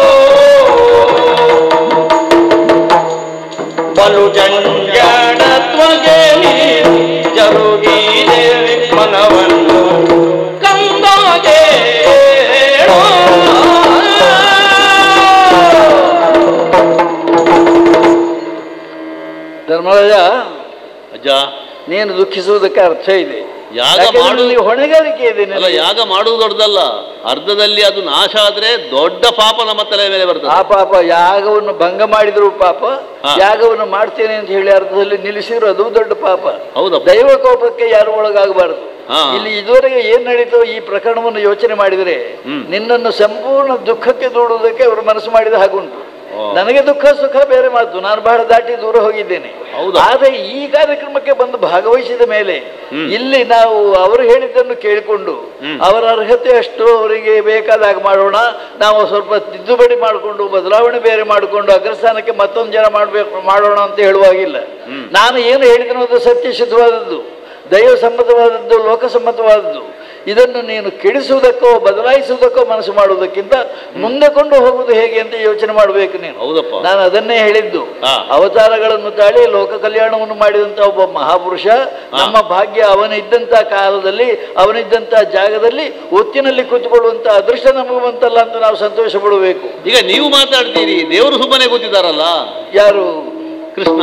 ನೀನು ದುಃಖಿಸುವುದಕ್ಕೆ ಅರ್ಥ ಇದೆ ಯಾಗ ಯಾಕೆಂದ್ರೆ ಮಾಡು- ನಿನಗೆ ಹೊಣೆಗಾರಿಕೆ ಇದೆ ಅಲ್ಲ ನಿನಗೆ. ಯಾಗ ಮಾಡುವುದು ದೊಡ್ಡದಲ್ಲ ಅರ್ಧದಲ್ಲಿ ಅದು ನಾಶ ಆದ್ರೆ ದೊಡ್ಡ ಪಾಪ ನಮ್ಮ ತಲೆ ಮೇಲೆ ಆ ಬರ್ತದೆ ಪಾಪ ಯಾಗವನ್ನು ಭಂಗ ಮಾಡಿದ್ರು ಪಾಪ ಹಾ. ಯಾಗವನ್ನು ಮಾಡ್ತೇನೆ ಅಂತ ಹೇಳಿ ಅರ್ಧದಲ್ಲಿ ನಿಲ್ಲಿಸಿದ್ರು ಅದು ದೊಡ್ಡ ಪಾಪ ಹೌದಪ್ಪ ದೈವ ಕೋಪಕ್ಕೆ ಯಾರು ಒಳಗಾಗಬಾರದು ಹಾ. ಇಲ್ಲಿ ಇದುವರೆಗೆ ಏನ್ ನಡೀತೋ ಈ ಪ್ರಕರಣವನ್ನು ಯೋಚನೆ ಮಾಡಿದರೆ ಹ್ಮ್. ನಿನ್ನನ್ನು ಸಂಪೂರ್ಣ ದುಃಖಕ್ಕೆ ದೂಡುವುದಕ್ಕೆ ಅವರು ಮನಸ್ಸು ಮಾಡಿದ ಹಾಗುಂಟು ಓ. ನನಗೆ ದುಃಖ ಸುಖ ಬೇರೆ ಮಾತು ನಾನು ಬಹಳ ದಾಟಿ ದೂರ ಹೋಗಿದ್ದೇನೆ ಹೌದಾ? ಆದರೆ ಈ ಕಾರ್ಯಕ್ರಮಕ್ಕೆ ಬಂದು ಭಾಗವಹಿಸಿದ ಮೇಲೆ ಹ್ಮ್. ಇಲ್ಲಿ ನಾವು ಅವರು ಹೇಳಿದ್ದನ್ನು ಕೇಳಿಕೊಂಡು ಹ್ಮ್. ಅವರ ಅರ್ಹತೆ ಅಷ್ಟು ಅವರಿಗೆ ಬೇಕಾದಾಗ ಮಾಡೋಣ ನಾವು ಸ್ವಲ್ಪ ತಿದ್ದುಪಡಿ ಮಾಡಿಕೊಂಡು ಬದಲಾವಣೆ ಬೇರೆ ಮಾಡಿಕೊಂಡು ಅಗ್ರಸ್ಥಾನಕ್ಕೆ ಮತ್ತೊಂದು ಜನ ಮಾಡಬೇಕು ಮಾಡೋಣ ಅಂತ ಹೇಳುವಾಗಿಲ್ಲ ಹ್ಮ್. ನಾನು ಏನು ಹೇಳಿದನೋ ಅದು ಸತ್ಯಸಿದ್ಧವಾದದ್ದು ದೈವ ಸಮ್ಮತವಾದದ್ದು ಲೋಕಸಮ್ಮತವಾದದ್ದು ಇದನ್ನು ನೀನು ಕೆಡಿಸುವುದಕ್ಕೋ ಬದಲಾಯಿಸುವುದಕ್ಕೋ ಮನಸ್ಸು ಮಾಡುವುದಕ್ಕಿಂತ ಮುಂದೆ ಕೊಂಡು ಹೋಗುವುದು ಹೇಗೆ ಅಂತ ಯೋಚನೆ ಮಾಡಬೇಕು ನೀನು ಹೌದಪ್ಪ ನಾನು ಅದನ್ನೇ ಹೇಳಿದ್ದು ಹಾ. ಅವತಾರಗಳನ್ನು ತಾಳಿ ಲೋಕ ಕಲ್ಯಾಣವನ್ನು ಮಾಡಿದಂತ ಒಬ್ಬ ಮಹಾಪುರುಷ ನಮ್ಮ ಭಾಗ್ಯ ಅವನಿದ್ದಂತ ಕಾಲದಲ್ಲಿ ಅವನಿದ್ದಂತ ಜಾಗದಲ್ಲಿ ಒತ್ತಿನಲ್ಲಿ ಕೂತ್ಕೊಳ್ಳುವಂತ ಅದೃಷ್ಟ ನಮಗೆ ಬಂತಲ್ಲ ಅಂತ ನಾವು ಸಂತೋಷ ಪಡಬೇಕು ಈಗ ನೀವು ಮಾತಾಡ್ತೀರಿ ದೇವರು ಸುಮ್ಮನೆ ಕೂತಿದ್ದಾರಲ್ಲ ಯಾರು ಕೃಷ್ಣ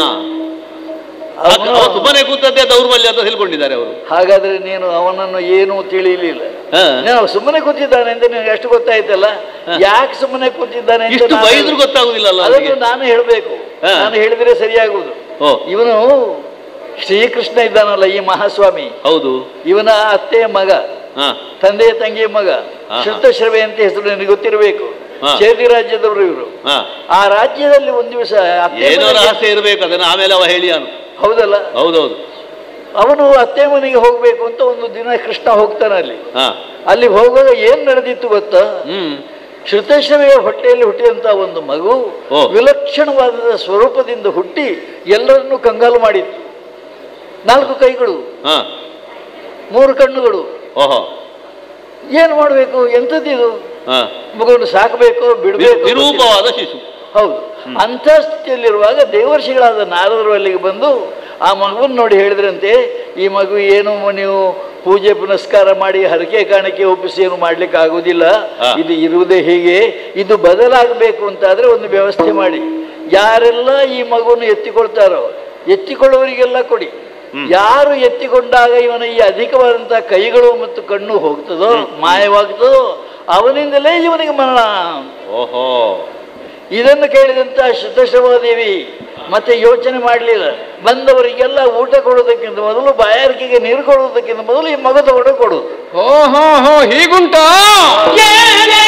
ಅವನು- ಅವ ಸುಮ್ಮನೆ ಕೂತದ್ದೇ ದೌರ್ಬಲ್ಯ ಅಂತ ತಿಳ್ಕೊಂಡಿದ್ದಾರೆ ಅವರು ಹಾಗಾದ್ರೆ ನೀನು ಅವನನ್ನು ಏನೂ ತಿಳಿಯಲಿಲ್ಲ ಹಾ. ನಾನು ಸುಮ್ಮನೆ ಕೂತಿದ್ದಾನೆ ಅಂತ ನಿನಗೆ ಎಷ್ಟು ಗೊತ್ತಾಯ್ತಲ್ಲ ಯಾಕೆ ಸುಮ್ಮನೆ ಕೂತಿದ್ದಾನೆ ಅಂತ ಇಷ್ಟು ನಾನು- ಬೈದ್ರು ಗೊತ್ತಾಗುದಿಲ್ಲಲ್ಲ ಅದನ್ನು ಅವರಿಗೆ ನಾನು ಹೇಳಬೇಕು ಹಾ. ನಾನು ಹೇಳಿದ್ರೆ ಸರಿಯಾಗುವುದು ಓ ಇವನು ಶ್ರೀಕೃಷ್ಣ ಇದ್ದಾನಲ್ಲ ಈ ಮಹಾಸ್ವಾಮಿ ಹೌದು ಇವನ ಅತ್ತೆಯ ಮಗ ಹಾ ತಂದೆಯ ತಂಗಿಯ ಮಗ ಆಹಾ. ಶ್ರುತಶ್ರವೆ ಅಂತ ಹೆಸರು ನಿನಗೆ ಗೊತ್ತಿರಬೇಕು ಹಾ. ಚೇತಿ ರಾಜ್ಯದವರು ಇವರು ಹಾ ಆ ರಾಜ್ಯದಲ್ಲಿ ಒಂದು ದಿವಸ ಅತ್ತೆ ಏನೋ ಮನೆಗೆ- ರಹಸ್ಯ ಇರಬೇಕು ಅದನ್ನ ಆಮೇಲೆ ಅವ ಹೇಳಿ ಅನು ಹೌದಲ್ಲ ಹೌದೌದು ಅವನು ಅತ್ತೆ ಮನೆಗೆ ಹೋಗ್ಬೇಕು ಅಂತ ಒಂದು ದಿನ ಕೃಷ್ಣ ಹೋಗ್ತಾನೆ ಅಲ್ಲಿ ಹಾ ಅಲ್ಲಿ ಹೋಗುವಾಗ ಏನ್ ನಡೆದಿತ್ತು ಗೊತ್ತಾ ಹ್ಮ್ ಶ್ರುತಶ್ರವೆಯ ಹೊಟ್ಟೆಯಲ್ಲಿ ಹುಟ್ಟಿದಂತ ಒಂದು ಮಗು ಓ. ವಿಲಕ್ಷಣವಾದ ಸ್ವರೂಪದಿಂದ ಹುಟ್ಟಿ ಎಲ್ಲರನ್ನೂ ಕಂಗಾಲು ಮಾಡಿತ್ತು ನಾಲ್ಕು ಕೈಗಳು ಹಾ ಮೂರು ಕಣ್ಣುಗಳು ಓಹೋ ಏನು ಮಾಡಬೇಕು ಎಂಥದ್ದಿದು ಹಾ ಮಗುವನ್ನು ಸಾಕಬೇಕು ಬಿಡಬೇಕು ವಿರೂಪವಾದ ಶಿಶು ಹೌದು ಅಂಥ ಸ್ಥಿತಿಯಲ್ಲಿರುವಾಗ ದೇವರ್ಷಿಗಳಾದ ನಾರದರು ಅಲ್ಲಿಗೆ ಬಂದು ಆ ಮಗುವನ್ನು ನೋಡಿ ಹೇಳಿದ್ರಂತೆ ಈ ಮಗು ಏನು ನೀವು ಪೂಜೆ ಪುನಸ್ಕಾರ ಮಾಡಿ ಹರಕೆ ಕಾಣಿಕೆ ಒಪ್ಪಿಸಿ ಏನು ಮಾಡ್ಲಿಕ್ಕೆ ಆಗುವುದಿಲ್ಲ ಹಾ. ಇದು ಇರುವುದೇ ಹೀಗೆ ಇದು ಬದಲಾಗಬೇಕು ಅಂತಾದ್ರೆ ಒಂದು ವ್ಯವಸ್ಥೆ ಮಾಡಿ ಯಾರೆಲ್ಲ ಈ ಮಗುವನ್ನು ಎತ್ತಿಕೊಳ್ತಾರೋ ಎತ್ತಿಕೊಳ್ಳುವವರಿಗೆಲ್ಲ ಕೊಡಿ ಯಾರು ಎತ್ತಿಕೊಂಡಾಗ ಇವನ ಈ ಅಧಿಕವಾದಂತಹ ಕೈಗಳು ಮತ್ತು ಕಣ್ಣು ಹೋಗ್ತದೋ ಮಾಯವಾಗ್ತದೋ ಅವನಿಂದಲೇ ಇವನಿಗೆ ಮರಣ ಓಹೋ ಇದನ್ನು ಕೇಳಿದಂತ ಶತಶ್ರವಾದೇವಿ ಮತ್ತೆ ಯೋಚನೆ ಮಾಡಲಿಲ್ಲ ಬಂದವರಿಗೆಲ್ಲ ಊಟ ಕೊಡೋದಕ್ಕಿಂತ ಮೊದಲು ಬಾಯಾರಿಕೆಗೆ ನೀರು ಕೊಡೋದಕ್ಕಿಂತ ಮೊದಲು ಈ ಮಗ ತಗೊಂಡು ಕೊಡೋದು ಓಹೋ ಹೋ ಹೀಗುಂಟಾ ಏನೇ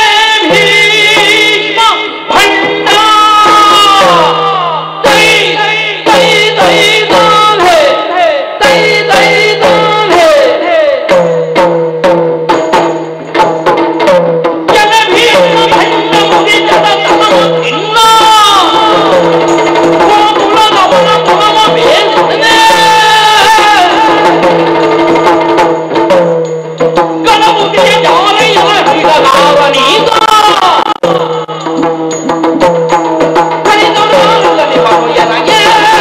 ಭೀಷ್ಮ ಭಂಡ ತೈ ತೈ ತೈ ದಾನೆ ತೈ ತೈ ದಾನೆ ಜನ ಭೀಷ್ಮ ಭಂಡ ಮುಗಿದದ ತಮನ ಇನ್ನ ಕುಲದವನ ಕುಲವ ಬೇನೆ ಗಣಪತಿಯ ಜಾಲಯ್ಯನ ಹಿಡಲಾವನೀತ ಕರೆದೊಡಾಲದಲ್ಲಿ ಮಗುಯನಗೆ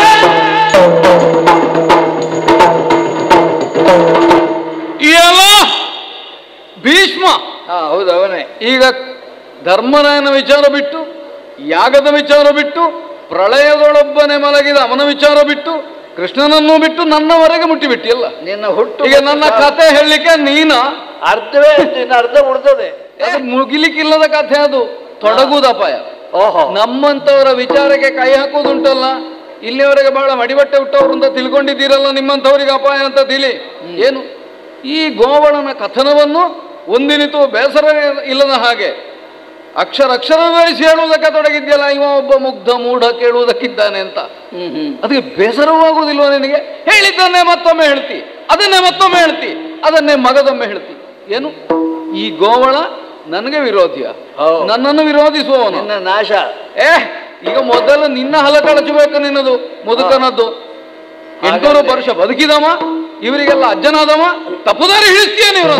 ಎಲ್ಲ ಭೀಷ್ಮ ಹಾ ಹೌದು ಅವನೇ ಈಗ ಧರ್ಮರಾಯನ ವಿಚಾರ ಬಿಟ್ಟು ಯಾಗದ ವಿಚಾರ ಬಿಟ್ಟು ಪ್ರಳಯದೊಳೊಬ್ಬನೇ ಮಲಗಿದ ಅವನ ವಿಚಾರ ಬಿಟ್ಟು ಕೃಷ್ಣನನ್ನು ಬಿಟ್ಟು ನನ್ನವರೆಗೆ ಮುಟ್ಟಿಬಿಟ್ಟಿಯಲ್ಲ ನಿನ್ನ ಹುಟ್ಟು ಈಗ ನನ್ನ ಕತೆ ಹೇಳಲಿಕ್ಕೆ ನೀನ ಅರ್ಧವೇ ಆಯ್ತು, ಇನ್ನು ಅರ್ಧ ಉಳ್ತದೆ ಅದು ಮುಗಿಲಿಕ್ಕಿಲ್ಲದ ಕಥೆ ಅದು ತೊಡಗುವುದಪಾಯ ಓಹೋ ನಮ್ಮಂತವರ ವಿಚಾರಕ್ಕೆ ಕೈ ಹಾಕುವುದುಂಟಲ್ಲ ಇಲ್ಲಿವರೆಗೆ ಬಹಳ ಮಡಿಬಟ್ಟೆ ಹುಟ್ಟವರು ಅಂತ ತಿಳ್ಕೊಂಡಿದ್ದೀರಲ್ಲ ನಿಮ್ಮಂಥವರಿಗೆ ಅಪಾಯ ಅಂತ ತಿಳಿ ಏನು ಈ ಗೋವಳನ ಕಥನವನ್ನು ಒಂದಿನಿತು ಬೇಸರ ಇಲ್ಲದ ಹಾಗೆ ಅಕ್ಷರ ಅಕ್ಷರವರಿಸಿ ಹೇಳುವುದಕ್ಕೆ ತೊಡಗಿದ್ಯಲ್ಲ ಇವ ಒಬ್ಬ ಮುಗ್ಧ ಮೂಢ ಕೇಳುವುದಕ್ಕಿದ್ದಾನೆ ಅಂತ ಹ್ಮ್ ಹ್ಮ್ ಅದಕ್ಕೆ ಬೇಸರವೂ ಆಗುವುದಿಲ್ವ ನಿನಗೆ ಹೇಳಿದ್ದನ್ನೇ ಮತ್ತೊಮ್ಮೆ ಹೇಳ್ತಿ ಅದನ್ನೇ ಮತ್ತೊಮ್ಮೆ ಹೇಳ್ತಿ ಅದನ್ನೇ ಮಗದೊಮ್ಮೆ ಹೇಳ್ತಿ ಏನು ಈ ಗೋವಳ ನನಗೆ ವಿರೋಧಿಯ ಹೌದು. ನನ್ನನ್ನು ವಿರೋಧಿಸುವವನು ನಿನ್ನ ನಾಶ ಏ ಈಗ ಮೊದಲು ನಿನ್ನ ಹಲ ಕಳಚಬೇಕು ನಿನ್ನದು ಮುದುಕನದ್ದು ಎಂಟುನೂರು ಹಾಗಾದ್ರೆ- ವರ್ಷ ಬದುಕಿದವ ಇವರಿಗೆಲ್ಲ ಅಜ್ಜನಾದವ ತಪ್ಪುದಾರಿ ಹಿಡಿಸ್ತೀಯ ನೀವು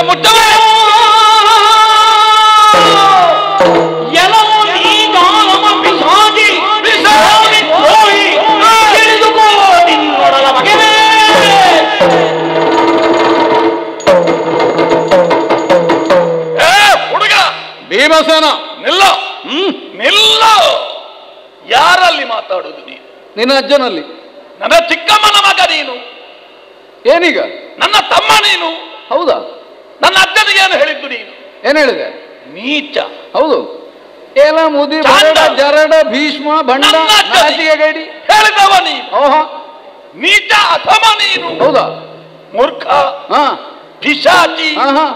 ಎಲವು ನೀ ಗಾಲಮ ಪಿಶಾಚಿ ಪಿಶಾಚಿ ದ್ರೋಹಿ ತಿಳಿದುಕೋ ನಿನ್ನೊಡಲ ಬಗೆವೇ ಏ ಹುಡುಗ ಭೀಮಸೇನ ನಿಲ್ಲ ನಿಲ್ಲ ಯಾರಲ್ಲಿ ಮಾತಾಡುದು ನೀನು ನಿನ್ನ ಅಜ್ಜನಲ್ಲಿ ನನ್ನ ಚಿಕ್ಕಮ್ಮನ ಮಗ ನೀನು ಏನೀಗ ನನ್ನ ತಮ್ಮ ನೀನು ಹೌದಾ ನನ್ನ ಅಜ್ಜನಿಗೆ ಏನು ಹೇಳಿದ್ದು ನೀನು ಏನ್ ಹೇಳಿದೆ ನೀಚ ಹೌದು ಏಲ ಮುದಿ ಚಾಂಡ. ಬರಡ, ಜರಡ ಭೀಷ್ಮ ಬಂಡ ನನ್ನ ಅಜ್ಜನಿಗೆ ನಾಚಿಕೆ ಗೈಡಿ ಹೇಳಿದವ ನೀನು ಓಹೋ ನೀಚ ಅಥಮ ನೀನು ಹೌದಾ ಮೂರ್ಖ ಹಾ ಪಿಶಾಚಿ ಹಾ ಹಾ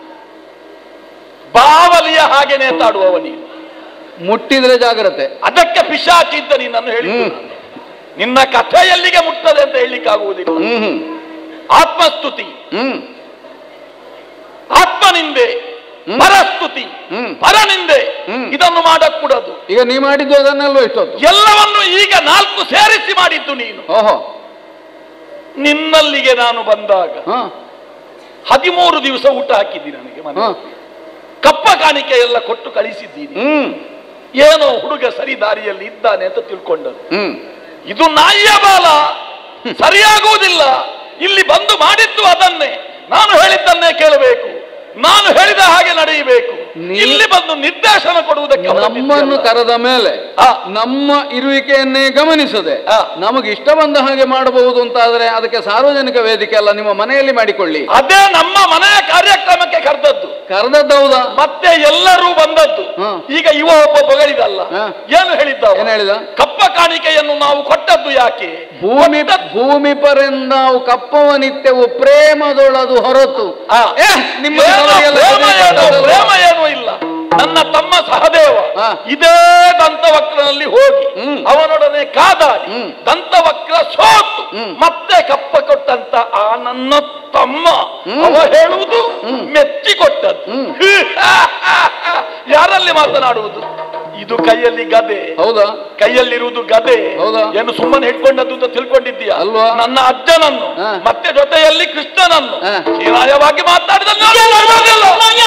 ಬಾವಲಿಯ ಹಾಗೆ ನೇತಾಡುವವ ನೀನು ಮುಟ್ಟಿದ್ರೆ ಜಾಗ್ರತೆ ಅದಕ್ಕೆ ಪಿಶಾಚಿ ಅಂತ ನೀನನ್ನು ಹೇಳಿ ಹ್ಮ್. ನಿನ್ನ ಕಥೆ ಎಲ್ಲಿಗೆ ಮುಟ್ಟದೆ ಅಂತ ಹೇಳಲಿಕ್ಕಾಗುವುದಿಲ್ಲ ಹ್ಮ್ ಹ್ಮ್ ಆತ್ಮಸ್ತುತಿ ಹ್ಮ್ ಆತ್ಮನಿಂದೆ ಹ್ಮ್. ಪರಸ್ತುತಿ ಹ್ಮ್. ಪರನಿಂದೆ ಹ್ಮ್. ಇದನ್ನು ಮಾಡಕೂಡದು ಈಗ ನೀ ಮಾಡಿದ್ದು ಅದನ್ನೆಲ್ವ ಇಷ್ಟೊತ್ತು ಎಲ್ಲವನ್ನು ಈಗ ನಾಲ್ಕು ಸೇರಿಸಿ ಮಾಡಿದ್ದು ನೀನು ಓಹೋ ನಿನ್ನಲ್ಲಿಗೆ ನಾನು ಬಂದಾಗ ಹಾ ಹದಿಮೂರು ದಿವಸ ಊಟ ಹಾಕಿದ್ದಿ ನನಗೆ ಮನೆ ಹಾ ಕಪ್ಪ ಕಾಣಿಕೆ ಎಲ್ಲ ಕೊಟ್ಟು ಕಳಿಸಿದ್ದೀನಿ ಹ್ಮ್ ಏನೋ ಹುಡುಗ ಸರಿ ದಾರಿಯಲ್ಲಿ ಇದ್ದಾನೆ ಅಂತ ತಿಳ್ಕೊಂಡರು ಹ್ಮ್ ಇದು ನಾಯಿಯ ಬಾಲ ಸರಿಯಾಗುವುದಿಲ್ಲ ಇಲ್ಲಿ ಬಂದು ಮಾಡಿದ್ದು ಅದನ್ನೇ ನಾನು ಹೇಳಿದ್ದನ್ನೇ ಕೇಳಬೇಕು ನಾನು ಹೇಳಿದ ಹಾಗೆ ನಡೆಯಬೇಕು ನೀ- ಇಲ್ಲಿ ಬಂದು ನಿರ್ದೇಶನ ಕೊಡುವುದಕ್ಕೆ ನಮ್ಮನ್ನು ಹೊರಟಿದ್ದೀಯಲ್ಲ. ಕರೆದ ಮೇಲೆ ಆ. ನಮ್ಮ ಇರುವಿಕೆಯನ್ನೇ ಗಮನಿಸದೆ ಆ. ನಮಗೆ ಇಷ್ಟ ಬಂದ ಹಾಗೆ ಮಾಡಬಹುದು ಅಂತ ಆದ್ರೆ ಅದಕ್ಕೆ ಸಾರ್ವಜನಿಕ ವೇದಿಕೆ ಅಲ್ಲ ನಿಮ್ಮ ಮನೆಯಲ್ಲಿ ಮಾಡಿಕೊಳ್ಳಿ ಅದೇ ನಮ್ಮ ಮನೆಯ ಕಾರ್ಯಕ್ರಮಕ್ಕೆ ಕರೆದದ್ದು ಕರೆದದ್ದೌದಾ ಮತ್ತೆ ಎಲ್ಲರೂ ಬಂದದ್ದು ಹಾ. ಈಗ ಇವ ಒಬ್ಬ ಬಗಳಿದಲ್ಲ ಹಾ. ಏನು ಹೇಳಿದ್ದ ಅವ? ಏನ್ ಹೇಳಿದ ಕಪ್ಪ ಕಾಣಿಕೆಯನ್ನು ನಾವು ಕೊಟ್ಟದ್ದು ಯಾಕೆ ಭೂಮಿ ಭೂಮಿ ಪರೆಂದಾವು ಕಪ್ಪವ ನಿತ್ಯವು ಪ್ರೇಮದೊಳದು ಹೊರತು ಆ. ಏ, ನಿಮ್ಮ ಏನೋ ಸವರಿಯೆಲ್ಲ ಪ್ರೇಮ ಸರಿ ಏನೋ ಕಟ್ಟದಲ್ವಾ? ಪ್ರೇಮ ಏನೂ ಇಲ್ಲ ನನ್ನ ತಮ್ಮ ಸಹದೇವ ಆ. ಇದೇ ದಂತವಕ್ರನಲ್ಲಿ ಹೋಗಿ ಹ್ಮ್. ಅವನೊಡನೆ ಕಾದಾಡಿ ಹ್ಮ್. ದಂತವಕ್ರ ಸೋತು ಹ್ಮ್. ಮತ್ತೆ ಕಪ್ಪ ಕೊಟ್ಟಂತ ಆ ನನ್ನ ತಮ್ಮ ಹ್ಮ್. ಅವ ಹೇಳುವುದು ಹ್ಮ್. ಮೆಚ್ಚಿಕೊಟ್ಟದ್ದು ಹ್ಮ್. ಯಾರಲ್ಲಿ ಮಾತನಾಡುವುದು ಇದು ಕೈಯಲ್ಲಿ ಗದೆ ಹೌದಾ ಕೈಯಲ್ಲಿರುವುದು ಗದೆ ಹೌದಾ? ಏನು ಸುಮ್ಮನೆ ಹಿಡ್ಕೊಂಡದ್ದು ಅಂತ ತಿಳ್ಕೊಂಡಿದ್ದೀಯಾ ಅಲ್ವಾ? ನನ್ನ ಅಜ್ಜನನ್ನು ಹಾ. ಮತ್ತೆ ಜೊತೆಯಲ್ಲಿ ಕೃಷ್ಣನನ್ನು ಹಾ. ಹೀನಾಯವಾಗಿ ಮಾತಾಡಿದ ನಾನು ನೋಡುವುದಿಲ್ಲ.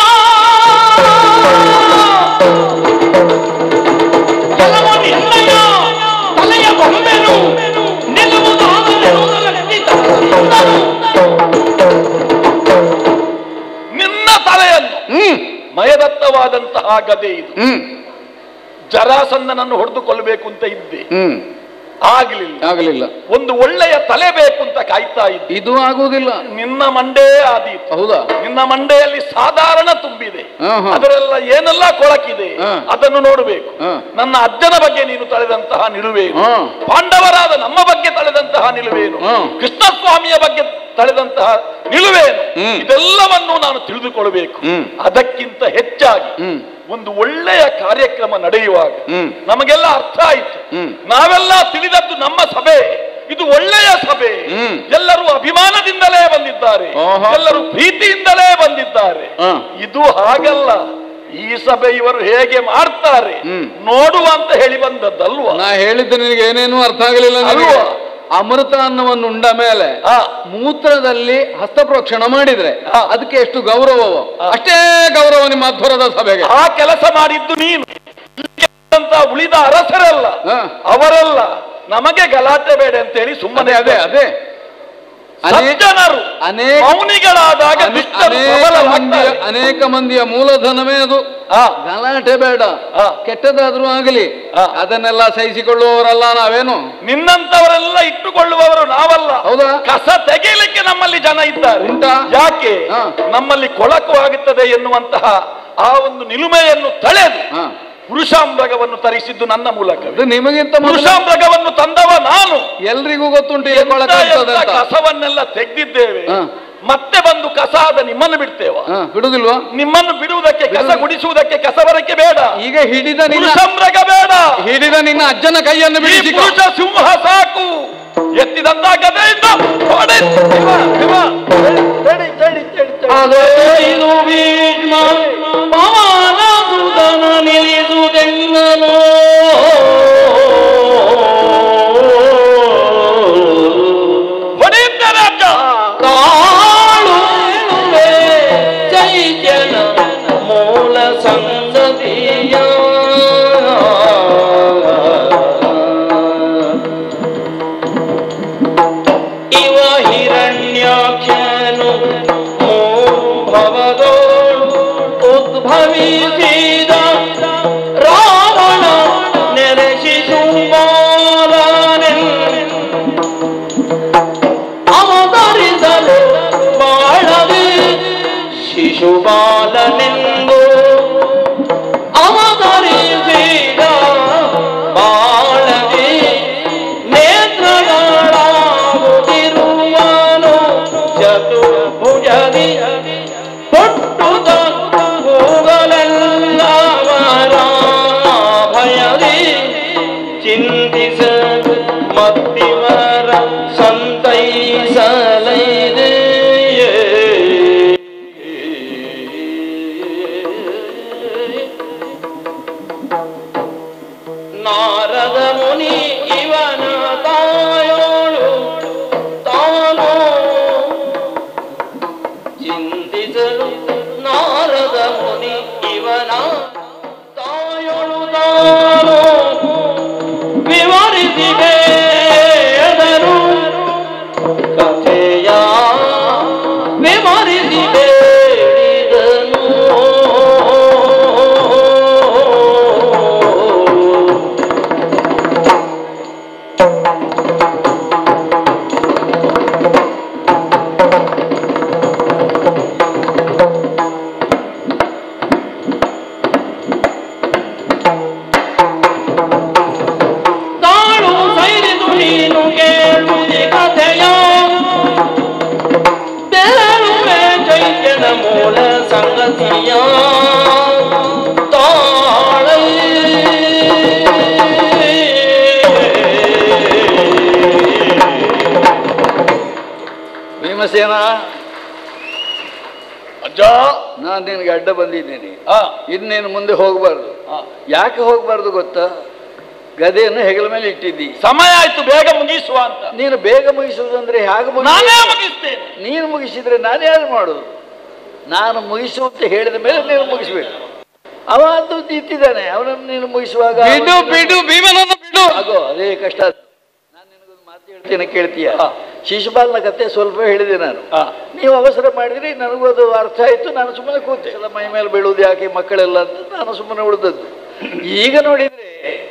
ಕೆಲವು ನಿನ್ನಯ ತಲೆಯ ಬೊಮ್ಮೆನು ನಿಲ್ಲುವುದಾಗಲೆನುವುದರಲ್ಲಿ ತನ್ನನು. ನಿನ್ನ ತಲೆಯನ್ನು ಹ್ಮ್ ಮಯದತ್ತವಾದಂತಹ ಗದೆ ಇದು ಹ್ಮ್ ಜರಾಸಂದನನ್ನು ಹೊಡೆದು ಕೊಲ್ಲಬೇಕು ಅಂತ ಇದ್ದೆ ಹ್ಮ್ ಆಗ್ಲಿಲ್ಲ ಆಗಲಿಲ್ಲ ಒಂದು ಒಳ್ಳೆಯ ತಲೆ ಬೇಕು ಅಂತ ಕಾಯ್ತಾ ಇದ್ದೆ ಇದು ಆಗುವುದಿಲ್ಲ ನಿನ್ನ ಮಂಡೇ ಆದೀತು ಹೌದಾ ನಿನ್ನ ಮಂಡೆಯಲ್ಲಿ ಸಾಧಾರಣ ತುಂಬಿದೆ ಹಾ, ಹಾ. ಅದರೆಲ್ಲ ಏನೆಲ್ಲ ಕೊಳಕಿದೆ ಹಾ. ಅದನ್ನು ನೋಡಬೇಕು ಹಾ. ನನ್ನ ಅಜ್ಜನ ಬಗ್ಗೆ ನೀನು ತಳೆದಂತಹ ನಿಲುವೇನು ಹಾ. ಪಾಂಡವರಾದ ನಮ್ಮ ಬಗ್ಗೆ ತಳೆದಂತಹ ನಿಲುವೇನು ಹಾ. ಕೃಷ್ಣಸ್ವಾಮಿಯ ಬಗ್ಗೆ ತಳೆದಂತಹ ನಿಲುವೇನು ಹ್ಮ್. ಇದೆಲ್ಲವನ್ನು ನಾನು ತಿಳಿದುಕೊಳ್ಳಬೇಕು ಹ್ಮ್. ಅದಕ್ಕಿಂತ ಹೆಚ್ಚಾಗಿ ಹ್ಮ್ ಒಂದು ಒಳ್ಳೆಯ ಕಾರ್ಯಕ್ರಮ ನಡೆಯುವಾಗ ಹ್ಮ್. ನಮಗೆಲ್ಲ ಅರ್ಥ ಆಯಿತು ಹ್ಮ್. ನಾವೆಲ್ಲ ತಿಳಿದದ್ದು ನಮ್ಮ ಸಭೆ ಇದು ಒಳ್ಳೆಯ ಸಭೆ ಹ್ಮ್. ಎಲ್ಲರೂ ಅಭಿಮಾನದಿಂದಲೇ ಬಂದಿದ್ದಾರೆ ಓಹೋ. ಎಲ್ಲರೂ ಪ್ರೀತಿಯಿಂದಲೇ ಬಂದಿದ್ದಾರೆ ಹಾ. ಇದು ಹಾಗಲ್ಲ ಈ ಸಭೆ ಇವರು ಹೇಗೆ ಮಾಡ್ತಾರೆ ಹ್ಮ್. ನೋಡುವ ಅಂತ ಹೇಳಿ ಬಂದದ್ದಲ್ವಾ ನಾ ಹೇಳಿದ್ದು ನಿನಗೆ ಏನೇನೂ ಅರ್ಥ ಆಗಲಿಲ್ಲ ನನಗೆ ಅಲ್ವಾ? ಅಮೃತ ಅನ್ನವನ್ನು ಉಂಡ ಮೇಲೆ ಆ, ಮೂತ್ರದಲ್ಲಿ ಹಸ್ತಪ್ರೋಕ್ಷಣ ಮಾಡಿದ್ರೆ ಹಾ. ಅದಕ್ಕೆ ಎಷ್ಟು ಗೌರವವೋ ಹಾ. ಅಷ್ಟೇ ಗೌರವ ನಿಮ್ಮ ಅಧ್ವರದ ಸಭೆಗೆ ಆ ಕೆಲಸ ಮಾಡಿದ್ದು ನೀನು ಅಂತ ಉಳಿದ ಅರಸರಲ್ಲ ಹಾ. ಅವರಲ್ಲ ನಮಗೆ ಗಲಾಟೆ ಬೇಡ ಅಂತೇಳಿ ಸುಮ್ಮನೆ ಅದೇ ಅದೇ ಅದೇ ಸಜ್ಜನರು ಅನೇಕ ಮೌನಿಗಳಾದಾಗ ಅನೆ- ದುಷ್ಟರು ಅನೇಕ ಮಂದಿಯ ಪ್ರಬಲರಾಗ್ತಾರೆ. ಅನೇಕ ಮಂದಿಯ ಮೂಲಧನವೇ ಅದು ಆ, ಗಲಾಟೆ ಬೇಡ ಆ. ಕೆಟ್ಟದಾದ್ರೂ ಆಗಲಿ ಆ. ಅದನ್ನೆಲ್ಲ ಸಹಿಸಿಕೊಳ್ಳುವವರಲ್ಲ ನಾವೇನು ನಿನ್ನಂತವರೆಲ್ಲ ಇಟ್ಟುಕೊಳ್ಳುವವರು ನಾವಲ್ಲ ಹೌದಾ? ಕಸ ತೆಗೆಯಲಿಕ್ಕೆ ನಮ್ಮಲ್ಲಿ ಜನ ಇದ್ದಾರೆ ಉಂಟಾ? ಯಾಕೆ ಹಾ. ನಮ್ಮಲ್ಲಿ ಕೊಳಕು ಆಗುತ್ತದೆ ಎನ್ನುವಂತಹ ಆ ಒಂದು ನಿಲುಮೆಯನ್ನು ತಳೆದು ಹಾ. ಪುರುಷಾಮೃಗವನ್ನು ತರಿಸಿದ್ದು ನನ್ನ ಮೂಲಕ ಅದು ನಿಮಗಿಂತ ಮೊದಲು ಪುರುಷಾಮೃಗವನ್ನು ತಂದವ ನಾನು ಎಲ್ರಿಗೂ ಗೊತ್ತುಂಟು ಈ ಎಂತ ಕೊಳಕ ಆಗ್ತದೆ ಎಂತ ಅಂತ ಕಸವನ್ನೆಲ್ಲ ತೆಗೆದಿದ್ದೇವೆ ಹಾ. ಮತ್ತೆ ಬಂದು ಕಸ ಆದ ನಿಮ್ಮನ್ನು ಬಿಡ್ತೇವ ಹಾ, ಬಿಡುದಿಲ್ವಾ ನಿಮ್ಮನ್ನು ಬಿಡುವುದಕ್ಕೆ ಕಸ ಬಿಡುವುದು. ಗುಡಿಸುವುದಕ್ಕೆ ಕಸವರಕ್ಕೆ ಬೇಡ ಈಗ ಹಿಡಿದ ನಿನ್ನ ಪುರುಷಾಮೃಗ ಬೇಡ ಹಿಡಿದ ನಿನ್ನ ಅಜ್ಜನ ಕೈಯನ್ನು ಈ ಬಿಡಿಸಿ ಪುರುಷ ಸಿಂಹ ಸಾಕು ಎತ್ತಿದಂತ ಗದೆಯಿಂದ ಹೊಡೆ. ಶಿವ, ಶಿವ. ತಡಿ, ತಡಿ, ತಡಿ, ತಡಿ. ಅದೇನು ಭೀಷ್ಮ ಪವನ ಸುತನ ನಿಲ್ಲಿಸುವುದೆಂಗನೋ ಹೊಡೆಯುತ್ತೇನೆ ಅಜ್ಜ. ತಾಳುವೆ ಚೈತ್ಯನ ಮೂಲ ಸಂಸದೀಯ ಇವ ಹಿರಣ್ಯಾಕ್ಷನು ಭವದೋಳು ಉದ್ಭವಿಸಿದ ರಾವಣ ನೆರೆಸಿಸು ಅವತರಿಸಲು ಶಿಶುಪಾಲನೆಂದು ಅವತರಿಸಿದ ಬಾಳದಿ ನೇತ್ರಗಳಾಗುತ್ತಿರುವನು ಚತುರ್ಭುಜದಿ ಪೊಟ್ಟುದ ಹೂಗಳೆಲ್ಲವರ ಭಯದಿ ಚಿಂತಿಸ ಮತ್ತಿವರ ಸಂತೈಸಲೈದೆ ನಾರದ ಮುನಿ ಇವನ ತಾಯೋಳು ತಾನು ಚಿಂತಿಸಲು ನಾರದ ಮುನಿ ಇವನ ತಾಯೋಳು ತಾನು ವಿವರಿಸಿ ಬೇದರು ಕಥೆಯ ವಿವರಿಸಿ ಬೇಡಿದನು ತಾಳು ಸೈರಿದು ನೀನು ಕೇಳುವುದಿ ಕಥೆಯ ಬೇರುವೆ ಚೈತ್ಯನ ಮೂಲ ಸಂಗತಿಯ ತಾಳೈ ಭೀಮಸೇನ ಅಜ್ಜ ನಾನು ನಿನಗೆ ಅಡ್ಡ ಬಂದಿದ್ದೀನಿ ಆ, ಇನ್ನೇನು ಮುಂದೆ ಹೋಗಬಾರ್ದು ಆ. ಯಾಕೆ ಹೋಗಬಾರ್ದು ಗೊತ್ತಾ ಗದೆಯನ್ನು ಹೆಗಲ ಮೇಲೆ ಇಟ್ಟಿದ್ದಿ ಸಮಯ ಆಯ್ತು ಬೇಗ ಮುಗಿಸುವ ಅಂತ ನೀನು ಬೇಗ ಮುಗಿಸುವುದಂದ್ರೆ ಹೇಗೆ ಮುಗಿಸಿ ನಾನೇ ಮುಗಿಸ್ತೇನೆ ನೀನು ಮುಗಿಸಿದ್ರೆ ನಾನು ಯಾರು ಮಾಡೋದು ನಾನು ಮುಗಿಸು ಅಂತ ಹೇಳಿದ ಮೇಲೆ ನೀನು ಮುಗಿಸ್ಬೇಕು ಅವ ಅದು ನಿಂತಿದ್ದಾನೆ ಅವನನ್ನು ನೀನು ಮುಗಿಸುವಾಗ ಬಿಡು ಬಿಡು ಭೀಮನನ್ನು ಬಿಡು ಆಗೋ ಅದೇ ಕಷ್ಟ ನಾನು ನಿನಗೊಂದು ಮಾತು ಹೇಳ್ತೇನೆ ಕೇಳ್ತೀಯ ಶಿಶುಪಾಲನ ಕತೆ ಸ್ವಲ್ಪ ಹೇಳಿದೆ ನಾನು ಆ. ನೀವು ಅವಸರ ಮಾಡಿದ್ರಿ ನನಗೂ ಅದು ಅರ್ಥ ಆಯ್ತು ನಾನು ಸುಮ್ಮನೆ ಕೂತೆ ಎಲ್ಲ ಮೈ ಮೇಲೆ ಬೀಳುವುದು ಯಾಕೆ ಮಕ್ಕಳೆಲ್ಲ ಅಂತ ನಾನು ಸುಮ್ಮನೆ ಉಳಿದದ್ದು ಈಗ ನೋಡಿದ್ರೆ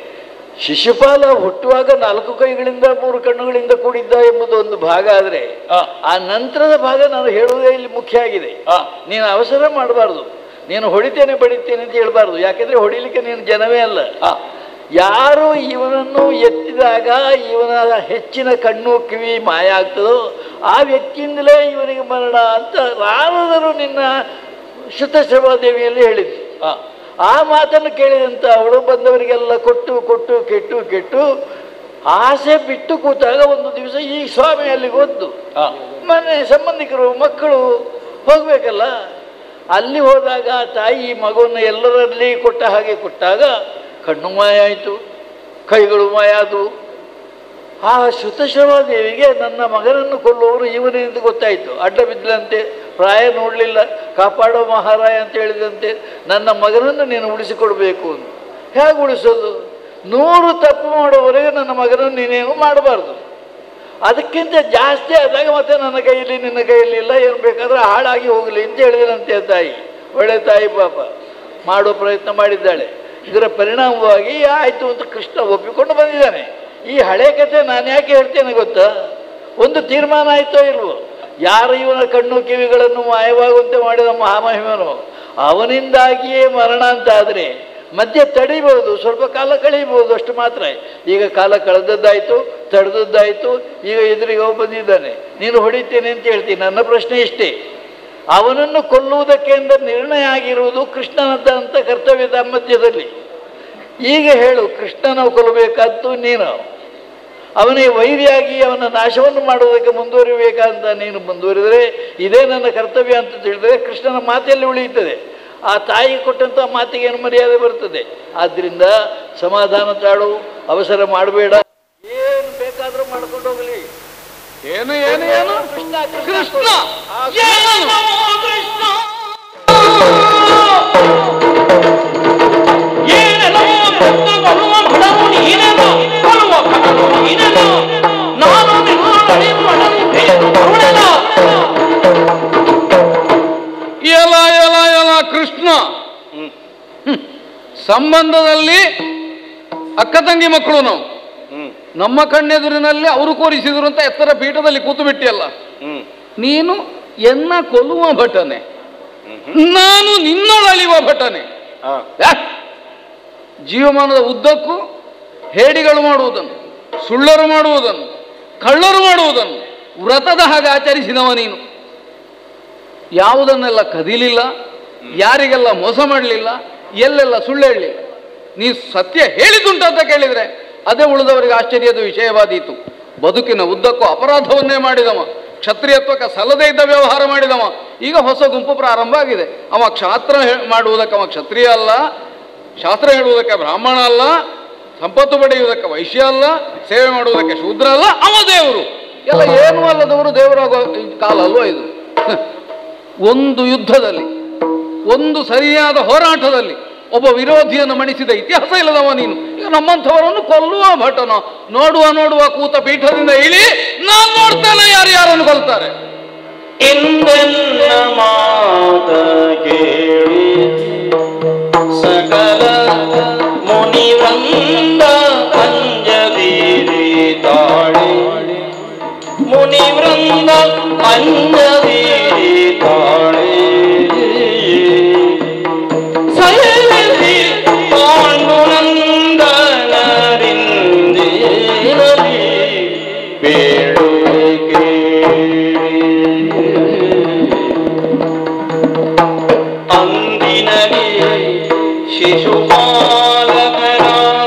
ಶಿಶುಪಾಲ ಹುಟ್ಟುವಾಗ ನಾಲ್ಕು ಕೈಗಳಿಂದ ಮೂರು ಕಣ್ಣುಗಳಿಂದ ಕೂಡಿದ್ದ ಎಂಬುದು ಒಂದು ಭಾಗ ಆದರೆ ಆ. ಆ ನಂತರದ ಭಾಗ ನಾನು ಹೇಳುವುದೇ ಇಲ್ಲಿ ಮುಖ್ಯ ಆಗಿದೆ ಆ. ನೀನು ಅವಸರ ಮಾಡಬಾರ್ದು ನೀನು ಹೊಡಿತೇನೆ ಬಡಿತೇನೆ ಅಂತ ಹೇಳ್ಬಾರ್ದು ಯಾಕೆಂದ್ರೆ ಹೊಡಿಲಿಕ್ಕೆ ನೀನು ಜನವೇ ಅಲ್ಲ ಆ. ಯಾರು ಇವನನ್ನು ಎತ್ತಿದಾಗ ಇವನ ಹೆಚ್ಚಿನ ಕಣ್ಣು ಕಿವಿ ಮಾಯ ಆಗ್ತದೋ ಆ ವ್ಯಕ್ತಿಯಿಂದಲೇ ಇವನಿಗೆ ಮರಣ ಅಂತ ರಾಮದರು ನಿನ್ನ ದೇವಿಯಲ್ಲಿ ಹೇಳಿದ್ದು ಆ. ಆ ಮಾತನ್ನು ಕೇಳಿದಂತ ಅವಳು ಬಂದವರಿಗೆಲ್ಲ ಕೊಟ್ಟು ಕೊಟ್ಟು ಕೆಟ್ಟು ಕೆಟ್ಟು ಆಸೆ ಬಿಟ್ಟು ಕೂತಾಗ ಒಂದು ದಿವಸ ಈ ಸ್ವಾಮಿ ಅಲ್ಲಿಗೆ ಒದ್ದು ಆ. ಮನೆ ಸಂಬಂಧಿಕರು ಮಕ್ಕಳು ಹೋಗ್ಬೇಕಲ್ಲ ಅಲ್ಲಿ ಹೋದಾಗ ಆ ತಾಯಿ ಈ ಮಗುವನ್ನು ಎಲ್ಲರಲ್ಲಿ ಕೊಟ್ಟ ಹಾಗೆ ಕೊಟ್ಟಾಗ ಕಣ್ಣು ಮಾಯ ಆಯಿತು ಕೈಗಳು ಮಾಯ ಆದವು ಆ ದೇವಿಗೆ ನನ್ನ ಮಗನನ್ನು ಕೊಲ್ಲುವವರು ಇವನೇ ಅಂತ ಗೊತ್ತಾಯಿತು ಅಡ್ಡ ಬಿದ್ದಲಂತೆ ಪ್ರಾಯ ನೋಡಲಿಲ್ಲ ಕಾಪಾಡೋ ಮಹಾರಾಯ ಅಂತ ಹೇಳಿದಂತೆ ನನ್ನ ಮಗನನ್ನು ನೀನು ಉಳಿಸಿಕೊಡ್ಬೇಕು ಅಂತ ಹೇಗೆ ಉಳಿಸೋದು ನೂರು ತಪ್ಪು ಮಾಡೋವರೆಗೆ ನನ್ನ ಮಗನನ್ನು ನೀನೇನು ಮಾಡಬಾರ್ದು ಅದಕ್ಕಿಂತ ಜಾಸ್ತಿ ಆದಾಗ ಮತ್ತೆ ನನ್ನ ಕೈಯಲ್ಲಿ ನಿನ್ನ ಕೈಯಲ್ಲಿ ಇಲ್ಲ ಏನು ಬೇಕಾದ್ರೆ ಹಾಳಾಗಿ ಹೋಗಲಿ ಅಂತ ಹೇಳಿದನಂತೆ ತಾಯಿ ಒಳ್ಳೆ ತಾಯಿ ಪಾಪ ಮಾಡೋ ಪ್ರಯತ್ನ ಮಾಡಿದ್ದಾಳೆ ಇದರ ಪರಿಣಾಮವಾಗಿ ಆಯಿತು ಅಂತ ಕೃಷ್ಣ ಒಪ್ಪಿಕೊಂಡು ಬಂದಿದ್ದಾನೆ ಈ ಹಳೆ ಕಥೆ ನಾನು ಯಾಕೆ ಹೇಳ್ತೇನೆ ಗೊತ್ತಾ ಒಂದು ತೀರ್ಮಾನ ಆಯ್ತೋ ಇಲ್ವೋ ಯಾರು ಇವನ ಕಣ್ಣು ಕಿವಿಗಳನ್ನು ಮಾಯವಾಗುವಂತೆ ಮಾಡಿದ ಮಹಾಮಹಿಮನು ಅವನಿಂದಾಗಿಯೇ ಮರಣ ಅಂತ ಆದರೆ ಮಧ್ಯೆ ತಡಿಬಹುದು ಸ್ವಲ್ಪ ಕಾಲ ಕಳೀಬಹುದು ಅಷ್ಟು ಮಾತ್ರ ಈಗ ಕಾಲ ಕಳೆದದ್ದಾಯ್ತು ತಡೆದದ್ದಾಯ್ತು ಈಗ ಎದುರಿಗೆ ಅವ ಬಂದಿದ್ದಾನೆ ನೀನು ಹೊಡಿತೇನೆ ಅಂತ ಹೇಳ್ತೀನಿ ನನ್ನ ಪ್ರಶ್ನೆ ಇಷ್ಟೇ ಅವನನ್ನು ಕೊಲ್ಲುವುದಕ್ಕೆ ಅಂತ ನಿರ್ಣಯ ಆಗಿರುವುದು ಕೃಷ್ಣನಂತ ಕರ್ತವ್ಯದ ಮಧ್ಯದಲ್ಲಿ ಈಗ ಹೇಳು ಕೃಷ್ಣನ ಕೊಲ್ಲಬೇಕಾದ್ದು ನೀನು ಅವನಿಗೆ ವೈರಿಯಾಗಿ ಅವನ ನಾಶವನ್ನು ಮಾಡುವುದಕ್ಕೆ ಮುಂದುವರಿಬೇಕಂತ ನೀನು ಮುಂದುವರಿದರೆ ಇದೇ ನನ್ನ ಕರ್ತವ್ಯ ಅಂತ ತಿಳಿದರೆ ಕೃಷ್ಣನ ಮಾತೆಯಲ್ಲಿ ಉಳಿಯುತ್ತದೆ ಆ ತಾಯಿ ಕೊಟ್ಟಂಥ ಮಾತಿಗೆ ಏನು ಮರ್ಯಾದೆ ಬರ್ತದೆ ಆದ್ದರಿಂದ ಸಮಾಧಾನ ತಾಳು ಅವಸರ ಮಾಡಬೇಡ ಏನು ಬೇಕಾದರೂ ಮಾಡ್ಕೊಂಡು ಹೋಗಲಿ ಏನು ಏನು ಏನು ಕೃಷ್ಣ ಕೃಷ್ಣ ಆ ಕೃಷ್ಣ ಏನೆಲ್ಲವೋ ಭಕ್ತ ಬರುವ ಭಡನು ನೀನೆಲ್ಲ ಬರುವ ಭಟನು ನೀನೆಲ್ಲ ನಾನು ನಿನ್ನೊಡನೆ ಮಡನು ಬೇರು ಕರುಣೆಲ್ಲ ಎಲ ಎಲ ಎಲ ಕೃಷ್ಣ ಹ್ಮ್. ಸಂಬಂಧದಲ್ಲಿ ಅಕ್ಕ ತಂಗಿ ಮಕ್ಕಳು ನಾವು ನಮ್ಮ ಕಣ್ಣೆದುರಿನಲ್ಲಿ ಅವರು ಕೋರಿಸಿದ್ರು ಅಂತ ಎತ್ತರ ಪೀಠದಲ್ಲಿ ಕೂತು ಬಿಟ್ಟಿಯಲ್ಲ ನೀನು ಎನ್ನ ಕೊಲ್ಲುವ ಭಟನೆ ನಾನು ನಿನ್ನೊಳಲಿವ ಭಟನೆ ಹಾ. ಯಾ? ಜೀವಮಾನದ ಉದ್ದಕ್ಕೂ ಹೇಡಿಗಳು ಮಾಡುವುದನ್ನು ಸುಳ್ಳರು ಮಾಡುವುದನ್ನು ಕಳ್ಳರು ಮಾಡುವುದನ್ನು ವ್ರತದ ಹಾಗೆ ಆಚರಿಸಿದವ ನೀನು ಯಾವುದನ್ನೆಲ್ಲ ಕದಿಲಿಲ್ಲ ಯಾರಿಗೆಲ್ಲ ಮೋಸ ಮಾಡಲಿಲ್ಲ ಎಲ್ಲೆಲ್ಲ ಸುಳ್ಳು ಹೇಳಲಿಲ್ಲ ನೀ ಸತ್ಯ ಹೇಳಿದುಂಟು ಅಂತ ಕೇಳಿದರೆ ಅದೇ ಉಳಿದವರಿಗೆ ಆಶ್ಚರ್ಯದ ವಿಷಯವಾದೀತು ಬದುಕಿನ ಉದ್ದಕ್ಕೂ ಅಪರಾಧವನ್ನೇ ಮಾಡಿದವ ಕ್ಷತ್ರಿಯತ್ವಕ್ಕೆ ಸಲ್ಲದೇ ಇದ್ದ ವ್ಯವಹಾರ ಮಾಡಿದವ ಈಗ ಹೊಸ ಗುಂಪು ಪ್ರಾರಂಭ ಆಗಿದೆ ಅವ ಕ್ಷಾತ್ರ ಹೇ- ಮಾಡುವುದಕ್ಕೆ ಅವ ಕ್ಷತ್ರಿಯ ಅಲ್ಲ ಶಾಸ್ತ್ರ ಹೇಳುವುದಕ್ಕೆ ಬ್ರಾಹ್ಮಣ ಅಲ್ಲ ಸಂಪತ್ತು ಪಡೆಯುವುದಕ್ಕೆ ವೈಶ್ಯ ಅಲ್ಲ ಸೇವೆ ಮಾಡುವುದಕ್ಕೆ ಶೂದ್ರ ಅಲ್ಲ ಅವ ದೇವರು ಎಲ್ಲ ಏನೂ ಅಲ್ಲದವರು ದೇವರಾಗೋ ಕಾಲ ಅಲ್ವಾ ಇದು ಒಂದು ಯುದ್ಧದಲ್ಲಿ ಒಂದು ಸರಿಯಾದ ಹೋರಾಟದಲ್ಲಿ ಒಬ್ಬ ವಿರೋಧಿಯನ್ನು ಮಣಿಸಿದ ಇತಿಹಾಸ ಇಲ್ಲದವ ನೀನು ಈಗ ನಮ್ಮಂಥವರನ್ನು ಕೊಲ್ಲುವ ಭಟನ ನೋಡುವ ನೋಡುವ ಕೂತ ಪೀಠದಿಂದ ಇಳಿ ನಾನು ನೋಡ್ತೇನೆ ಯಾರು ಯಾರನ್ನು ಕೊಲ್ತಾರೆ ಇಂದೆನ್ನ ಮಾತ ಕೇಳಿ ಸಕಲ ಮುನಿವೃಂದ ಅಂಜದೀರಿ ತಾಳೆ ಮುನಿವೃಂದ ಅಂಜದೀರಿ ತಾಳೆ ಸಯಲಿ ಪಾಂಡುನಂದನರಿಂದಿರಲಿ ಬೇಡುವೆ ಕೇಳಿ ಅಂದಿನಲಿ ಶಿಶುಪಾಲಕನ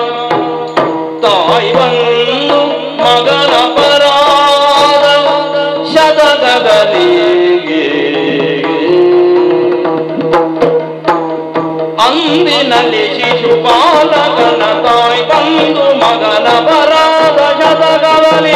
ತಾಯಿ ಬಂದು ಮಗನ ಪರಾದ ಶತಕದಲಿಗೆ ಅಂದಿನಲ್ಲಿ ಶಿಶುಪಾಲಕನ ತಾಯಿ ಬಂದು ಮಗನ ಪರಾದ ಶತಕದಲ್ಲಿ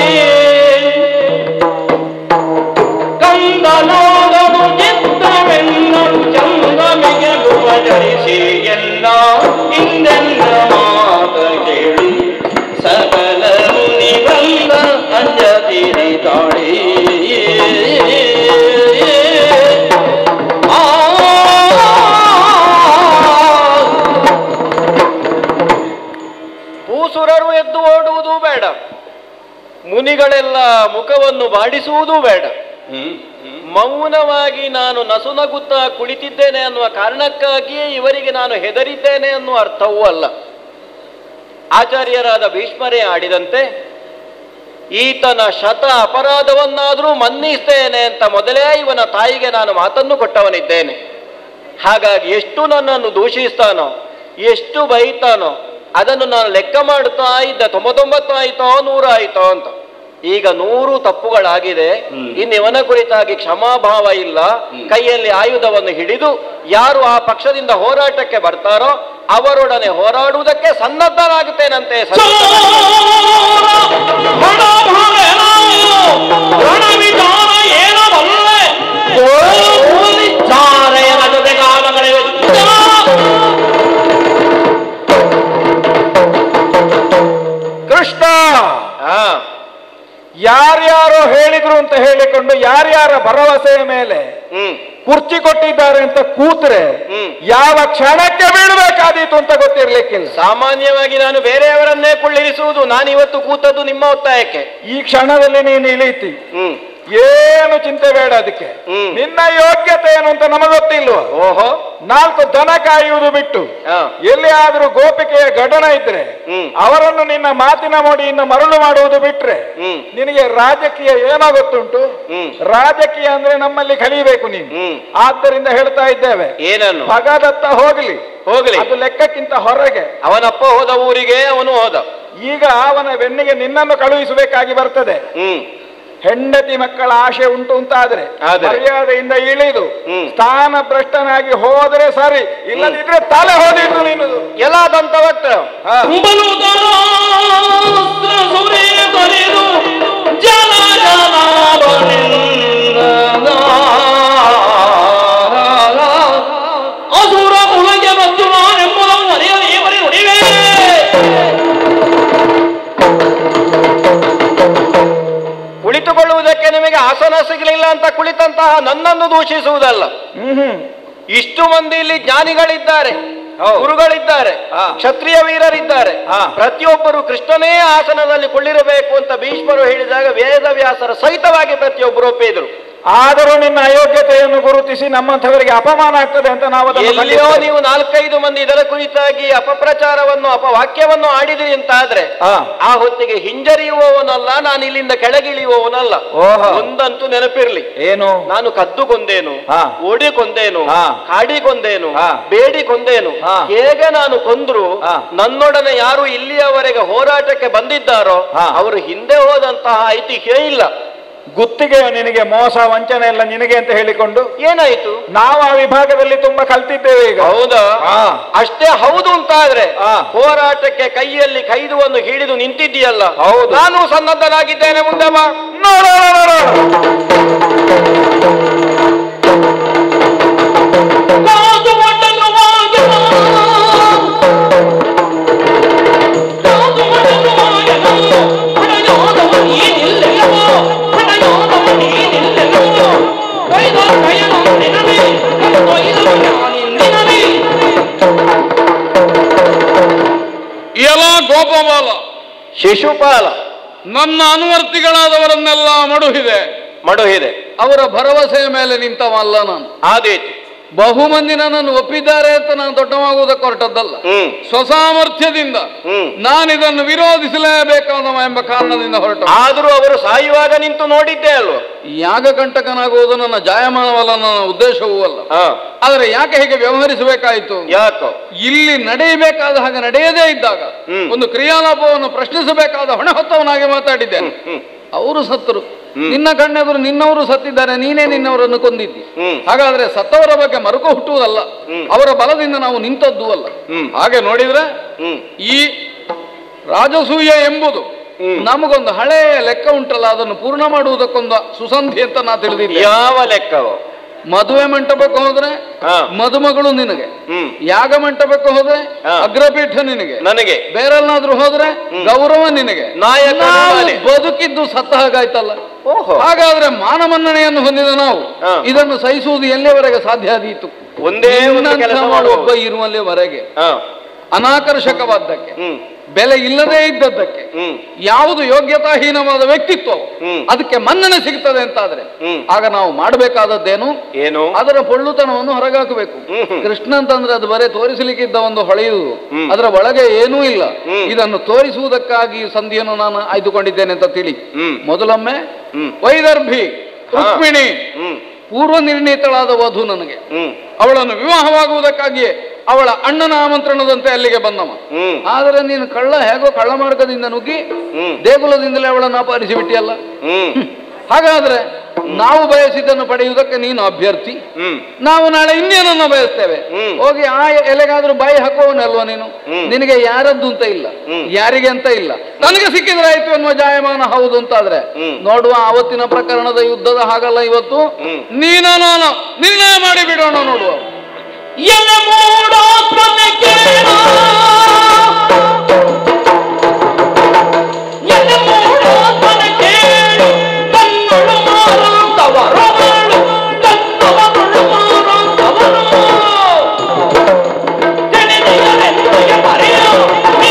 ಕಂದನೋದನು ಚಿತ್ತವೆನ್ನನು ಚಂದಮಿಗೆ ಧರಿಸಿ ಎಲ್ಲ ಹಿಂದೆಲ್ಲ ಮಾತ ಕೇಳಿ ಸಕಲ ನಿಬಂಧ ಅಂಜದಿರಿ ತಾಳಿ ಆ ಭೂಸುರರು ಎದ್ದು ಓಡುವುದು ಬೇಡ ಮುನಿಗಳೆಲ್ಲ ಮುಖವನ್ನು ಬಾಡಿಸುವುದೂ ಬೇಡ ಮೌನವಾಗಿ ನಾನು ನಸುನಗುತ್ತಾ ಕುಳಿತಿದ್ದೇನೆ ಅನ್ನುವ ಕಾರಣಕ್ಕಾಗಿಯೇ ಇವರಿಗೆ ನಾನು ಹೆದರಿದ್ದೇನೆ ಅನ್ನುವ ಅರ್ಥವೂ ಅಲ್ಲ ಆಚಾರ್ಯರಾದ ಭೀಷ್ಮರೇ ಆಡಿದಂತೆ ಈತನ ಶತ ಅಪರಾಧವನ್ನಾದರೂ ಮನ್ನಿಸ್ತೇನೆ ಅಂತ ಮೊದಲೇ ಇವನ ತಾಯಿಗೆ ನಾನು ಮಾತನ್ನು ಕೊಟ್ಟವನಿದ್ದೇನೆ ಹಾಗಾಗಿ ಎಷ್ಟು ನನ್ನನ್ನು ದೂಷಿಸ್ತಾನೋ ಎಷ್ಟು ಬೈತಾನೋ ಅದನ್ನು ನಾನು ಲೆಕ್ಕ ಮಾಡುತ್ತಾ ಇದ್ದೆ ತೊಂಬತ್ತೊಂಬತ್ತು ಆಯ್ತೋ ನೂರು ಆಯ್ತೋ ಅಂತ ಈಗ ನೂರು ತಪ್ಪುಗಳಾಗಿದೆ ಇನ್ನು ಇವನ ಕುರಿತಾಗಿ ಕ್ಷಮಾಭಾವ ಇಲ್ಲ ಕೈಯಲ್ಲಿ ಆಯುಧವನ್ನು ಹಿಡಿದು ಯಾರು ಆ ಪಕ್ಷದಿಂದ ಹೋರಾಟಕ್ಕೆ ಬರ್ತಾರೋ ಅವರೊಡನೆ ಹೋರಾಡುವುದಕ್ಕೆ ಸನ್ನದ್ಧನಾಗುತ್ತೇನಂತೆ ಕೃಷ್ಣ ಹಾ ಯಾರ್ಯಾರೋ ಹೇಳಿದ್ರು ಅಂತ ಹೇಳಿಕೊಂಡು ಯಾರ್ಯಾರ ಭರವಸೆಯ ಮೇಲೆ ಹ್ಮ್ ಕುರ್ಚಿ ಕೊಟ್ಟಿದ್ದಾರೆ ಅಂತ ಕೂತ್ರೆ ಹ್ಮ್. ಯಾವ ಕ್ಷಣಕ್ಕೆ ಬೀಳಬೇಕಾದೀತು ಅಂತ ಗೊತ್ತಿರ್ಲಿಕ್ಕಿಲ್ಲ ಸಾಮಾನ್ಯವಾಗಿ ನಾನು ಬೇರೆಯವರನ್ನೇ ಕುಳ್ಳಿರಿಸುವುದು ನಾನು ಇವತ್ತು ಕೂತದ್ದು ನಿಮ್ಮ ಒತ್ತಾಯಕ್ಕೆ ಈ ಕ್ಷಣದಲ್ಲಿ ನೀನು ಇಳೀತಿ ಹ್ಮ್ ಏನು ಚಿಂತೆ ಬೇಡ ಅದಕ್ಕೆ ಹ್ಮ್. ನಿನ್ನ ಯೋಗ್ಯತೆ ಏನು ಅಂತ ನಮಗೆ ಗೊತ್ತಿಲ್ವ ಓಹೋ ನಾಲ್ಕು ದನ ಕಾಯುವುದು ಬಿಟ್ಟು ಹಾ. ಎಲ್ಲಿಯಾದ್ರೂ ಗೋಪಿಕೆಯ ಗಡಣ ಇದ್ರೆ ಹ್ಮ್. ಅವರನ್ನು ನಿನ್ನ ಮಾತಿನ ಮೋಡಿಯಿಂದ ಮರಳು ಮಾಡುವುದು ಬಿಟ್ರೆ ಹ್ಮ್. ನಿನಗೆ ರಾಜಕೀಯ ಏನೋ ಗೊತ್ತುಂಟು ಹ್ಮ್. ರಾಜಕೀಯ ಅಂದ್ರೆ ನಮ್ಮಲ್ಲಿ ಕಲಿಬೇಕು ನೀನು ಹ್ಮ್. ಆದ್ದರಿಂದ ಹೇಳ್ತಾ ಇದ್ದೇವೆ ಏನನ್ನು ಭಗದತ್ತ ಹೋಗ್ಲಿ ಹೋಗ್ಲಿ ಅದು ಲೆಕ್ಕಕ್ಕಿಂತ ಹೊರಗೆ ಅವನಪ್ಪ ಹೋದ ಊರಿಗೆ ಅವನು ಹೋದ ಈಗ ಅವನ ಬೆನ್ನಿಗೆ ನಿನ್ನನ್ನು ಕಳುಹಿಸಬೇಕಾಗಿ ಬರ್ತದೆ ಹ್ಮ್ ಹೆಂಡತಿ ಮಕ್ಕಳ ಆಶೆ ಉಂಟು ಅಂತಾದ್ರೆ ಆದರೆ? ಮರ್ಯಾದೆಯಿಂದ ಇಳಿದು ಹ್ಮ್. ಸ್ಥಾನ ಭ್ರಷ್ಟನಾಗಿ ಹೋದ್ರೆ ಸರಿ ಇಲ್ಲದಿದ್ರೆ ತಲೆ ಹೋದಿತ್ತು ನೀನು ಎಲ್ಲ ದಂತ ಭಟ್ಟ ಹಾ. ತುಂಬಲು ದಾಸ್ತ್ರ ಸುರಿಯ ತೊರೆದು ಜನ ಅಸುರ ಮುಳಗೆ ಬಂದು ನಾನೆಂಬುದನ್ನು ಅರಿಯದೇ ಬರೀ ನುಡಿವೆ ಕುಳಿತುಕೊಳ್ಳುವುದಕ್ಕೆ ನಿಮಗೆ ಆಸನ ಸಿಗಲಿಲ್ಲ ಅಂತ ಕುಳಿತಂತಹ ನನ್ನನ್ನು ದೂಷಿಸುವುದಲ್ಲ ಇಷ್ಟು ಮಂದಿ ಇಲ್ಲಿ ಜ್ಞಾನಿಗಳಿದ್ದಾರೆ ಗುರುಗಳಿದ್ದಾರೆ ಹಾ. ಕ್ಷತ್ರಿಯ ವೀರರಿದ್ದಾರೆ ಹಾ. ಪ್ರತಿಯೊಬ್ಬರು ಕೃಷ್ಣನೇ ಆಸನದಲ್ಲಿ ಕುಳ್ಳಿರಬೇಕು ಅಂತ ಭೀಷ್ಮರು ಹೇಳಿದಾಗ ವೇದವ್ಯಾಸರ ಸಹಿತವಾಗಿ ಪ್ರತಿಯೊಬ್ಬರು ಒಪ್ಪಿದ್ರು ಆದರೂ ನಿನ್ನ ಅಯೋಗ್ಯತೆಯನ್ನು ಗುರುತಿಸಿ ನಮ್ಮಂಥವರಿಗೆ ಅಪಮಾನ ಆಗ್ತದೆ ಅಂತ ನಾವು ಅದನ್ನು ಎಲ್ಲಿಯೋ ಖಂಡಿಸ್ತೇವೆ. ನೀವು ನಾಲ್ಕೈದು ಮಂದಿ ಇದರ ಕುರಿತಾಗಿ ಅಪಪ್ರಚಾರವನ್ನು ಅಪವಾಕ್ಯವನ್ನು ಆಡಿದ್ರಿ ಅಂತ ಆದ್ರೆ ಆ. ಆ ಹೊತ್ತಿಗೆ ಹಿಂಜರಿಯುವವನಲ್ಲ ನಾನು ಇಲ್ಲಿಂದ ಕೆಳಗಿಳಿಯುವವನಲ್ಲ ಓಹೋ. ಒಂದಂತೂ ನೆನಪಿರ್ಲಿ ಏನು ನಾನು ಕದ್ದು ಕೊಂದೇನು ಹಾ. ಓಡಿ ಕೊಂದೇನು ಹಾ. ಕಾಡಿ ಕೊಂದೇನು ಹಾ. ಬೇಡಿ ಕೊಂದೇನು ಹಾ. ಹೇಗೆ ನಾನು ಕೊಂದ್ರು ಹಾ. ನನ್ನೊಡನೆ ಯಾರು ಇಲ್ಲಿಯವರೆಗೆ ಹೋರಾಟಕ್ಕೆ ಬಂದಿದ್ದಾರೋ ಹಾ. ಅವರು ಹಿಂದೆ ಹೋದಂತಹ ಐತಿಹ್ಯ ಇಲ್ಲ ಗುತ್ತಿಗೆ ನಿನಗೆ ಮೋಸ ವಂಚನೆ ಎಲ್ಲ ನಿನಗೆ ಅಂತ ಹೇಳಿಕೊಂಡು ಏನಾಯ್ತು ನಾವು ಆ ವಿಭಾಗದಲ್ಲಿ ತುಂಬಾ ಕಲ್ತಿದ್ದೇವೆ ಈಗ ಹೌದಾ ಹಾ. ಅಷ್ಟೇ ಹೌದು ಅಂತಾದ್ರೆ ಹಾ. ಹೋರಾಟಕ್ಕೆ ಕೈಯಲ್ಲಿ ಕೈದುವನ್ನು ಹಿಡಿದು ನಿಂತಿದ್ದೀಯಲ್ಲ ಹೌದು. ನಾನು ಸನ್ನದ್ಧನಾಗಿದ್ದೇನೆ ಮುಂದೆ ಬಾ ನೋಡ ನೋಡ, ನೋಡ. ಕಾದು ಒಡಲು ವಾಯನ ಕಾದು ಒಡಲು ವಾಯನ ಹಣಯಾದವ ನೀನಿಲ್ಲೆಲ್ಲವೋ ಹಣಯಾದವ ನೀನಿಲ್ಲೆಲ್ಲವೋ ಕೈದ ಕೈಯನ ನಿನವೇ ಕೊಯ್ದವ ನಾನಿಂದಿನವೇ ಎಲ್ಲ ಗೋಪಮಾಲ ಶಿಶುಪಾಲ ನನ್ನ ಅನುವರ್ತಿಗಳಾದವರನ್ನೆಲ್ಲ ಮಡುಹಿದೆ ಮಡುಹಿದೆ ಅವರ ಭರವಸೆಯ ಮೇಲೆ ನಿಂತವಲ್ಲ ನಾನು ಆದೀತು ಬಹುಮಂದಿ ನನ್ನನ್ನು ಒಪ್ಪಿದ್ದಾರೆ ಅಂತ ನಾನು ದೊಡ್ಡವಾಗುವುದಕ್ಕೆ ಹೊರಟದ್ದಲ್ಲ ಹ್ಮ್ ಸ್ವಸಾಮರ್ಥ್ಯದಿಂದ ಹ್ಮ್ ನಾನಿದನ್ನು ವಿರೋಧಿಸಲೇಬೇಕಾದವ ಎಂಬ ಕಾರಣದಿಂದ ಹೊರಟ ಆದರೂ ಅವರು ಸಾಯುವಾಗ ನಿಂತು ನೋಡಿದ್ದೆ ಅಲ್ವಾ ಯಾಗ ಕಂಟಕನಾಗುವುದು ನನ್ನ ಜಾಯಮಾನವಲ್ಲ ನನ್ನ ಉದ್ದೇಶವೂ ಅಲ್ಲ ಹಾ ಆದರೆ ಯಾಕೆ ಹೀಗೆ ವ್ಯವಹರಿಸಬೇಕಾಯಿತು ಯಾಕೋ ಇಲ್ಲಿ ನಡೆಯಬೇಕಾದ ಹಾಗೆ ನಡೆಯದೇ ಇದ್ದಾಗ ಹ್ಮ್. ಒಂದು ಕ್ರಿಯಾಲಾಪವನ್ನು ಪ್ರಶ್ನಿಸಬೇಕಾದ ಹೊಣೆ ಹೊತ್ತವನಾಗಿ ಮಾತಾಡಿದ್ದೇನೆ ಹ್ಮ್ ಅವರು ಸತ್ತರು ನಿನ್ನ ಕಣ್ಣೆದುರು ನಿನ್ನವರು ಸತ್ತಿದ್ದಾರೆ ನೀನೇ ನಿನ್ನವರನ್ನು ಕೊಂದಿದ್ದಿ ಹ್ಮ್. ಹಾಗಾದ್ರೆ ಸತ್ತವರ ಬಗ್ಗೆ ಮರುಕು ಹುಟ್ಟುವುದಲ್ಲ ಹ್ಮ್. ಅವರ ಬಲದಿಂದ ನಾವು ನಿಂತದ್ದು ಅಲ್ಲ ಹ್ಮ್. ಹಾಗೆ ನೋಡಿದ್ರೆ ಹ್ಮ್ ಈ ರಾಜಸೂಯ ಎಂಬುದು ಹ್ಮ್. ನಮಗೊಂದು ಹಳೆಯ ಲೆಕ್ಕ ಉಂಟಲ್ಲ ಅದನ್ನು ಪೂರ್ಣ ಮಾಡುವುದಕ್ಕೊಂದು ಸುಸಂಧಿ ಅಂತ ನಾ ತಿಳಿದಿದ್ದೆ ಯಾವ ಲೆಕ್ಕವೋ ಮದುವೆ ಮಂಟಪಕ್ಕೆ ಹೋದ್ರೆ ಹಾ. ಮದುಮಗಳು ನಿನಗೆ ಹ್ಮ್ ಯಾಗ ಮಂಟಪಕ್ಕೆ ಹೋದ್ರೆ ಹಾ. ಅಗ್ರಪೀಠ ನಿನಗೆ ನನಗೆ ಬೇರೆಲ್ಲಾದ್ರೂ ಹೋದ್ರೆ ಗೌರವ ನಿನಗೆ ನಾಯಕ ನಾವು ನಾನೇ. ಬದುಕಿದ್ದು ಸತ್ತ ಹಾಗಾಯ್ತಲ್ಲ ಓಹೋ ಹಾಗಾದ್ರೆ ಮಾನಮನ್ನಣೆಯನ್ನು ಹೊಂದಿದ ನಾವು ಹಾ. ಇದನ್ನು ಸಹಿಸುವುದು ಎಲ್ಲಿಯವರೆಗೆ ಸಾಧ್ಯ ಆದೀತು ಒಂದೇ ಒಂದು ನಿನ್ನಂಥ ಕೆಲಸ ಒಬ್ಬ ಮಾಡುವ ಇರುವಲ್ಲಿವರೆಗೆ ಹಾ ಅನಾಕರ್ಷಕವಾದ್ದಕ್ಕೆ ಹ್ಮ್ ಬೆಲೆ ಇಲ್ಲದೇ ಇದ್ದದ್ದಕ್ಕೆ ಹ್ಮ್ ಯಾವುದು ಯೋಗ್ಯತಾಹೀನವಾದ ವ್ಯಕ್ತಿತ್ವ ಹ್ಮ್. ಅದಕ್ಕೆ ಮನ್ನಣೆ ಸಿಗ್ತದೆ ಅಂತಾದ್ರೆ ಹ್ಮ್. ಆಗ ನಾವು ಮಾಡಬೇಕಾದದ್ದೇನು ಏನು ಅದರ ಪೊಳ್ಳುತನವನ್ನು ಹೊರಗಾಕಬೇಕು ಹ್ಮ್ ಹ್ಮ್. ಕೃಷ್ಣ ಅಂತಂದ್ರೆ ಅದು ಬರೇ ತೋರಿಸಲಿಕ್ಕಿದ್ದ ಒಂದು ಹೊಳೆಯುವುದು ಹ್ಮ್. ಅದರ ಒಳಗೆ ಏನೂ ಇಲ್ಲ ಹ್ಮ್. ಇದನ್ನು ತೋರಿಸುವುದಕ್ಕಾಗಿ ಈ ಸಂಧಿಯನ್ನು ನಾನು ಆಯ್ದುಕೊಂಡಿದ್ದೇನೆ ಅಂತ ತಿಳಿ ಹ್ಮ್ ಮೊದಲೊಮ್ಮೆ ಹ್ಮ್ ವೈದರ್ಭಿ ರುಕ್ಮಿಣಿ ಹ್ಮ್ ಪೂರ್ವ ನಿರ್ಣೀತಳಾದ ವಧು ನನಗೆ ಹ್ಮ್ ಅವಳನ್ನು ವಿವಾಹವಾಗುವುದಕ್ಕಾಗಿಯೇ ಅವಳ ಅಣ್ಣನ ಆಮಂತ್ರಣದಂತೆ ಅಲ್ಲಿಗೆ ಬಂದವ ಹ್ಮ್ ಆದರೆ ನೀನು ಕಳ್ಳ ಹೇಗೋ ಕಳ್ಳ ಮಾರ್ಗದಿಂದ ನುಗ್ಗಿ ಹ್ಮ್ ದೇಗುಲದಿಂದಲೇ ಅವಳನ್ನು ಅಪಹರಿಸಿ ಬಿಟ್ಟಿಯಲ್ಲ ಹ್ಮ್ ಹಾಗಾದ್ರೆ ನಾವು ಬಯಸಿದ್ದನ್ನು ಪಡೆಯುವುದಕ್ಕೆ ನೀನು ಅಭ್ಯರ್ಥಿ ಹ್ಮ್ ನಾವು ನಾಳೆ ಇನ್ನೇನನ್ನ ಬಯಸ್ತೇವೆ ಹ್ಮ್. ಹೋಗಿ ಆ ಎಲೆಗಾದ್ರೂ ಬಾಯಿ ಹಾಕುವವನಲ್ವಾ ನೀನು ಹ್ಮ್. ನಿನಗೆ ಯಾರದ್ದು ಅಂತ ಇಲ್ಲ ಹ್ಮ್. ಯಾರಿಗೆ ಅಂತ ಇಲ್ಲ ನನಗೆ ಸಿಕ್ಕಿದ್ರೆ ಆಯ್ತು ಅನ್ನುವ ಜಾಯಮಾನ ಹೌದು ಅಂತಾದ್ರೆ ಹ್ಮ್. ನೋಡುವ ಆವತ್ತಿನ ಪ್ರಕರಣದ ಯುದ್ಧದ ಹಾಗಲ್ಲ ಇವತ್ತು ಹ್ಮ್. ನೀನ ನಾನು ನಿರ್ಣಯ ಮಾಡಿ ಬಿಡೋಣ ನೋಡುವ ಎಲೆ ಮೂಡೋತ್ಮನೆ ಕೇಳ ಎಲೆ ಮೂಡೋತ್ಮನೆ ಕೇಳು ಕನ್ನಡ ಮಾರಾಂತವರು ಮಾಡು ಕನ್ನಡಗಳು ಮಾರಾಂತವರು ತಿಳಿದಿಯಲೆಂದೆಯ ಮರೆಯ ನೀ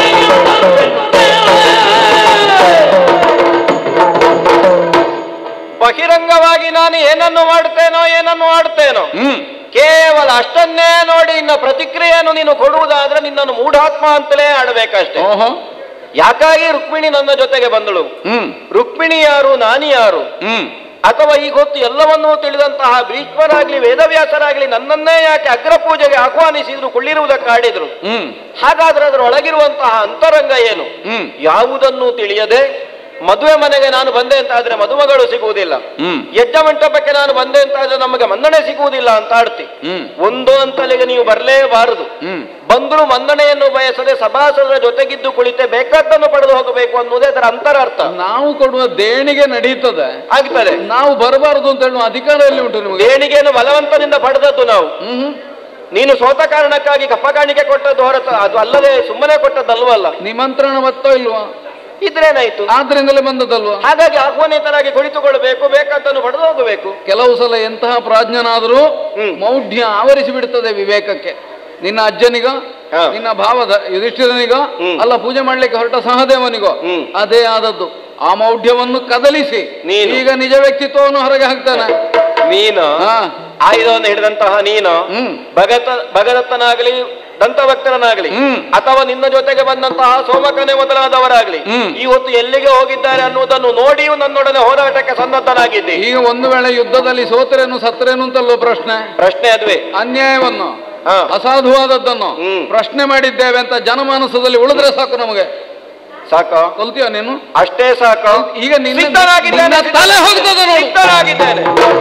ಬಹಿರಂಗವಾಗಿ ನಾನು ಏನನ್ನು ಮಾಡ್ತೇನೋ ಏನನ್ನು ಆಡ್ತೇನೋ ಹ್ಮ್ ಕೇವಲ ಅಷ್ಟನ್ನೇ ನೋಡಿ ಇನ್ನ ಪ್ರತಿಕ್ರಿಯೆಯನ್ನು ನೀನು ಕೊಡುವುದಾದ್ರೆ ನಿನ್ನನ್ನು ಮೂಢಾತ್ಮ ಅಂತಲೇ ಆಡಬೇಕಷ್ಟೇ ಓಹೋ ಯಾಕಾಗಿ ರುಕ್ಮಿಣಿ ನನ್ನ ಜೊತೆಗೆ ಬಂದಳು ಹ್ಮ್ ರುಕ್ಮಿಣಿ ಯಾರು ನಾನಿ ಯಾರು ಹ್ಮ್ ಅಥವಾ ಈ ಹೊತ್ತು ಎಲ್ಲವನ್ನೂ ತಿಳಿದಂತಹ ಭೀಷ್ಮರಾಗ್ಲಿ ವೇದವ್ಯಾಸರಾಗ್ಲಿ ನನ್ನನ್ನೇ ಯಾಕೆ ಅಗ್ರಪೂಜೆಗೆ ಆಹ್ವಾನಿಸಿದ್ರು ಕೊಳ್ಳಿರುವುದಕ್ಕಾಡಿದ್ರು ಹ್ಮ್ ಹಾಗಾದ್ರೆ ಅದರೊಳಗಿರುವಂತಹ ಅಂತರಂಗ ಏನು ಹ್ಮ್ ಯಾವುದನ್ನು ತಿಳಿಯದೆ ಮದುವೆ ಮನೆಗೆ ನಾನು ಬಂದೆ ಅಂತ ಆದ್ರೆ ಮದುಮಗಳು ಸಿಗುವುದಿಲ್ಲ ಹ್ಮ್ ಯಜ್ಞ ಮಂಟಪಕ್ಕೆ ನಾನು ಬಂದೆ ಅಂತ ಆದ್ರೆ ನಮಗೆ ಮನ್ನಣೆ ಸಿಗುವುದಿಲ್ಲ ಅಂತ ಆಡ್ತಿ ಹ್ಮ್ ಒಂದು ಅಂತಲಿಗೆ ನೀವು ಬರಲೇಬಾರದು ಹ್ಮ್ ಬಂದರೂ ಮನ್ನಣೆಯನ್ನು ಬಯಸದೆ ಸಭಾಸದರ ಜೊತೆಗಿದ್ದು ಕುಳಿತೆ ಬೇಕಾದ್ದನ್ನು ಪಡೆದು ಹೋಗಬೇಕು ಅನ್ನುವುದೇ ಅದರ ಅಂತರಾರ್ಥ ನಾವು ಕೊಡುವ ದೇಣಿಗೆ ನಡೀತದೆ ಆಗ್ತದೆ ನಾವು ಬರಬಾರದು ಅಂತ ಹೇಳುವ ಅಧಿಕಾರ ಎಲ್ಲಿ ಉಂಟು ನಿಮಗೆ ದೇಣಿಗೆಯನ್ನು ಬಲವಂತನಿಂದ ಪಡೆದದ್ದು ನಾವು ಹ್ಮ್ ಹ್ಮ್. ನೀನು ಸೋತ ಕಾರಣಕ್ಕಾಗಿ ಕಪ್ಪ ಕಾಣಿಕೆ ಕೊಟ್ಟದ್ದು ಹೊರತು ಅದು ಅಲ್ಲದೆ ಸುಮ್ಮನೆ ಕೊಟ್ಟದ್ದಲ್ವಲ್ಲ ನಿಮಂತ್ರಣ ಬತ್ತೋ ಇಲ್ವಾ ಇದ್ರೇನಾಯ್ತು ಆದ್ರಿಂದಲೇ ಬಂದದಲ್ವಾ ಹಾಗಾಗಿ ಆಹ್ವಾನಿತರಾಗಿ ಕುಳಿತುಕೊಳ್ಬೇಕು ಬೇಕಾದ್ದನ್ನು ಪಡೆದು ಹೋಗಬೇಕು ಕೆಲವು ಸಲ ಎಂತಹ ಪ್ರಾಜ್ಞನಾದರೂ ಹ್ಮ್. ಮೌಢ್ಯ ಆವರಿಸಿ ಬಿಡುತ್ತದೆ ವಿವೇಕಕ್ಕೆ ನಿನ್ನ ಅಜ್ಜನಿಗ ಹಾ. ನಿನ್ನ ಭಾವದ ಯುಧಿಷ್ಠಿರನಿಗ ಹ್ಮ್. ಅಲ್ಲ ಪೂಜೆ ಮಾಡ್ಲಿಕ್ಕೆ ಹೊರಟ ಸಹದೇವನಿಗೋ ಹ್ಮ್. ಅದೇ ಆದದ್ದು ಆ ಮೌಢ್ಯವನ್ನು ಕದಲಿಸಿ ನೀನು. ಈಗ ನಿಜ ವ್ಯಕ್ತಿತ್ವವನ್ನು ಹೊರಗೆ ಹಾಕ್ತಾನೆ ನೀನು ಹಾ. ಆಯುಧವನ್ನು ಹಿಡಿದಂತಹ ನೀನು ಹ್ಮ್. ಭಗತ ಭಗದತ್ತನಾಗಲಿ ದಂತಭಕ್ತರನಾಗಲಿ ಹ್ಮ್. ಅಥವಾ ನಿನ್ನ ಜೊತೆಗೆ ಬಂದಂತಹ ಸೋಮಕನೆ ಮೊದಲಾದವರಾಗಲಿ ಹ್ಮ್. ಈ ಹೊತ್ತು ಎಲ್ಲಿಗೆ ಹೋಗಿದ್ದಾರೆ ಅನ್ನುವುದನ್ನು ನೋಡಿಯೂ ನನ್ನೊಡನೆ ಹೋರಾಟಕ್ಕೆ ಸನ್ನದ್ಧನಾಗಿದ್ದೆ ಈಗ ಒಂದು ವೇಳೆ ಯುದ್ಧದಲ್ಲಿ ಸೋತರೇನು ಸತ್ತರೇನು ಅಂತಲ್ಲೋ ಪ್ರಶ್ನೆ ಪ್ರಶ್ನೆ ಅದುವೆ ಅನ್ಯಾಯವನ್ನು ಹಾ. ಅಸಾಧುವಾದದ್ದನ್ನು ಹ್ಮ್. ಪ್ರಶ್ನೆ ಮಾಡಿದ್ದೇವೆ ಅಂತ ಜನಮಾನಸದಲ್ಲಿ ಉಳಿದ್ರೆ ಸಾಕು ನಮಗೆ ಸಾಕ ಕಲ್ತೀಯ ನೀನು ಅಷ್ಟೇ ಸಾಕು ಈಗ ನಿನ್ನ- ಸಿದ್ಧನಾಗಿದ್ದೇನೆ ನಿನ್ನ ತಲೆ ಹೋಗ್ತದೆ ನೋಡು. ಸಿದ್ಧನಾಗಿದ್ದೇನೆ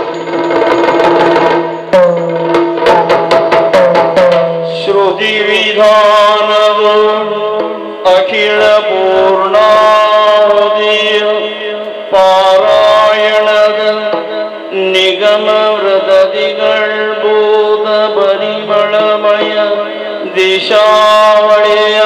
ಶ್ರುತಿ ವಿಧಾನವು ಅಖಿಲ ಪೂರ್ಣಾವಧಿಯ ಪಾರಾಯಣದ ನಿಗಮ ವೃತದಿಗಳ್ ಬೋಧ ಪರಿಮಳಮಯ ದಿಶಾವಳಿಯ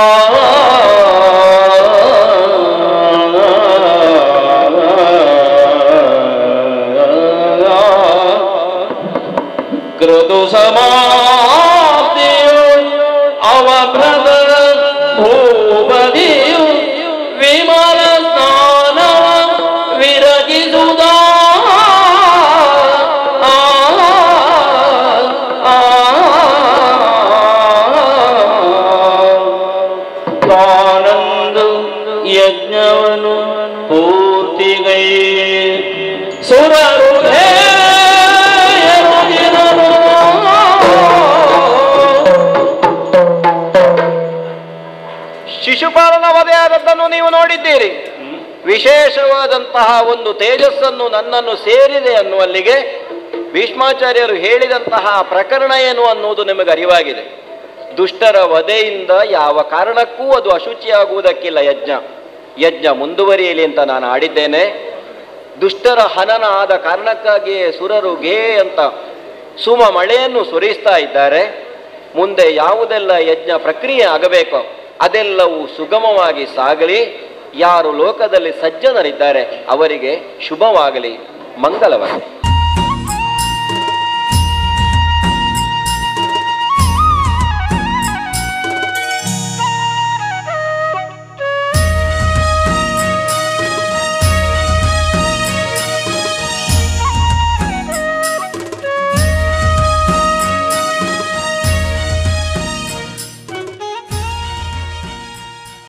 ಕೃತು ಸಮಾಪ್ತಿಯು ಅವಭ್ರದ ಭೂಪದಿಯು ವಿಮಲ ಸ್ನಾನ ವಿರಗಿಸುವುದ ತಾನಂದು ಯಜ್ಞವನು ಪೂರ್ತಿಗೈ ಸುರರು ಶಿಶುಪಾಲನ ವಧೆಯಾದದ್ದನ್ನು ನೀವು ನೋಡಿದ್ದೀರಿ ವಿಶೇಷವಾದಂತಹ ಒಂದು ತೇಜಸ್ಸನ್ನು ನನ್ನನ್ನು ಸೇರಿದೆ ಅನ್ನುವಲ್ಲಿಗೆ ಭೀಷ್ಮಾಚಾರ್ಯರು ಹೇಳಿದಂತಹ ಪ್ರಕರಣ ಏನು ಅನ್ನುವುದು ನಿಮಗೆ ಅರಿವಾಗಿದೆ ದುಷ್ಟರ ವಧೆಯಿಂದ ಯಾವ ಕಾರಣಕ್ಕೂ ಅದು ಅಶುಚಿಯಾಗುವುದಕ್ಕಿಲ್ಲ ಯಜ್ಞ ಯಜ್ಞ ಮುಂದುವರಿಯಲಿ ಅಂತ ನಾನು ಆಡಿದ್ದೇನೆ ದುಷ್ಟರ ಹನನ ಆದ ಕಾರಣಕ್ಕಾಗಿಯೇ ಸುರರು ಘೇ ಅಂತ ಸುಮ ಮಳೆಯನ್ನು ಸುರಿಸ್ತಾ ಇದ್ದಾರೆ ಮುಂದೆ ಯಾವುದೆಲ್ಲ ಯಜ್ಞ ಪ್ರಕ್ರಿಯೆ ಆಗಬೇಕೋ ಅದೆಲ್ಲವೂ ಸುಗಮವಾಗಿ ಸಾಗಲಿ ಯಾರು ಲೋಕದಲ್ಲಿ ಸಜ್ಜನರಿದ್ದಾರೆ ಅವರಿಗೆ ಶುಭವಾಗಲಿ ಮಂಗಲವಾಗಲಿ